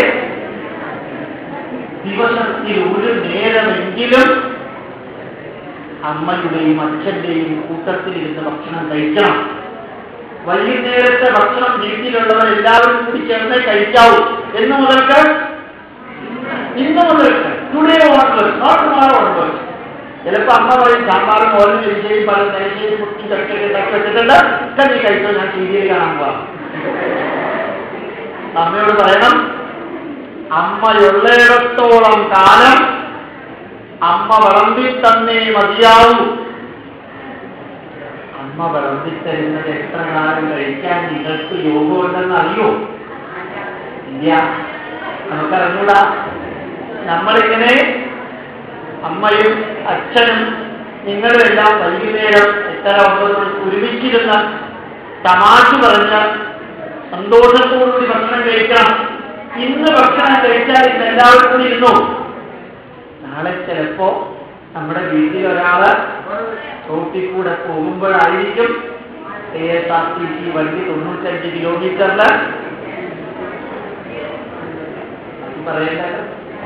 ദിവസത്തിൽ ഒരു നേരമെങ്കിലും അമ്മയുടെയും അച്ഛന്റെയും കൂട്ടത്തിലിരുന്ന് ഭക്ഷണം കഴിക്കണം വൈകുന്നേരത്തെ ഭക്ഷണം വീട്ടിലുള്ളവർ എല്ലാവരും കൂടി ചേർന്നേ കഴിക്കാവൂ എന്ന് മുതൽക്ക് ഇന്ന് മുതൽക്ക് today onwards not tomorrow onwards ചിലപ്പോ അമ്മ പറയും സാമ്പാറും മോലും എരിശ്ശേരി പല നെയ്ശ്ശേരി മുട്ടി ചക്കൊക്കെ ഉണ്ടാക്കി വെച്ചിട്ടുണ്ട് ഒക്കെ നീ കഴിച്ചോ ഞാൻ സീരിയൽ കാണാൻ പോവാം അമ്മയോട് പറയണം അമ്മയുള്ളിടത്തോളം കാലം അമ്മ വിളമ്പി തന്നേ മതിയാവൂ അമ്മ വിളമ്പി തരുന്നത് എത്ര കാലം കഴിക്കാൻ നിങ്ങൾക്ക് യോഗമുണ്ടെന്ന് അറിയോ ഇല്ല നമുക്കറിഞ്ഞൂടാ നമ്മളിങ്ങനെ അമ്മയും അച്ഛനും നിങ്ങളും എല്ലാം വൈകുന്നേരം എത്ര ഒമ്പത് മണിക്ക് ഒരുമിച്ചിരുന്ന് തമാശ പറഞ്ഞ് സന്തോഷത്തോടുകൂടി ഭക്ഷണം കഴിക്കണം ഇന്ന് ഭക്ഷണം കഴിച്ചാൽ ഇന്ന് എല്ലാവരും കൂടി ഇരുന്നു നാളെ ചിലപ്പോ നമ്മുടെ വീട്ടിൽ ഒരാള് റോട്ടിൽ കൂടെ പോകുമ്പോഴായിരിക്കും K S R T C വണ്ടി തൊണ്ണൂറ്റഞ്ച് കിലോമീറ്ററില് പറയേണ്ടത്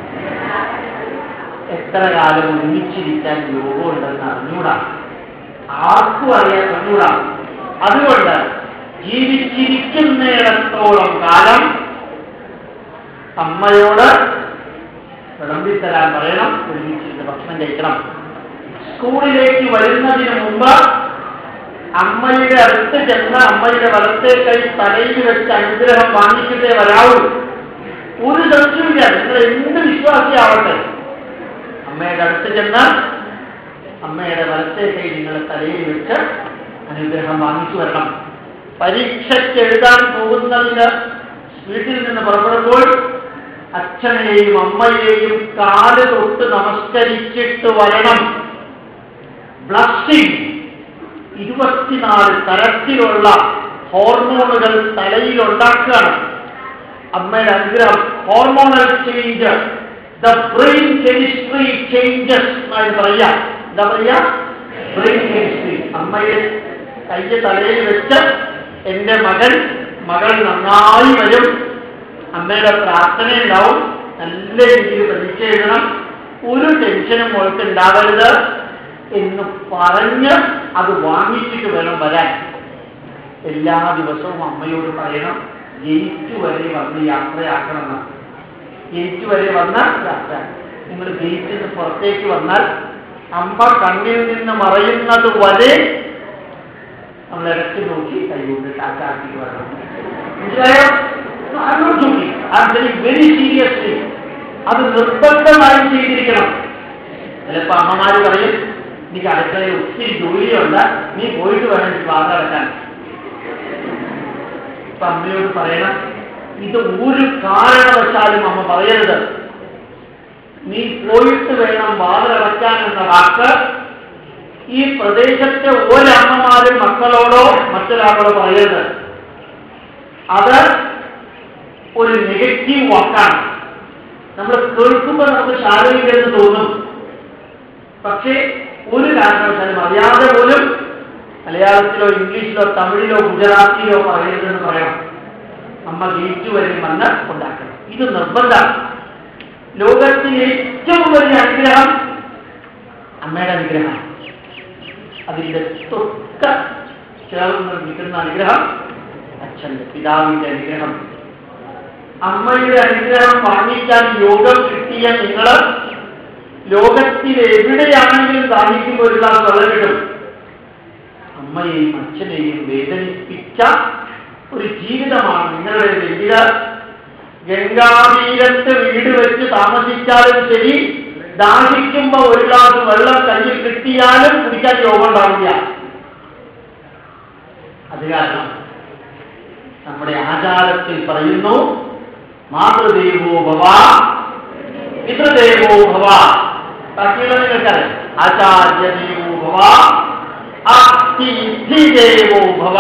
എത്ര കാലം ഒരുമിച്ചിരിക്കാൻ യോഗമുണ്ടെന്ന് അറിഞ്ഞൂടാ ആർക്കും അറിയാൻ അറിഞ്ഞൂടാ അതുകൊണ്ട് ജീവിച്ചിരിക്കുന്നിടത്തോളം കാലം അമ്മയോട് വിളമ്പിത്തരാൻ പറയണം ഒരുമിച്ചിരുന്ന് ഭക്ഷണം കഴിക്കണം സ്കൂളിലേക്ക് വരുന്നതിന് മുമ്പ് അമ്മയുടെ അടുത്ത് ചെന്ന് അമ്മയുടെ വലത്തെ കൈ തലയിൽ വെച്ച് അനുഗ്രഹം വാങ്ങിച്ചിട്ടേ വരാവൂ ഒരു സംശയമില്ല നിങ്ങൾ എന്ത് വിശ്വാസിയാവട്ടെ അമ്മയുടെ അടുത്ത് ചെന്ന് അമ്മയുടെ വലത്തെ കൈ നിങ്ങൾ തലയിൽ വെച്ച് അനുഗ്രഹം വാങ്ങിച്ചു വരണം പരീക്ഷയ്ക്ക് എഴുതാൻ പോകുന്നതിന് വീട്ടിൽ നിന്ന് പുറപ്പെടുമ്പോൾ അച്ഛനെയും അമ്മയെയും കാല് തൊട്ട് നമസ്കരിച്ചിട്ട് വരണം ബ്ലസ്സിംഗ് ഇരുപത്തിനാല് തരത്തിലുള്ള ഹോർമോണുകൾ തലയിൽ ഉണ്ടാക്കുകയാണ് അമ്മയുടെ അനുഗ്രഹം hormonal change the brain chemistry changes എന്നാണ് പറയാ എന്താ പറയാ ബ്രെയിൻ കെമിസ്ട്രി അമ്മയെ കയ്യ തലയിൽ വെച്ച് എൻ്റെ മകൻ മകൾ നന്നായി വരും അമ്മയുടെ പ്രാർത്ഥന ഉണ്ടാവും നല്ല രീതിയിൽ പരീക്ഷ എഴുതണം ഒരു ടെൻഷനും മോൾക്ക് ഉണ്ടാവരുത് എന്ന് പറഞ്ഞ് അത് വാങ്ങിച്ചിട്ട് വേണം വരാൻ എല്ലാ ദിവസവും അമ്മയോട് പറയണം ഗേറ്റ് വരെ വന്ന് യാത്രയാക്കണമെന്ന് ഗേറ്റ് വരെ വന്ന യാത്ര നിങ്ങൾ ഗേറ്റിൽ നിന്ന് പുറത്തേക്ക് വന്നാൽ അമ്മ കണ്ണിൽ നിന്ന് മറയുന്നത് വരെ നമ്മൾ ഇടയ്ക്ക് നോക്കി കൈകൊണ്ട് ടാറ്റാക്കി വരണം മനസ്സിലായോ വെരി സീരിയസ്ലി അത് നിർബന്ധമായും ചെയ്തിരിക്കണം ചിലപ്പോ അമ്മമാര് പറയും എനിക്ക് അടുക്കളയിൽ ഒത്തിരി ജോലിയുണ്ട് നീ പോയിട്ട് വേണം എനിക്ക് വാതടക്കാൻ ഇപ്പൊ അമ്മയോട് പറയണം ഇത് ഒരു കാരണവശാലും അമ്മ പറയരുത് നീ പോയിട്ട് വേണം വാതിലടയ്ക്കാൻ എന്ന വാക്ക് ഈ പ്രദേശത്തെ ഒരമ്മമാരും മക്കളോടോ മറ്റൊരാളോടോ പറയരുത് അത് ഒരു നെഗറ്റീവ് വാക്കാണ് നമ്മൾ കേൾക്കുമ്പോൾ നമുക്ക് ശാരീരികമെന്ന് തോന്നും പക്ഷേ ഒരു കാരണവശാലും അറിയാതെ പോലും മലയാളത്തിലോ ഇംഗ്ലീഷിലോ തമിഴിലോ ഗുജറാത്തിലോ പറയരുതെന്ന് പറയണം അമ്മ ജയിച്ചു വരും മണ്ണ് ഉണ്ടാക്കണം ഇത് നിർബന്ധമാണ് ലോകത്തിലെ ഏറ്റവും വലിയ അനുഗ്രഹം അമ്മയുടെ അനുഗ്രഹമാണ് അതിൻ്റെ തൊട്ട ചേർന്ന് നിൽക്കുന്ന അനുഗ്രഹം അച്ഛൻ്റെ പിതാവിൻ്റെ അനുഗ്രഹം അമ്മയുടെ അനുഗ്രഹം വാങ്ങിക്കാൻ യോഗം കിട്ടിയ നിങ്ങൾ ലോകത്തിൽ എവിടെയാണെങ്കിലും താമസിക്കുമ്പോൾ ഒരു ഗ്ലാസ് വെള്ളം കിട്ടും അമ്മയെയും അച്ഛനെയും വേദനിപ്പിച്ച ഒരു ജീവിതമാണ് നിങ്ങളുടെ വലിയ ഗംഗാതീരത്ത് വീട് വെച്ച് താമസിച്ചാലും ശരി ദാഹിക്കുമ്പോ ഒരു ഗ്ലാസ് വെള്ളം കയ്യിൽ കിട്ടിയാലും കുടിക്കാൻ യോഗം ഉണ്ടാവില്ല അത് കാരണം നമ്മുടെ ആചാരത്തിൽ പറയുന്നു മാതൃദേവോ ഭവ പിതൃദേവോ ഭവ ബാക്കിയുള്ള നിങ്ങൾക്കറിയാം ആചാര്യദേവോ ഭവ അതിഥിദേവോ ഭവ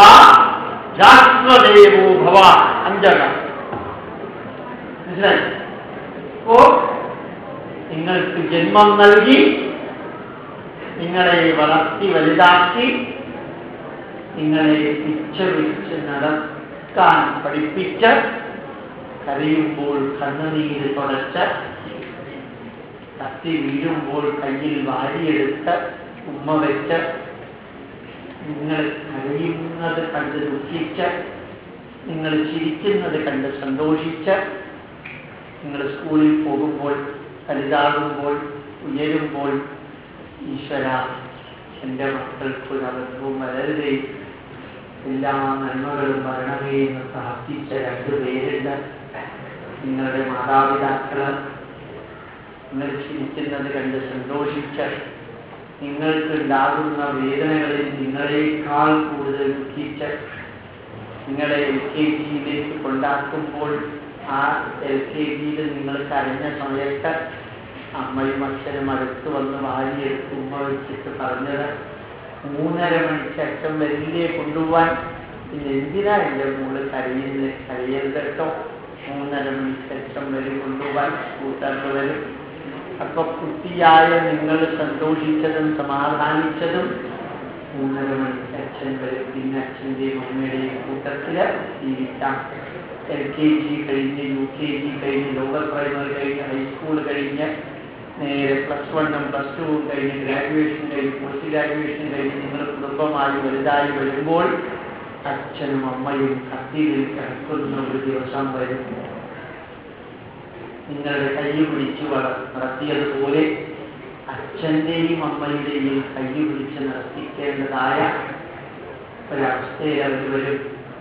രാഷ്ട്രദേവോ ഭവ അഞ്ചകം മനസ്സിലായി അപ്പോ നിങ്ങൾക്ക് ജന്മം നൽകി നിങ്ങളെ വളർത്തി വലുതാക്കി നിങ്ങളെ പിച്ച വിളിച്ച് നടക്കാൻ പഠിപ്പിച്ച് കരയുമ്പോൾ കണ്ണുനീര് തുടച്ച് കത്തി വീഴുമ്പോൾ കയ്യിൽ വാരിയെടുത്ത് ഉമ്മ വെച്ച് നിങ്ങൾ കരയുന്നത് കണ്ട് ദുഃഖിച്ച് നിങ്ങൾ ചിരിക്കുന്നത് കണ്ട് സന്തോഷിച്ച് നിങ്ങൾ സ്കൂളിൽ പോകുമ്പോൾ വലുതാകുമ്പോൾ ഉയരുമ്പോൾ ഈശ്വര എൻ്റെ മക്കൾക്ക് ഒരു അബദ്ധവും വരരുതേ എല്ലാ നന്മകളും വരണമേ എന്ന് പ്രാർത്ഥിച്ച രണ്ടു പേരുണ്ട് നിങ്ങളുടെ മാതാപിതാക്കള് നിങ്ങൾ ചിരിക്കുന്നത് കണ്ട് സന്തോഷിച്ച് നിങ്ങൾക്ക് ഉണ്ടാകുന്ന വേദനകളിൽ നിങ്ങളെക്കാൾ കൂടുതൽ ദുഃഖിച്ച് നിങ്ങളെ എൽ കെ ജിയിലേക്ക് കൊണ്ടാക്കുമ്പോൾ ആ എൽ കെ ജിയിൽ നിങ്ങൾ കരഞ്ഞ സമയത്ത് അമ്മയും അച്ഛനും അടുത്ത് വന്ന് വാരിയെടുത്ത് ഉമ്മ വെച്ചിട്ട് പറഞ്ഞത് മൂന്നര മണിക്ക് അച്ഛൻ വലിയ കൊണ്ടുപോവാൻ പിന്നെ എന്തിനാ എൻ്റെ മോള് കരയുന്നത് കരയരുത് കേട്ടോ മൂന്നര മണിക്ക് അച്ഛൻ വരും കൊണ്ടുപോവാൻ കൂട്ടുകാർ വരും അപ്പൊ കുട്ടിയായ നിങ്ങൾ സന്തോഷിച്ചതും സമാധാനിച്ചതും മൂന്നര മണിക്ക് അച്ഛൻ വരും പിന്നെ അച്ഛൻ്റെയും അമ്മയുടെയും കൂട്ടത്തില് ജീവിക്കാം എൽ കെ ജി കഴിഞ്ഞ് യു കെ ജി കഴിഞ്ഞ് ലോവർ പ്രൈമറി കഴിഞ്ഞ് ഹൈസ്കൂൾ കഴിഞ്ഞ് നേരെ പ്ലസ് വണ്ണും പ്ലസ് ടുവും കഴിഞ്ഞ് ഗ്രാജുവേഷൻ കഴിഞ്ഞ് പോസ്റ്റ് ഗ്രാജുവേഷൻ കഴിഞ്ഞ് നിങ്ങൾ കുടുംബമായി വലുതായി വരുമ്പോൾ അച്ഛനും അമ്മയും കത്തിയിൽ കിടക്കുന്ന ഒരു ദിവസം വരും നിങ്ങളുടെ കൈ പിടിച്ച് വള- നടത്തിയതുപോലെ അച്ഛൻ്റെയും അമ്മയുടെയും കൈ പിടിച്ച് നടത്തിക്കേണ്ടതായ ഒരവസ്ഥയിൽ അവർ വരും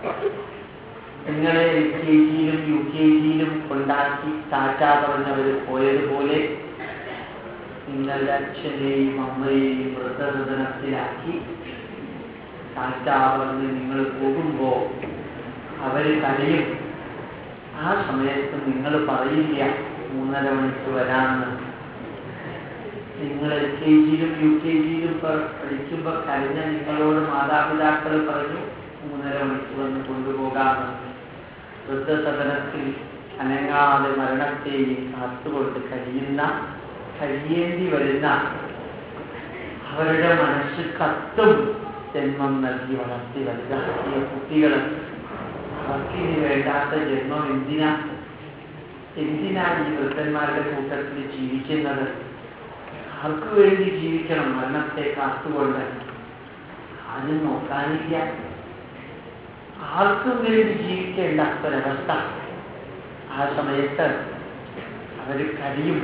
നിങ്ങളെ എൽ കെ ജിയിലും യു കെ ജിയിലും കൊണ്ടാക്കി ടാറ്റ പറഞ്ഞവർ പോയതുപോലെ നിങ്ങളുടെ അച്ഛനെയും അമ്മയെയും വൃദ്ധസദനത്തിലാക്കി ടാറ്റ പറഞ്ഞ് നിങ്ങൾ പോകുമ്പോൾ അവർ കരയും ആ സമയത്ത് നിങ്ങൾ പറയില്ല മൂന്നര മണിക്ക് വരാമെന്ന് നിങ്ങൾ എൽ കെ ജിയിലും യു കെ ജിയിലും പഠിക്കുമ്പോൾ കഴിഞ്ഞ നിങ്ങളോട് മാതാപിതാക്കൾ പറഞ്ഞു മൂന്നര മണിക്ക് വന്ന് കൊണ്ടുപോകാമെന്ന് വൃദ്ധസദനത്തിൽ അനങ്ങാതെ മരണത്തെയും കാത്തുകൊണ്ട് കഴിയുന്ന കഴിയേണ്ടി വരുന്ന അവരുടെ മനസ്സ് കത്തും ജന്മം നൽകി വളർത്തി വലുതാക്കിയ കുട്ടികൾ അവർക്കിനി വേണ്ടാത്ത ജന്മം എന്തിനാ എന്തിനാണ് ഈ വൃദ്ധന്മാരുടെ കൂട്ടത്തിൽ ജീവിക്കുന്നത് ആർക്കു വേണ്ടി ജീവിക്കണം മരണത്തെ കാത്തുകൊണ്ട് ആരും നോക്കാനില്ല ആർക്കും വേണ്ടി ജീവിക്കേണ്ടാത്തൊരവസ്ഥ ആ സമയത്ത് അവർ കഴിയും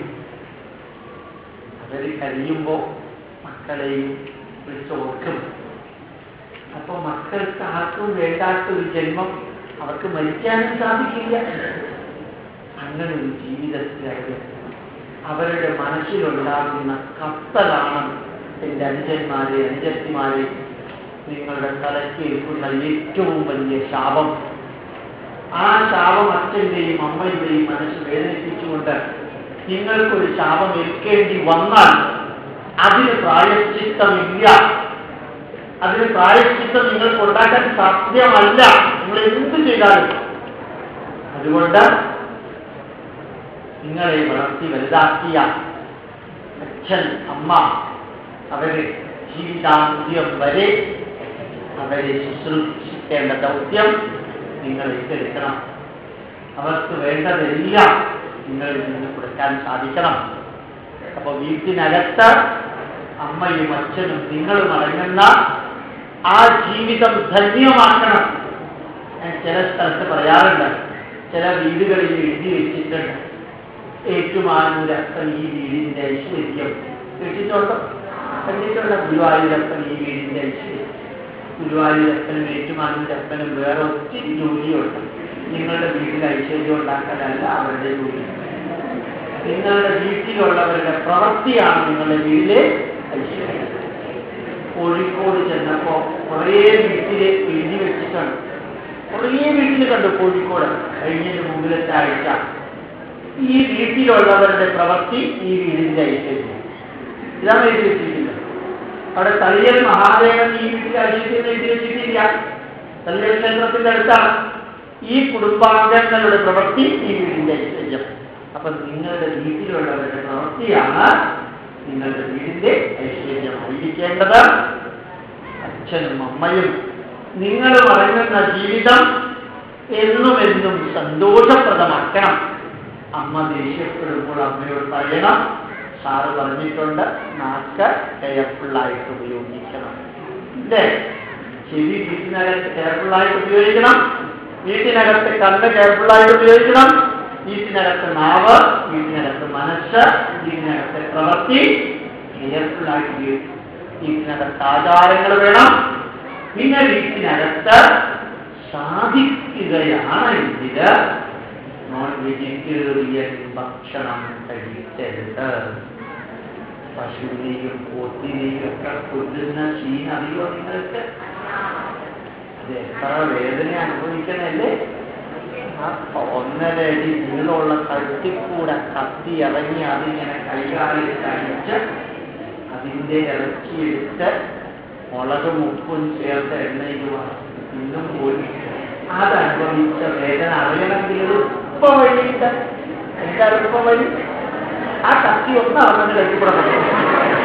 അവർ കഴിയുമ്പോൾ മക്കളെയും വിളിച്ചോർക്കും അപ്പോൾ മക്കൾക്ക് ആർക്കും വേണ്ടാത്ത ഒരു ജന്മം അവർക്ക് മരിക്കാനും സാധിക്കില്ല അങ്ങനെ ഒരു ജീവിതത്തിൽ അവർ അവരുടെ മനസ്സിലുണ്ടാകുന്ന കത്തലാണ് എൻ്റെ അനുജന്മാരെ അനുജത്തിമാരെ നിങ്ങളുടെ തലയ്ക്ക് ഏൽക്കുന്ന ഏറ്റവും വലിയ ശാപം ആ ശാപം അച്ഛൻ്റെയും അമ്മയുടെയും മനസ്സ് വേദനിപ്പിച്ചുകൊണ്ട് നിങ്ങൾക്കൊരു ശാപം ഏൽക്കേണ്ടി വന്നാൽ അതിന് പ്രായശ്ചിത്തമില്ല അതിന് പ്രായശ്ചിത്തം നിങ്ങൾക്ക് ഉണ്ടാക്കാൻ സാധ്യമല്ല നിങ്ങൾ എന്ത് ചെയ്താലും അത് അതുകൊണ്ട് നിങ്ങളെ വളർത്തി വലുതാക്കിയ അച്ഛൻ അമ്മ അവരെ ജീവിതാന്ത്യം വരെ അവരെ ശുശ്രൂഷിക്കേണ്ട ദൗത്യം നിങ്ങൾ ഏറ്റെടുക്കണം അവർക്ക് വേണ്ടതെല്ലാം നിങ്ങളിൽ നിന്ന് കൊടുക്കാൻ സാധിക്കണം അപ്പോൾ വീട്ടിനകത്ത് അമ്മയും അച്ഛനും നിങ്ങളും അടങ്ങുന്ന ആ ജീവിതം ധന്യമാക്കണം ഞാൻ ചില സ്ഥലത്ത് പറയാറുണ്ട് ചില വീടുകളിൽ എഴുതി വെച്ചിട്ടുണ്ട് ഏറ്റുമാനൂരപ്പൻ ഈ വീടിന്റെ ഐശ്വര്യം കേട്ടിട്ടുണ്ടോ കണ്ടിട്ടുണ്ടോ ഗുരുവായൂരപ്പൻ ഈ വീടിന്റെ ഐശ്വര്യം ഗുരുവായൂരപ്പനും ഏറ്റുമാനൂരപ്പനും വേറെ ഒത്തിരി ജോലിയുണ്ട് നിങ്ങളുടെ വീട്ടിൽ ഐശ്വര്യം ഉണ്ടാക്കലല്ല അവരുടെ ജോലി നിങ്ങളുടെ വീട്ടിലുള്ളവരുടെ പ്രവൃത്തിയാണ് നിങ്ങളുടെ വീട്ടിലെ ഐശ്വര്യം കോഴിക്കോട് ചെന്നപ്പോ കുറേ വീട്ടിൽ എഴുതി വെച്ചിട്ടുണ്ട് കുറേ വീട്ടിൽ കണ്ടു കോഴിക്കോട് കഴിഞ്ഞതിന് മുമ്പിലത്തെ ആഴ്ച ഈ വീട്ടിലുള്ളവരുടെ പ്രവൃത്തി ഈ വീടിന്റെ ഐശ്വര്യം ഇതാണ് എഴുതി വെച്ചിരിക്കുന്നത് അവിടെ തളിയൽ മഹാദേവൻ ഈ വീട്ടിൽ ഐശ്വര്യം എഴുതി വെച്ചിട്ടില്ല തളിയൽ ക്ഷേത്രത്തിന്റെ അടുത്താണ് ഈ കുടുംബാംഗങ്ങളുടെ പ്രവൃത്തി ഈ വീടിന്റെ ഐശ്വര്യം അപ്പൊ നിങ്ങളുടെ വീട്ടിലുള്ളവരുടെ പ്രവൃത്തിയാണ് നിങ്ങളുടെ വീടിന്റെ ഐശ്വര്യമായിരിക്കേണ്ടത് അച്ഛനും അമ്മയും നിങ്ങളും അടങ്ങുന്ന ജീവിതം എന്നും എന്നും സന്തോഷപ്രദമാക്കണം അമ്മ ദേഷ്യപ്പെടുമ്പോൾ അമ്മയോട് പറയണം സാറ് പറഞ്ഞിട്ടുണ്ട് നാക്ക് കെയർഫുള്ളായിട്ട് ഉപയോഗിക്കണം ഇല്ലേ ചെവി വീട്ടിനകത്ത് കെയർഫുള്ളായിട്ട് ഉപയോഗിക്കണം വീട്ടിനകത്ത് കണ്ണ് കെയർഫുള്ളായിട്ട് ഉപയോഗിക്കണം വീട്ടിനകത്ത് നാവ് വീട്ടിനകത്ത് മനസ്സ് വീട്ടിനകത്ത് പ്രവൃത്തി കെയർഫുള്ളായിട്ട് ഉപയോഗിക്കണം വീട്ടിനകത്ത് ആചാരങ്ങൾ വേണം പിന്നെ വീട്ടിനകത്ത് സാധിക്കുകയാണെങ്കിൽ നോൺ വെജിറ്റേറിയൻ ഭക്ഷണം കഴിക്കരുത് പശുവിനെയും പോത്തിനെയും ഒക്കെ കൊല്ലുന്ന ശീലം അറിയോ നിങ്ങൾക്ക് അത് എത്ര വേദന അനുഭവിക്കണല്ലേ ആ ഒന്നര അടി നീളമുള്ള കഴുത്തിക്കൂടെ കത്തി ഇറങ്ങി അതിങ്ങനെ കൈകാലിൽ കഴിച്ച് അതിൻ്റെ ഇറച്ചിയെടുത്ത് മുളകും ഉപ്പും ചേർത്ത് എണ്ണയിൽ ഇന്നും പോയി അതനുഭവിച്ച വേദന അറിയണമെങ്കിൽ ഒരു ഉപ്പ വഴിയുണ്ട് എന്താ ഉപ്പ വഴി ആ കത്തി ഒന്ന് അവരുടെ കൈക്ക് കൂടെ കൊണ്ടുപോകും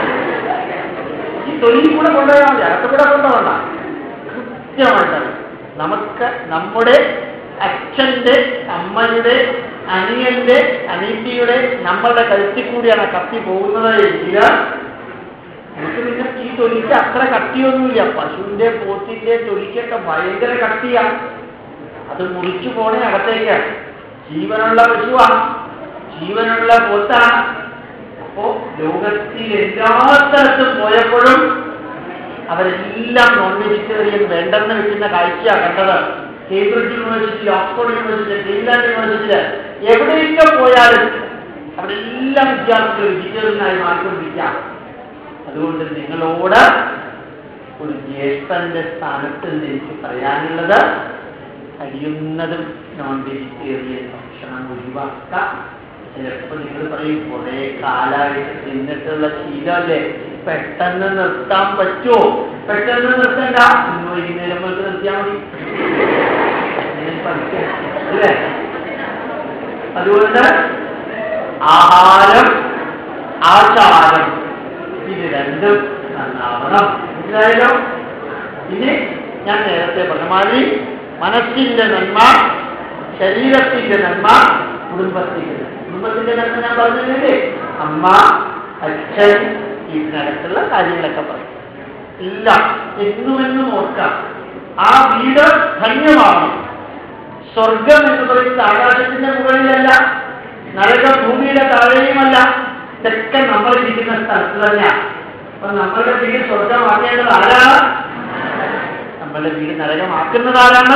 ഈ തൊലി കൂടെ കൊണ്ടുപോയാൽ മതി അകത്ത് കൂടെ കൊണ്ടുപോകണ്ട കൃത്യമായിട്ടാണ് നമുക്ക് നമ്മുടെ അച്ഛന്റെ അമ്മയുടെ അനിയന്റെ അനീതിയുടെ നമ്മളുടെ കഴുത്തിൽ കൂടിയാണ് കത്തി പോകുന്നത് എങ്കിൽ നമുക്ക് പിന്നെ ഈ തൊലിക്ക് അത്ര കട്ടിയൊന്നുമില്ല പശുവിന്റെ പോത്തിന്റെ തൊലിക്കൊക്കെ ഭയങ്കര കട്ടിയാണ് അത് മുറിച്ചു പോണേ അകത്തേക്ക് ജീവനുള്ള പശുവാണ് ജീവനുള്ള പോത്താണ് അപ്പോ ലോകത്തിൽ എല്ലാ സ്ഥലത്തും പോയപ്പോഴും അവരെല്ലാം നോൺ വെജിറ്റേറിയൻ വേണ്ടെന്ന് വെക്കുന്ന കാഴ്ചയാണ് കണ്ടത് Cambridge University Oxford University Cleveland University എവിടെയൊക്കെ പോയാലും അവരെല്ലാം വിദ്യാർത്ഥികൾ വെജിറ്റേറിയനായി മാറിക്കൊണ്ടിരിക്കാം അതുകൊണ്ട് നിങ്ങളോട് ഒരു ജ്യേഷ്ഠന്റെ സ്ഥാനത്ത് നിന്ന് എനിക്ക് പറയാനുള്ളത് കഴിയുന്നതും നോൺ വെജിറ്റേറിയൻ ഭക്ഷണം ഒഴിവാക്കാം ചിലപ്പോൾ നിങ്ങൾ പറയും കുറെ കാലമായിട്ട് തിന്നിട്ടുള്ള ശീലമല്ലേ പെട്ടെന്ന് നിർത്താൻ പറ്റുമോ പെട്ടെന്ന് നിർത്തണ്ട ഇന്ന് വൈകുന്നേരം മുതൽ നിർത്തിയാൽ മതി അങ്ങനെ പഠിക്കാം. അല്ലേ അതുകൊണ്ട് ആഹാരം ആചാരം ഇത് രണ്ടും നന്നാവണം മനസ്സിലായല്ലോ ഇനി ഞാൻ നേരത്തെ പറഞ്ഞ മാതിരി മനസ്സിന്റെ നന്മ ശരീരത്തിന്റെ നന്മ കുടുംബത്തിന്റെ നന്മ. കുടുംബത്തിന്റെ നന്മ ഞാൻ പറഞ്ഞില്ലേ അമ്മ അച്ഛൻ ഇതിനകത്തുള്ള കാര്യങ്ങളൊക്കെ പറയും എല്ലാം എന്നും എന്നും ഓർക്കാം ആ വീട് ധന്യമാവണം സ്വർഗം എന്ന് പറയുന്നത് ആകാശത്തിന്റെ മുകളിലല്ല നരകം ഭൂമിയുടെ താഴെയുമല്ല ഇതൊക്കെ നമ്മൾ ഇരിക്കുന്ന സ്ഥലത്ത് തന്നെയാണ് അപ്പൊ നമ്മളുടെ വീട് സ്വർഗമാക്കേണ്ടത് ആരാണ് നമ്മളുടെ വീട് നരകമാക്കുന്നത് ആരാണ്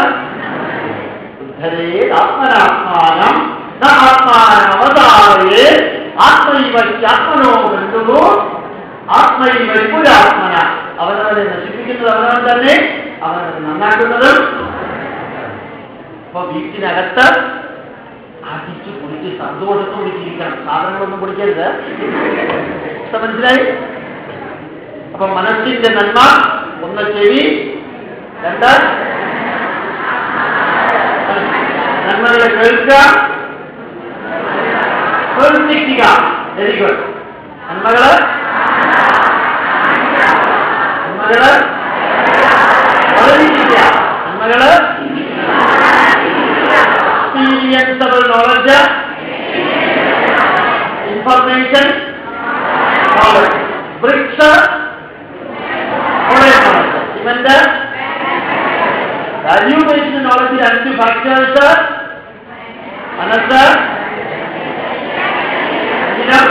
ബുദ്ധരേ ആത്മനാത്മാനം ന ആത്മാനവതാരേ ആത്മൈവ ആത്മനോ ബന്ധുവോ ആത്മൈവ പുരാത്മന അവനവനെ നശിപ്പിക്കുന്നത് അവനവൻ തന്നെ അവനവനെ നന്നാക്കുന്നതും അപ്പൊ വീട്ടിനകത്ത് അടിച്ചു കുടിച്ച് സന്തോഷത്തോടെ ജീവിക്കണം സാധനങ്ങളൊന്നും കുടിക്കരുത് ഇപ്പൊ മനസ്സിലായി അപ്പൊ മനസ്സിന്റെ നന്മ ഒന്ന് ചെവി രണ്ട് നന്മ നന്മകളെ കേൾക്കുക പ്രവർത്തിക്കുക വെരി ഗുഡ് നന്മകള് നന്മകള് പ്രവർത്തിക്കുക നന്മകള് experienceable knowledge information knowledge bricks ഇവന്റെ വാല്യൂ ബേസ്ഡ് നോളജിൽ അഞ്ച് ഫാക്ടേഴ്സ് മനസ്സ് ഇനം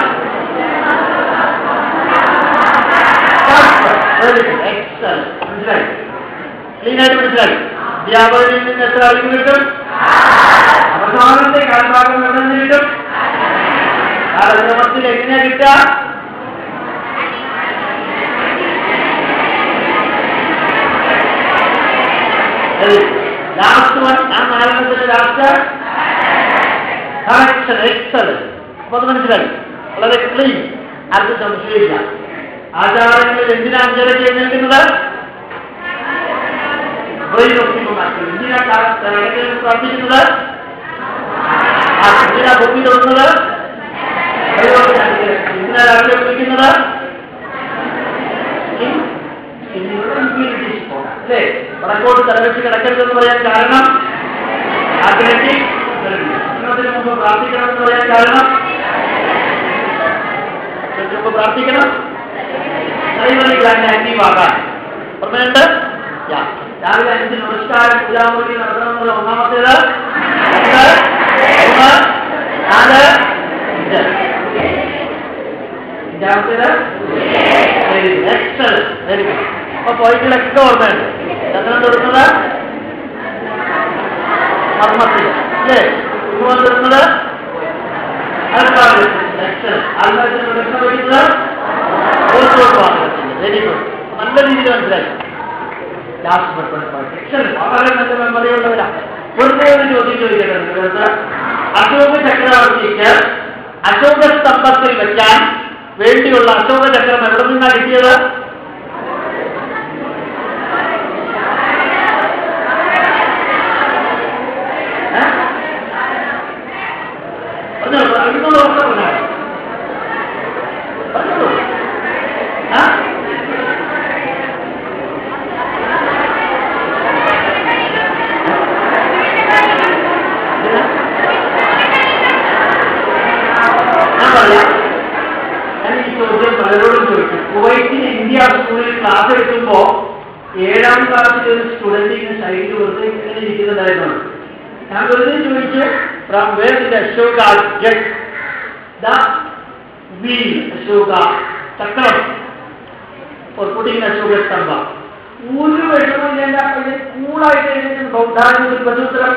എക്സൽ മനസ്സിലായി ക്ലീൻ ആയിട്ട് മനസ്സിലായി വ്യാപാരിയിൽ നിന്ന് എത്ര അറിവ് കിട്ടും അവസാനത്തെ കാൽഭാഗം എവിടെ നിന്ന് കിട്ടും കാലക്രമത്തിൽ എങ്ങനെയാ കിട്ടുക ലാസ്റ്റ് വൺ ആ നാലെണ്ണത്തിന്റെ ലാസ്റ്റ് കറക്ഷൻ എക്സൽ അപ്പൊ അത് മനസ്സിലായി വളരെ ക്ലീൻ ആർക്കും സംശയമില്ല ആചാരങ്ങളിൽ എന്തിനാണ് ആചാരം ചെയ്യുന്നത് ബ്രെയിൻ ഒപ്പിക്കുമാറ്റും എന്തിനാ ഇടയ്ക്ക് പ്രാർത്ഥിക്കുന്നത് ആ എന്തിനാ ഭൂമി തൊടുന്നത് എന്തിനാ രാവിലെ കുളിക്കുന്നത് അല്ലേ വടക്കോട്ട് തലവെച്ച് കിടക്കരുതെന്ന് പറയാൻ കാരണം ആഗ്രഹിക്കും ഭക്ഷണത്തിന് മുമ്പ് പ്രാർത്ഥിക്കണമെന്ന് പറയാൻ കാരണം ഭക്ഷണത്തിന് മുമ്പ് പ്രാർത്ഥിക്കണം ഡ്രൈവറി ഗ്രാൻഡ് ആക്റ്റീവ് ആകാൻ ഓർമ്മയുണ്ട് യാ. രാവിലെ അഞ്ച് നമസ്കാരം പൂജാമുറി നടത്തണമെന്നുള്ള ഒന്നാമത്തേത് രണ്ട്, മൂന്ന് നാല് അഞ്ച് അഞ്ചാമത്തേത് very good excellent very good അപ്പൊ പോയിന്റിലൊക്കെ ഓർമ്മയുണ്ട് ചന്ദ്രൻ തൊടുന്നത് മർമ്മത്തിൽ അല്ലേ കുങ്കുമം തൊടുന്നത് ആൽക്കാവിൽ എക്സലന്റ് ആൽക്കാവിൽ പ്രശ്നം വയ്ക്കുന്നത് വെരി ഗുഡ് നല്ല രീതിയിൽ മനസ്സിലായി ലാസ്റ്റ് ബട്ട് എക്സലന്റ് വളരെ നല്ല മെമ്മറി ഉള്ളവരാ വെറുതെ ഒരു ചോദ്യം ചോദിക്കട്ടെ നിങ്ങൾക്ക് അശോക ചക്രവർത്തിക്ക് അശോക സ്തംഭത്തിൽ വെക്കാൻ വേണ്ടിയുള്ള അശോക ചക്രം എവിടെ നിന്നാണ് കിട്ടിയത് ഏ? പറഞ്ഞോളൂ, അതിനുള്ള ഉത്തരം പറഞ്ഞോളൂ. പറഞ്ഞോളൂ. ആ? ഞാൻ പറയാം ഞാൻ ഈ ചോദ്യം പലരോടും ചോദിച്ചു കുവൈറ്റിൽ ഇന്ത്യ സ്കൂളിൽ ക്ലാസ് എടുക്കുമ്പോ ഏഴാം ക്ലാസ്സിൽ ഒരു സ്റ്റുഡന്റിന് സൈഡിൽ വെറുതെ ഇങ്ങനെ ഇരിക്കുന്നുണ്ടായിരുന്നു ഞാൻ വെറുതെ ചോദിച്ചു from where the Ashoka get the wheel Ashoka ചക്രം for putting the sugar സ്തംഭ ഒരു വിഷമില്ല കൂളായിട്ട് എഴുതിയിട്ട് ബൗദ്ധായ ബുദ്ധസൂത്രം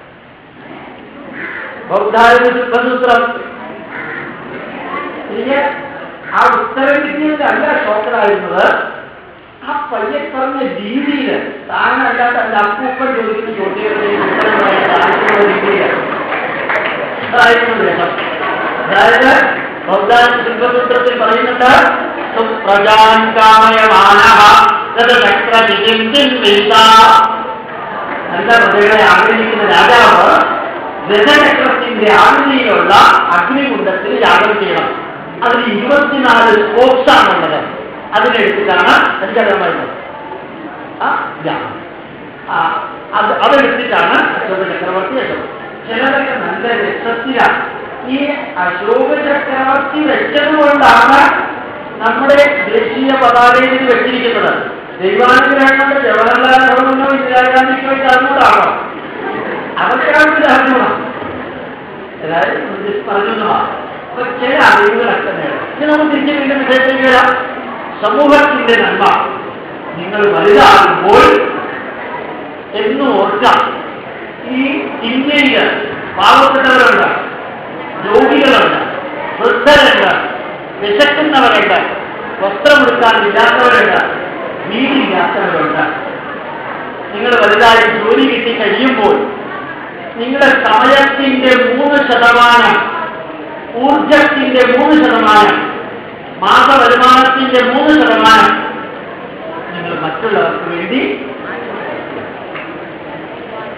ബൗദ്ധായ ബുദ്ധസൂത്രം എനിക്ക് ആ ഉത്തരം കിട്ടിയത് അല്ല ഷോക്കറായിരുന്നത് ആ പയ്യൻ പറഞ്ഞ രീതിയിൽ താനല്ലാത്ത അല്ല അപ്പൂപ്പൻ ചോദിക്കുന്ന ചോദ്യങ്ങളുടെ ഉത്തരം പറയാൻ സാധിക്കുന്ന രീതിയിൽ അതായിരുന്നു രസം അതായത് ബൗദ്ധാന ശില്പസൂത്രത്തിൽ പറയുന്നുണ്ട് സുപ്രജാൻ കാമയമാനഃ തത് ചക്രവിജിന്തിന്മീത നല്ല പ്രജകളെ ആഗ്രഹിക്കുന്ന രാജാവ് രഥചക്രത്തിന്റെ ആകൃതിയിലുള്ള അഗ്നികുണ്ടത്തിൽ യാഗം ചെയ്യണം അതിൽ ഇരുപത്തിനാല് സ്കോപ്സ് ആണുള്ളത് അതിനെടുത്തിട്ടാണ് എനിക്കറിയാമായിരുന്നത് ആ യാഗം ആ, അത് അതെടുത്തിട്ടാണ് അശോക ചക്രവർത്തി അശോക ചിലരൊക്കെ നല്ല രസത്തിലാണ് ഈ അശോക ചക്രവർത്തി വെച്ചത് കൊണ്ടാണ് നമ്മുടെ ദേശീയ പതാകയിൽ ഇത് വെച്ചിരിക്കുന്നത് ദൈവാനുഗ്രഹം കൊണ്ട് ജവഹർലാൽ നെഹ്റുവിനോ ഇന്ദിരാഗാന്ധിക്കോ ഇത് അറിഞ്ഞൂടാണോ അതൊക്കെയാണ് അറിഞ്ഞൂടാ എല്ലാവരും പറഞ്ഞതാണ് അപ്പൊ ചില അറിവുകളൊക്കെ നേടാം ഇനി നമുക്ക് തിരിച്ച് വീണ്ടും വിഷയത്തിലേക്ക് വരാം സമൂഹത്തിന്റെ നന്മ നിങ്ങൾ വലുതാകുമ്പോൾ എന്ന് ഓർക്കാം ഈ ഇന്ത്യയില് പാവപ്പെട്ടവരുണ്ട് രോഗികളുണ്ട് വൃദ്ധരുണ്ട് വിശക്കുന്നവരുണ്ട് വസ്ത്രമെടുക്കാൻ ഇല്ലാത്തവരുണ്ട് വീടില്ലാത്തവരുണ്ട് നിങ്ങൾ വലുതായി ജോലി കിട്ടി കഴിയുമ്പോൾ നിങ്ങളുടെ സമയത്തിന്റെ മൂന്ന് ശതമാനം ഊർജത്തിന്റെ മൂന്ന് ശതമാനം മാസവരുമാനത്തിന്റെ മൂന്ന് ശതമാനം നിങ്ങൾ മറ്റുള്ളവർക്ക് വേണ്ടി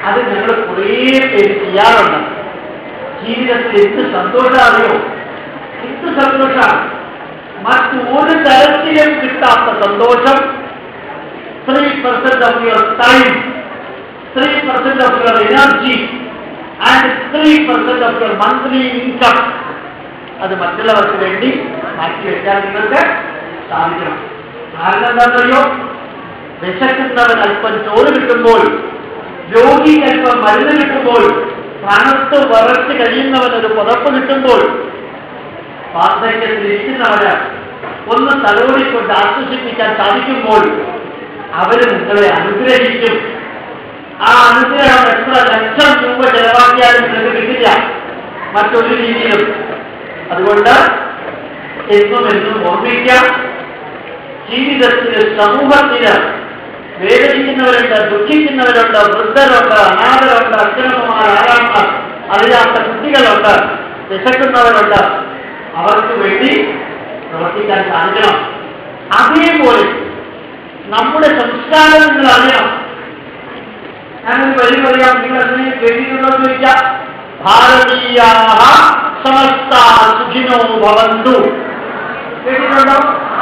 അത് ഞങ്ങൾ കുറേ പേര് ചെയ്യാറുണ്ട് ജീവിതത്തിൽ എന്ത് സന്തോഷം അറിയോ എന്ത് സന്തോഷമാണ് മറ്റു ഒരു തരത്തിലും കിട്ടാത്ത സന്തോഷം three percent of your time three percent of your energy and three percent of your monthly income അത് മറ്റുള്ളവർക്ക് വേണ്ടി മാറ്റിവെക്കാൻ നിങ്ങൾക്ക് സാധിക്കണം കാരണം എന്താണെന്നറിയോ വിശക്കുന്നവൻ അല്പം ചോറ് കിട്ടുമ്പോൾ രോഗിക്ക് അല്പം മരുന്ന് കിട്ടുമ്പോൾ തണുത്ത് വറച്ച് കഴിയുന്നവൻ ഒരു പുതപ്പ് കിട്ടുമ്പോൾ വാർദ്ധക്യത്തിൽ ഇരിക്കുന്നവന് ഒന്ന് തലോടിക്കൊണ്ട് ആശ്വസിപ്പിക്കാൻ സാധിക്കുമ്പോൾ അവര് നിങ്ങളെ അനുഗ്രഹിക്കും ആ അനുഗ്രഹം എത്ര ലക്ഷം രൂപ ചെലവാക്കിയാലും നിങ്ങൾക്ക് കിട്ടില്ല മറ്റൊരു രീതിയിലും അതുകൊണ്ട് എന്നും എന്നും ഓർമ്മിക്കാം ജീവിതത്തിൽ സമൂഹത്തിന് വേദനിക്കുന്നവരുണ്ട് ദുഃഖിക്കുന്നവരുണ്ട് വൃദ്ധരുണ്ട് അനാഥരുണ്ട് അച്ഛനമ്മമാർ ആരാന്മാർ അറിയാത്ത കുട്ടികളുണ്ട് വിശക്കുന്നവരുണ്ട് അവർക്ക് വേണ്ടി പ്രവർത്തിക്കാൻ സാധിക്കണം അതേപോലെ നമ്മുടെ സംസ്കാരം നിങ്ങൾ അറിയണം ഞാനൊരു വരി പറയാം നിങ്ങൾ അതിനെ കേട്ടിട്ടുണ്ടോ എന്ന് ചോദിക്കാം ഭാരതീയാ സമസ്ത സുഖിനോ ഭവന്തു കേട്ടിട്ടുണ്ടോ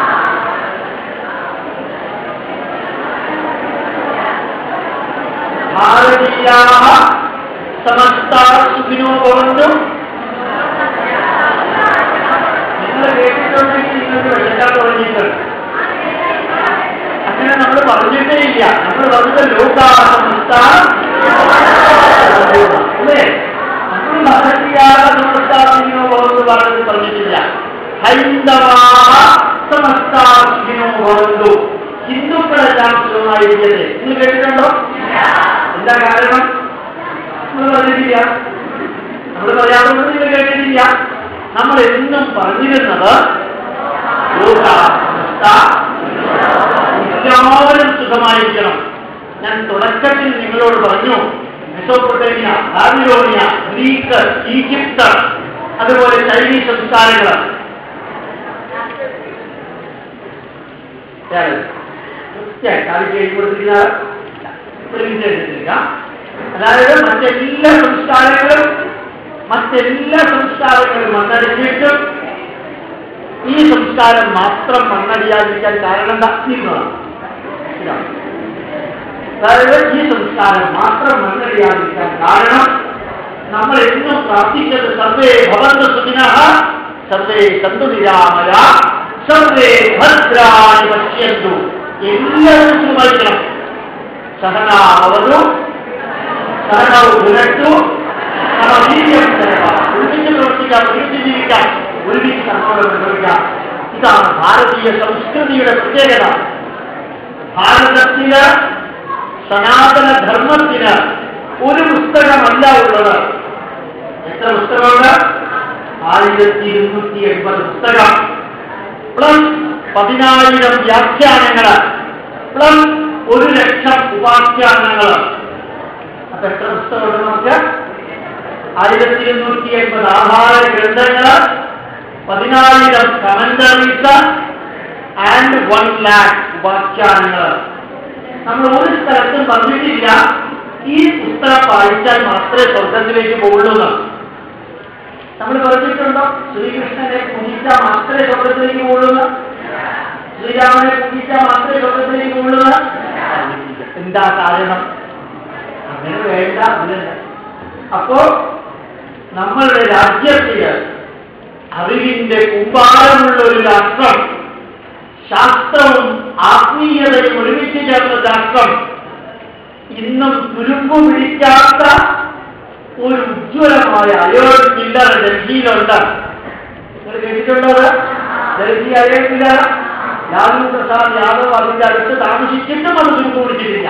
ഭാരതീയാ സമസ്ത സുഖിനോ ഭവന്തു നിങ്ങൾ കേട്ടിട്ടുണ്ടെങ്കിൽ നിങ്ങൾക്ക് വെള്ളക്കാൻ തുടങ്ങിയിട്ടുണ്ട് അങ്ങനെ നമ്മൾ പറഞ്ഞിട്ടേ ഇല്ല നമ്മൾ പറഞ്ഞത് ലോകാസമസ്ത അല്ലേ നമ്മൾ ഭാരതീയായ സമസ്താസിനോ ഭവന്തു പറഞ്ഞത് പറഞ്ഞിട്ടില്ല ഹൈന്ദവാ സമസ്താസിനോ ഭവന്തു ഹിന്ദുക്കളെല്ലാം സുഖമായിരിക്കട്ടെ നിങ്ങൾ കേട്ടിട്ടുണ്ടോ എന്താ കാരണം നമ്മൾ പറഞ്ഞിട്ടില്ല നമ്മൾ പറയാറുള്ളത് നിങ്ങൾ കേട്ടിട്ടില്ല നമ്മൾ എന്നും പറഞ്ഞിരുന്നത് ലോകാസമസ്ത എല്ലാവരും സുഖമായിരിക്കണം ഞാൻ തുടക്കത്തിൽ നിങ്ങളോട് പറഞ്ഞു മെസോപ്പൊട്ടേമിയ ബാബിലോണിയ ഗ്രീക്ക് ഈജിപ്ത് അതുപോലെ ചൈനീസ് സംസ്ഥാനങ്ങൾ കൃത്യമായിട്ട് ആദ്യം എഴുതി കൊടുത്തിരിക്കുന്ന ഒരുമിച്ച് എഴുതിട്ടില്ല അതായത് മറ്റെല്ലാ സംസ്കാരങ്ങളും മറ്റെല്ലാ സംസ്കാരങ്ങളും മണ്ണടിച്ചിട്ടും ഈ സംസ്കാരം മാത്രം മണ്ണടിയാതിരിക്കാൻ കാരണം എന്താ ഇതാണ് ഇതാണ് അതായത് ഈ സംസ്കാരം മാത്രം മണ്ണടിയാതിരിക്കാൻ കാരണം നമ്മൾ എന്നും പ്രാർത്ഥിച്ചത് സർവേ ഭവന്ത സുഖിന സർവേ സന്തു നിരാമയ സർവേ ഭദ്രാണി പശ്യന്തു എല്ലാവരും സുഖമായിരിക്കണം സഹനാവതു സഹനൗ ഗുണട്ടു സമവീര്യം ഒരുമിച്ച് പ്രവർത്തിക്കാം ഒരുമിച്ച് ജീവിക്കാം ഒരുമിച്ച് കർമ്മങ്ങൾ നിർവഹിക്കാം ഇതാണ് ഭാരതീയ സംസ്കൃതിയുടെ പ്രത്യേകത ഭാരതത്തിന് സനാതന ധർമ്മത്തിന് ഒരു പുസ്തകമല്ല ഉള്ളത് എത്ര പുസ്തകമുണ്ട് ആയിരത്തി ഇരുന്നൂറ്റി എൺപത് പുസ്തകം പ്ലസ് പതിനായിരം വ്യാഖ്യാനങ്ങൾ പ്ലസ് ഒരു ലക്ഷം ഉപാഖ്യാനങ്ങൾ അപ്പൊ എത്ര പുസ്തകമുണ്ട് നമുക്ക് ആയിരത്തി ഇരുന്നൂറ്റി എൺപത് ആഹാര ഗ്രന്ഥങ്ങൾ പതിനായിരം കമന്ററീസ് ആൻഡ് വൺ ലാക്ക് ഉപാഖ്യാനങ്ങൾ നമ്മൾ ഒരു സ്ഥലത്തും പറഞ്ഞിട്ടില്ല ഈ പുസ്തകം വായിച്ചാൽ മാത്രമേ സ്വർഗത്തിലേക്ക് പോകുള്ളൂ എന്ന്. നമ്മൾ പറഞ്ഞിട്ടുണ്ടോ ശ്രീകൃഷ്ണനെ പൂജിച്ചാൽ മാത്രമേ സ്വർഗത്തിലേക്ക് പോകുള്ളൂ എന്ന്? ശ്രീരാമനെ പൂജിച്ചാൽ മാത്രമേ സ്വർഗത്തിലേക്ക് പോകുള്ളൂ എന്ന്? എന്താ കാരണം അങ്ങനെ വേണ്ട അതില്ല അപ്പോ നമ്മളുടെ രാജ്യത്തിന് അറിവിന്റെ കുമ്പാരമുള്ള ഒരു രാഷ്ട്രം ശാസ്ത്രവും ആത്മീയതയും ഒരുമിച്ച് ചേർന്ന രാഷ്ട്രം ഇന്നും തുരുമ്പു പിടിക്കാത്ത ഒരു ഉജ്ജ്വലമായ അയോൺ പില്ലർ ഡൽഹിയിലുണ്ട് നിങ്ങൾ കേട്ടിട്ടുണ്ടോ അത്? ഡൽഹി അയോൺ പില്ലർ ലാലു പ്രസാദ് യാദവ് അതിന്റെ അടുത്ത് താമസിച്ചിട്ടും അത് തുരുമ്പ് പിടിച്ചിട്ടില്ല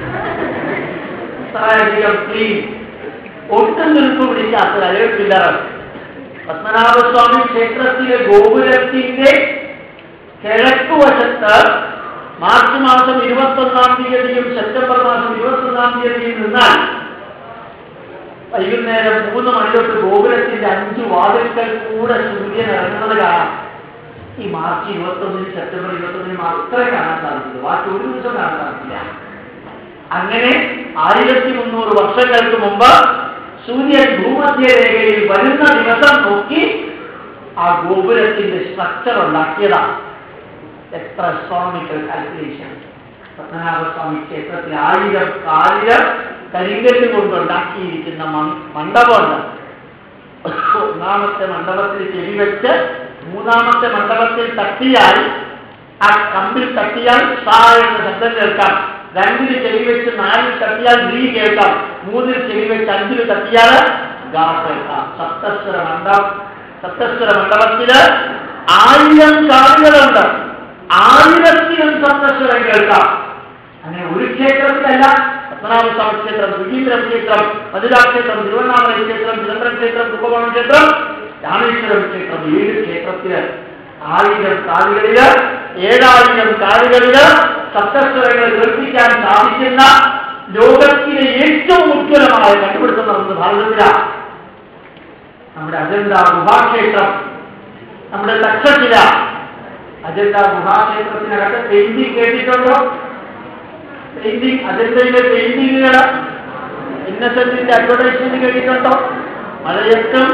അത്രയധികം ക്ലീൻ ഒട്ടും തുരുമ്പ് പിടിക്കാത്ത ഒരു അയോൺ പില്ലർ പത്മനാഭസ്വാമി ക്ഷേത്രത്തിലെ ഗോപുരത്തിന്റെ കിഴക്കുവശത്ത് മാർച്ച് മാസം ഇരുപത്തൊന്നാം തീയതിയും സെപ്റ്റംബർ മാസം ഇരുപത്തൊന്നാം തീയതിയും നിന്നാൽ വൈകുന്നേരം മൂന്ന് മണി തൊട്ട് ഗോപുരത്തിന്റെ അഞ്ച് വാതിൽക്കൽ കൂടെ സൂര്യൻ ഇറങ്ങുന്നത് കാണാം ഈ മാർച്ച് ഇരുപത്തൊന്നിന് സെപ്റ്റംബർ ഇരുപത്തൊന്നിന് മാത്രമേ കാണാൻ സാധിക്കുള്ളൂ ബാക്കി ഒരു ദിവസം കാണാൻ സാധിക്കില്ല അങ്ങനെ ആയിരത്തി മുന്നൂറ് വർഷങ്ങൾക്ക് മുമ്പ് സൂര്യൻ ഭൂമധ്യരേഖയിൽ വരുന്ന ദിവസം നോക്കി ആ ഗോപുരത്തിന്റെ സ്ട്രക്ചർ ഉണ്ടാക്കിയതാണ് എത്ര അസ്ട്രോണമിക്കൽ കാൽക്കുലേഷൻ പത്മനാഭസ്വാമി ക്ഷേത്രത്തിൽ ആയിരം ആയിരം കരിങ്കല്ല് കൊണ്ടുണ്ടാക്കിയിരിക്കുന്ന മൺ- മണ്ഡപമുണ്ട് ഒന്നാമത്തെ മണ്ഡപത്തിൽ ചെവിവെച്ച് മൂന്നാമത്തെ മണ്ഡപത്തിൽ തട്ടിയാൽ ആ കമ്പിൽ തട്ടിയാൽ സാ എന്ന ശബ്ദം കേൾക്കാം രണ്ടിൽ ചെവിവെച്ച് നാലിൽ തട്ടിയാൽ നീ കേൾക്കാം മൂന്നിൽ ചെവിവെച്ച് അഞ്ചിൽ തട്ടിയാൽ ഗാ കേൾക്കാം സപ്തസ്വര മണ്ഡപം സപ്തസ്വര മണ്ഡപത്തില് ആയിരം കാലുകളുണ്ട് ആയിരത്തിലും സപ്തസ്വരം കേൾക്കാം അങ്ങനെ ഒരു ക്ഷേത്രത്തിലല്ല പത്മനാഭസ്വാമി ക്ഷേത്രം സുഗീന്ദ്രം ക്ഷേത്രം മധുരാക്ഷേത്രം തിരുവണ്ണാമല ക്ഷേത്രം ചിദംബരം ക്ഷേത്രം കുംഭകോണം ക്ഷേത്രം രാമേശ്വരം ക്ഷേത്രം ഏഴ് ക്ഷേത്രത്തില് ആയിരം കാലുകളില് ഏഴായിരം കാലുകളില് സപ്തസ്വരങ്ങൾ കേൾപ്പിക്കാൻ സാധിക്കുന്ന ലോകത്തിലെ ഏറ്റവും ഉജ്ജ്വലമായ കണ്ടുപിടുത്തം നടന്നത് ഭാരതത്തിലാണ് നമ്മുടെ അജന്ത ഗുഹാക്ഷേത്രം നമ്മുടെ തക്ഷശില അജന്ത ഗുഹാക്ഷേത്രത്തിനകത്ത് പെയിന്റിംഗ് കേട്ടിട്ടുണ്ടോ പെയിന്റിംഗ് അജന്തയിലെ പെയിന്റിങ്ങുകൾ ഇന്നസെന്റിന്റെ അഡ്വർടൈസ്മെന്റ് കേട്ടിട്ടുണ്ടോ മഴയത്തും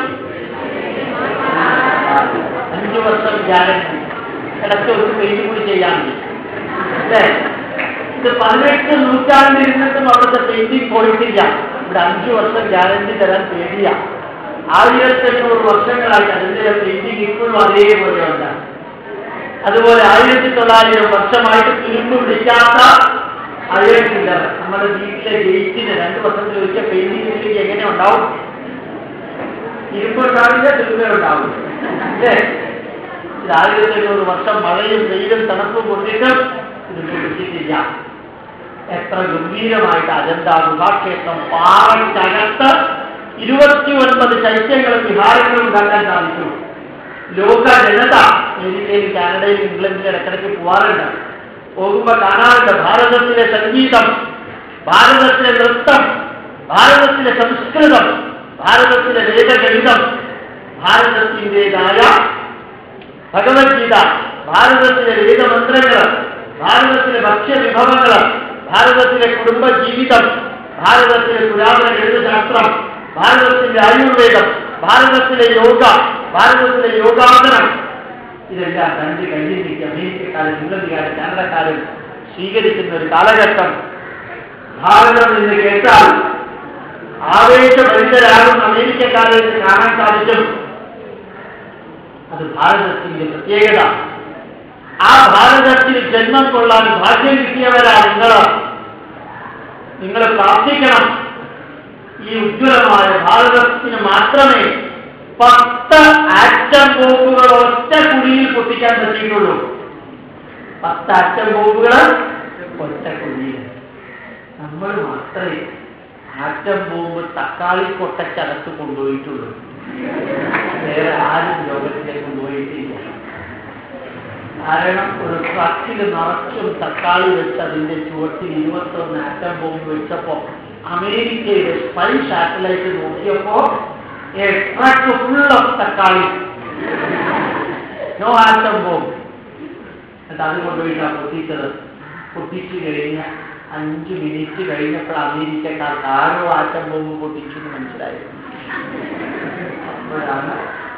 അഞ്ചു വർഷം ഗ്യാരണ്ടി ഇടയ്ക്ക് ഒരു പെയിന്റ് കൂടി ചെയ്യാനുണ്ട് അല്ലേ ഇത് പതിനെട്ട് നൂറ്റാണ്ടിൽ ഇരുന്നിട്ടും അവിടുത്തെ പെയിന്റിംഗ് പോയിട്ടില്ല ഇവിടെ അഞ്ചു വർഷം ഗ്യാരണ്ടി തരാൻ പേടിയ ആയിരത്തി എണ്ണൂറ് വർഷങ്ങളായി അതിന്റെ പെയിന്റിംഗ് ഇപ്പോഴും അതേപോലെ ഉണ്ട് അതുപോലെ ആയിരത്തി തൊള്ളായിരം വർഷമായിട്ട് തുരുമ്പ് പിടിക്കാത്ത അയൽക്കില്ല നമ്മുടെ വീട്ടിലെ ഗേറ്റിന് രണ്ട് വർഷത്തിൽ ഒരിക്കൽ പെയിന്റിംഗ് ഇല്ലെങ്കിൽ എങ്ങനെ ഉണ്ടാവും ഇരുമ്പ് ഉണ്ടാവില്ല തുരുമ്പ ഉണ്ടാവും അല്ലേ ഇത് ആയിരത്തി എണ്ണൂറ് വർഷം മഴയും വെയിലും തണുപ്പും കൊണ്ടിട്ടും ഇത് പിടിച്ചിട്ടില്ല എത്ര ഗംഭീരമായിട്ട് അജന്ത ഗുഹാക്ഷേത്രം പാറയ്ക്കകത്ത് ഇരുപത്തി ഒൻപത് ചൈത്യങ്ങളും വിഹാരങ്ങളും ഉണ്ടാക്കാൻ സാധിച്ചു ലോക ജനത അമേരിക്കയിലും കാനഡയിലും ഇംഗ്ലണ്ടിലും ഇടയ്ക്കിടയ്ക്ക് പോവാറുണ്ട് പോകുമ്പോ കാണാറുണ്ട് ഭാരതത്തിലെ സംഗീതം ഭാരതത്തിലെ നൃത്തം ഭാരതത്തിലെ സംസ്കൃതം ഭാരതത്തിലെ വേദഗണിതം ഭാരതത്തിൻ്റെതായ ഭഗവത്ഗീത ഭാരതത്തിലെ വേദമന്ത്രങ്ങൾ ഭാരതത്തിലെ ഭക്ഷ്യവിഭവങ്ങൾ ഭാരതത്തിലെ കുടുംബ ജീവിതം ഭാരതത്തിലെ പുരാതന ഗണിതശാസ്ത്രം ഭാരതത്തിലെ ആയുർവേദം ഭാരതത്തിലെ യോഗ ഭാരതത്തിലെ യോഗാസനം ഇതെല്ലാം രണ്ട് കയ്യിലേക്ക് അമേരിക്കക്കാരും ഇംഗ്ലണ്ടുകാരും കാനഡക്കാരും സ്വീകരിക്കുന്ന ഒരു കാലഘട്ടം ഭാരതം എന്ന് കേട്ടാൽ ആവേശഭരിതരാകുന്ന അമേരിക്കക്കാരെ കാണാൻ സാധിക്കും അത് ഭാരതത്തിന്റെ പ്രത്യേകത ആ ഭാരതത്തിൽ ജന്മം കൊള്ളാൻ ഭാഗ്യം കിട്ടിയവരാ നിങ്ങൾ നിങ്ങൾ പ്രാർത്ഥിക്കണം ഈ ഉജ്ജ്വലമായ ഭാരതത്തിന് മാത്രമേ പത്ത് ആറ്റം ബോംബുകൾ ഒറ്റ കുഴിയിൽ പൊട്ടിക്കാൻ പറ്റിയിട്ടുള്ളൂ പത്ത് ആറ്റം ബോംബുകൾ ഒറ്റ കുഴിയിൽ നമ്മൾ മാത്രമേ ആറ്റം ബോംബ് തക്കാളി കൊട്ടക്കകത്ത് കൊണ്ടുപോയിട്ടുള്ളൂ വേറെ ആരും ലോകത്തിലേക്ക് കൊണ്ടുപോയിട്ടില്ല കാരണം ഒരു ട്രക്കിൽ നിറച്ചും തക്കാളി വെച്ച് അതിന്റെ ചുവട്ടിൽ ഇരുപത്തൊന്ന് ആറ്റം ബോംബ് വെച്ചപ്പോ അമേരിക്കയുടെ സ്പൈ സാറ്റലൈറ്റ് നോക്കിയപ്പോ a truck full of thakkali no atom bomb എന്നിട്ട് അത് കൊണ്ടുപോയിട്ടാണ് പൊട്ടിച്ചത് പൊട്ടിച്ചു കഴിഞ്ഞ അഞ്ച് മിനിറ്റ് കഴിഞ്ഞപ്പോൾ അമേരിക്കക്കാർക്ക് ആരോ ആറ്റം ബോംബ് പൊട്ടിച്ചു എന്ന് മനസ്സിലായി അപ്പോഴാണ്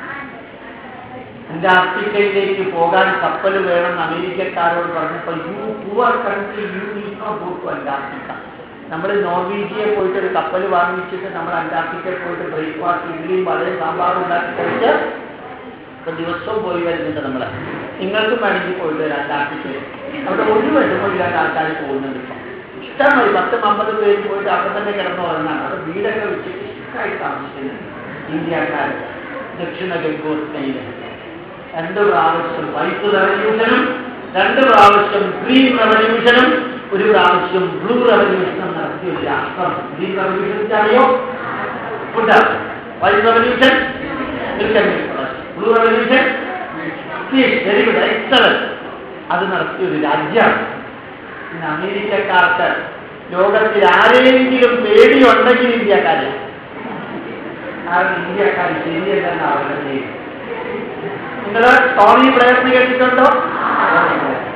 അന്റാർട്ടിക്കയിലേക്ക് പോകാൻ കപ്പൽ വേണമെന്ന് അമേരിക്കക്കാരോട് പറഞ്ഞപ്പോൾ you poor country you need not go to Antarctica നമ്മൾ നോർവീജിയെ പോയിട്ട് ഒരു കപ്പൽ വാങ്ങിച്ചിട്ട് നമ്മൾ അന്റാർട്ടിക്കയിൽ പോയിട്ട് ബ്രേക്ക്ഫാസ്റ്റ് ഇഡ്ഡലിയും വളരെ സാമ്പാറും ഉണ്ടാക്കി കഴിച്ച് ഇപ്പൊ ദിവസവും പോയി വരുന്നുണ്ട് നമ്മൾ നിങ്ങൾക്കും വേണമെങ്കിൽ പോയിട്ട് വരാം അന്റാർട്ടിക്കയിൽ അവിടെ ഒരു വിഷമമില്ലാത്ത ആൾക്കാർ പോകുന്നുണ്ട് ഇപ്പം ഇഷ്ടമായി പത്തും അമ്പത് പേര് പോയിട്ട് അവിടെ തന്നെ കിടന്നു പറഞ്ഞാണ് അവിടെ വീടൊക്കെ വെച്ചിട്ട് ഇഷ്ടമായി താമസിക്കുന്നുണ്ട് ഇന്ത്യക്കാർ ദക്ഷിണ ഗംഗോത്മയില് രണ്ട് പ്രാവശ്യം വൈറ്റ് റവല്യൂഷനും രണ്ട് പ്രാവശ്യം ഗ്രീൻ റവല്യൂഷനും ഒരു പ്രാവശ്യം ബ്ലൂ റവല്യൂഷനും നടത്തിയ ഒരു രാഷ്ട്രം ഗ്രീൻ റവല്യൂഷൻ അറിയോ food white revolution blue revolution very good excellent അത് നടത്തിയ ഒരു രാജ്യമാണ് ഇന്ന് അമേരിക്കക്കാർക്ക് ലോകത്തിൽ ആരെങ്കിലും പേടിയുണ്ടെങ്കിൽ ഇന്ത്യക്കാരെ കാരണം ഇന്ത്യക്കാർ ശരിയല്ലെന്ന് അവരുടെ പേര് നിങ്ങൾ ടോണി ബ്ലെയറിന് കേട്ടിട്ടുണ്ടോ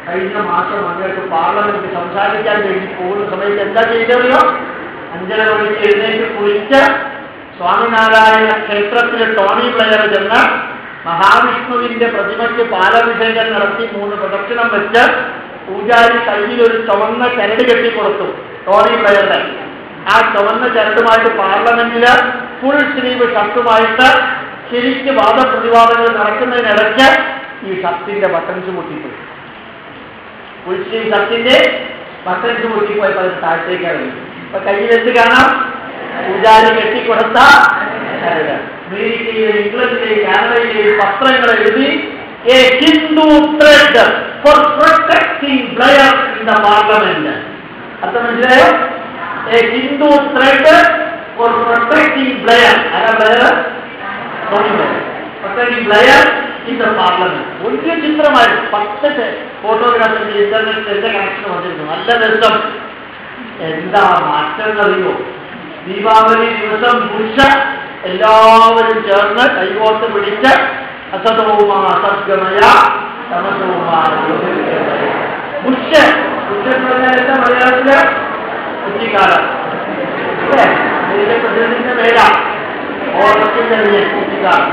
കഴിഞ്ഞ മാസം അങ്ങോട്ട് പാർലമെന്റ് സംസാരിക്കാൻ വേണ്ടി പോകുന്ന സമയത്ത് എന്താ ചെയ്തറിയോ അഞ്ചര മണിക്ക് എഴുന്നേറ്റ് കുളിച്ച് സ്വാമിനാരായണ ക്ഷേത്രത്തിലെ ടോണി പ്ലെയർ ചെന്ന് മഹാവിഷ്ണുവിന്റെ പ്രതിമയ്ക്ക് പാലഭിഷേകം നടത്തി മൂന്ന് പ്രദക്ഷിണം വെച്ച് പൂജാരി കയ്യിൽ ഒരു ചുവന്ന ചരട് കെട്ടിക്കൊടുത്തു ടോണി പ്ലെയറുടെ ആ ചുവന്ന ചരടുമായിട്ട് പാർലമെന്റില് ഫുൾ സ്ലീവ് ഷർട്ടുമായിട്ട് ശരിക്ക് വാദപ്രതിവാദങ്ങൾ നടക്കുന്നതിനിടയ്ക്ക് ഈ ഷർട്ടിന്റെ ബട്ടൺസ് പൊട്ടിപ്പോയി ഫുൾ സ്ലീവ് ഷർട്ടിന്റെ ബട്ടൺസ് പൊട്ടിപ്പോയപ്പോൾ അത് താഴത്തേക്ക് ഇറങ്ങി ഇപ്പൊ കയ്യിൽ എന്ത് കാണാം പൂജാരി കെട്ടിക്കൊടുത്ത ചരട് അമേരിക്കയിലെ ഇംഗ്ലണ്ടിലെ കാനഡയിലെ പത്രങ്ങൾ എഴുതി a Hindu thread for protecting Blair in the parliament അർത്ഥം മനസ്സിലായോ a Hindu thread for protecting Blair ആരാ Blair protecting Blair in the parliament വലിയ ചിത്രമായി പത്ത് ഫോട്ടോഗ്രാഫിന്റെ ഇന്റർനെറ്റിൽ എന്റെ കണക്ഷൻ വന്നിരുന്നു നല്ല രസം എന്താ മാറ്റം അറിയോ ദീപാവലി ദിവസം പുരുഷ എല്ലാവരും ചേർന്ന് കൈകോർത്ത് പിടിച്ച് അസതവുമാ അസദ്ഗമയ തമസവുമാ ജ്യോതിർഗമയ. പുരുഷ പുരുഷ എന്ന് പറഞ്ഞാൽ എന്താ മലയാളത്തില് കുറ്റിക്കാലം അല്ലേ ഇതിന്റെ പ്രസിഡന്റിന്റെ പേരാ ഓണത്തിന്റെ പേര് കുറ്റിക്കാലം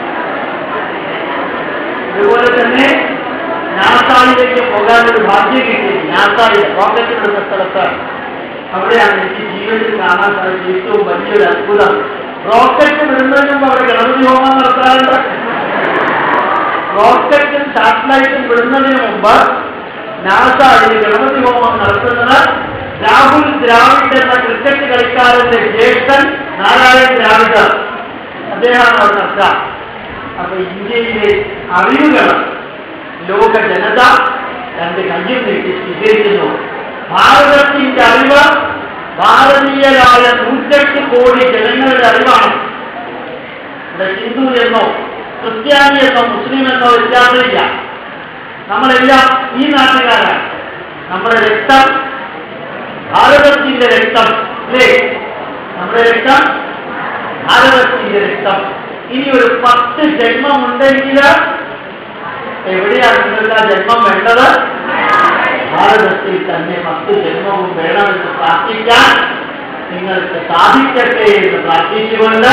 അതുപോലെ തന്നെ നാസായിലേക്ക് പോകാൻ ഒരു ഭാഗ്യം കിട്ടി നാസായിൽ റോക്കറ്റ് വിടുന്ന സ്ഥലത്ത് അവിടെയാണ് എനിക്ക് ജീവിതത്തിൽ കാണാൻ സാധിച്ച ഏറ്റവും വലിയൊരു അത്ഭുതം റോക്കറ്റ് വിടുന്നതിന് മുമ്പ് അവിടെ ഗണപതി ഹോമം നടത്താറുണ്ട് റോക്കറ്റും സാറ്റലൈറ്റും വിടുന്നതിന് മുമ്പ് നാസായിൽ ഗണപതി ഹോമം നടത്തുന്നത് രാഹുൽ ദ്രാവിഡ് എന്ന ക്രിക്കറ്റ് കളിക്കാരന്റെ ജ്യേഷ്ഠൻ നാരായൺ ദ്രാവിഡ് അദ്ദേഹമാണ് അവിടെ നടത്തുക അപ്പൊ ഇന്ത്യയിലെ അറിവുകൾ ലോക ജനത രണ്ട് കയ്യും നീട്ടി സ്വീകരിക്കുന്നു ഭാരതത്തിന്റെ അറിവ് ഭാരതീയരായ നൂറ്റെട്ട് കോടി ജനങ്ങളുടെ അറിവാണ് ഇവിടെ ഹിന്ദു എന്നോ ക്രിസ്ത്യാനി എന്നോ മുസ്ലിം എന്നോ വ്യത്യാസമില്ല നമ്മളെല്ലാം ഈ നാട്ടുകാരാണ് നമ്മുടെ രക്തം ഭാരതത്തിന്റെ രക്തം അല്ലേ നമ്മുടെ രക്തം ഭാരതത്തിന്റെ രക്തം ഇനി ഒരു പത്ത് ജന്മമുണ്ടെങ്കിൽ എവിടെയാണ് നിങ്ങൾക്ക് ആ ജന്മം വേണ്ടത് ഭാരതത്തിൽ തന്നെ പത്ത് ജന്മവും വേണമെന്ന് പ്രാർത്ഥിക്കാൻ നിങ്ങൾക്ക് സാധിക്കട്ടെ എന്ന് പ്രാർത്ഥിച്ചുകൊണ്ട്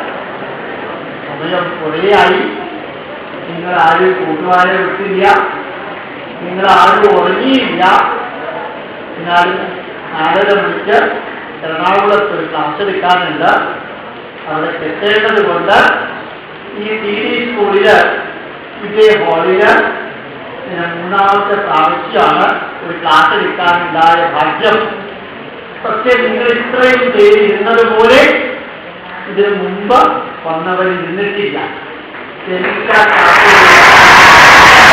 സമയം കുറേയായി നിങ്ങൾ ആരും കൂട്ടുകാരെ വിട്ടില്ല നിങ്ങൾ ആരും ഉറങ്ങിയില്ല എന്നാലും നാലര മണിക്ക് എറണാകുളത്ത് ഒരു ക്ലാസ് എടുക്കാനുണ്ട് അവിടെ എത്തേണ്ടത് കൊണ്ട് ഈ ടി ഡി സ്കൂളില് ഇതേ ഹാളില് ഇതിന് മൂന്നാമത്തെ പ്രാവശ്യമാണ് ഒരു ക്ലാസ് എടുക്കാനുണ്ടായ ഭാഗ്യം പക്ഷേ നിങ്ങൾ ഇത്രയും പേര് ഇരുന്നത് പോലെ ഇതിനു മുമ്പ് വന്നവർ ഇരുന്നിട്ടില്ല എനിക്ക് ആ ക്ലാസ്സിൽ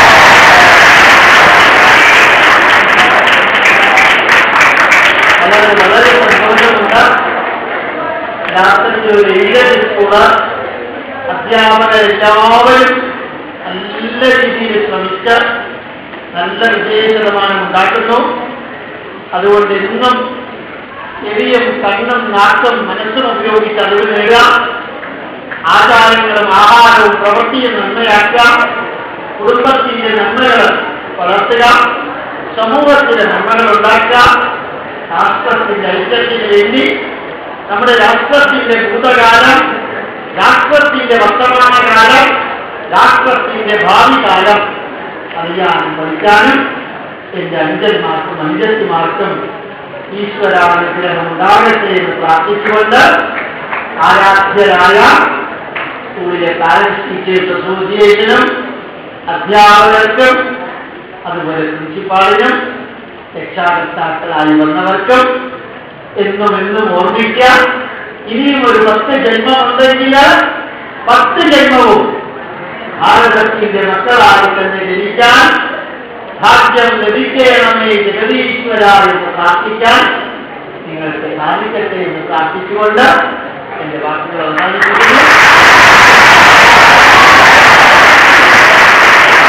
വളരെ വളരെ സന്തോഷമുണ്ട് രാത്രി ഒരു ഏഴ് സ്കൂള് അധ്യാപകരെല്ലാവരും നല്ല രീതിയിൽ ശ്രമിച്ച് നല്ല വിജയ ശതമാനം ഉണ്ടാക്കുന്നു അതുകൊണ്ട് ഇന്നും ചെവിയും കണ്ണും നാക്കും മനസ്സും ഉപയോഗിച്ച് അറിവ് നേടുക ആചാരങ്ങളും ആഹാരവും പ്രവൃത്തിയും നന്മയാക്കുക കുടുംബത്തിന്റെ നന്മകൾ വളർത്തുക സമൂഹത്തിന്റെ നന്മകൾ ഉണ്ടാക്കുക രാഷ്ട്രത്തിന്റെ ഐക്യത്തിന് വേണ്ടി നമ്മുടെ രാഷ്ട്രത്തിന്റെ ഭൂതകാലം രാഷ്ട്രത്തിന്റെ വർത്തമാനകാലം രാഷ്ട്രത്തിന്റെ ഭാവി കാലം അറിയാനും പഠിക്കാനും എന്റെ അഞ്ചന്മാർക്കും അഞ്ചത്തിമാർക്കും ഈശ്വരാനുഗ്രഹം ഉണ്ടാകട്ടെ എന്ന് പ്രാർത്ഥിച്ചുകൊണ്ട് ആരാധ്യരായ സ്കൂളിലെ പാരൻസ് ടീച്ചേഴ്സ് അസോസിയേഷനും അധ്യാപകർക്കും അതുപോലെ പ്രിൻസിപ്പാളിനും രക്ഷാകർത്താക്കളായി വന്നവർക്കും എന്നും എന്നും ഓർമ്മിക്കാം ഇനിയും ഒരു പത്ത് ജന്മമുണ്ടെങ്കിൽ പത്ത് ജന്മവും ഭാരതത്തിന്റെ മക്കളായി തന്നെ ജനിക്കാൻ ഭാഗ്യം ലഭിക്കണമേ ജഗതീശ്വര എന്ന് പ്രാർത്ഥിക്കാൻ നിങ്ങൾക്ക് സാധിക്കട്ടെ എന്ന് പ്രാർത്ഥിച്ചുകൊണ്ട് എന്റെ വാക്കുകൾ അവസാനിപ്പിക്കുന്നു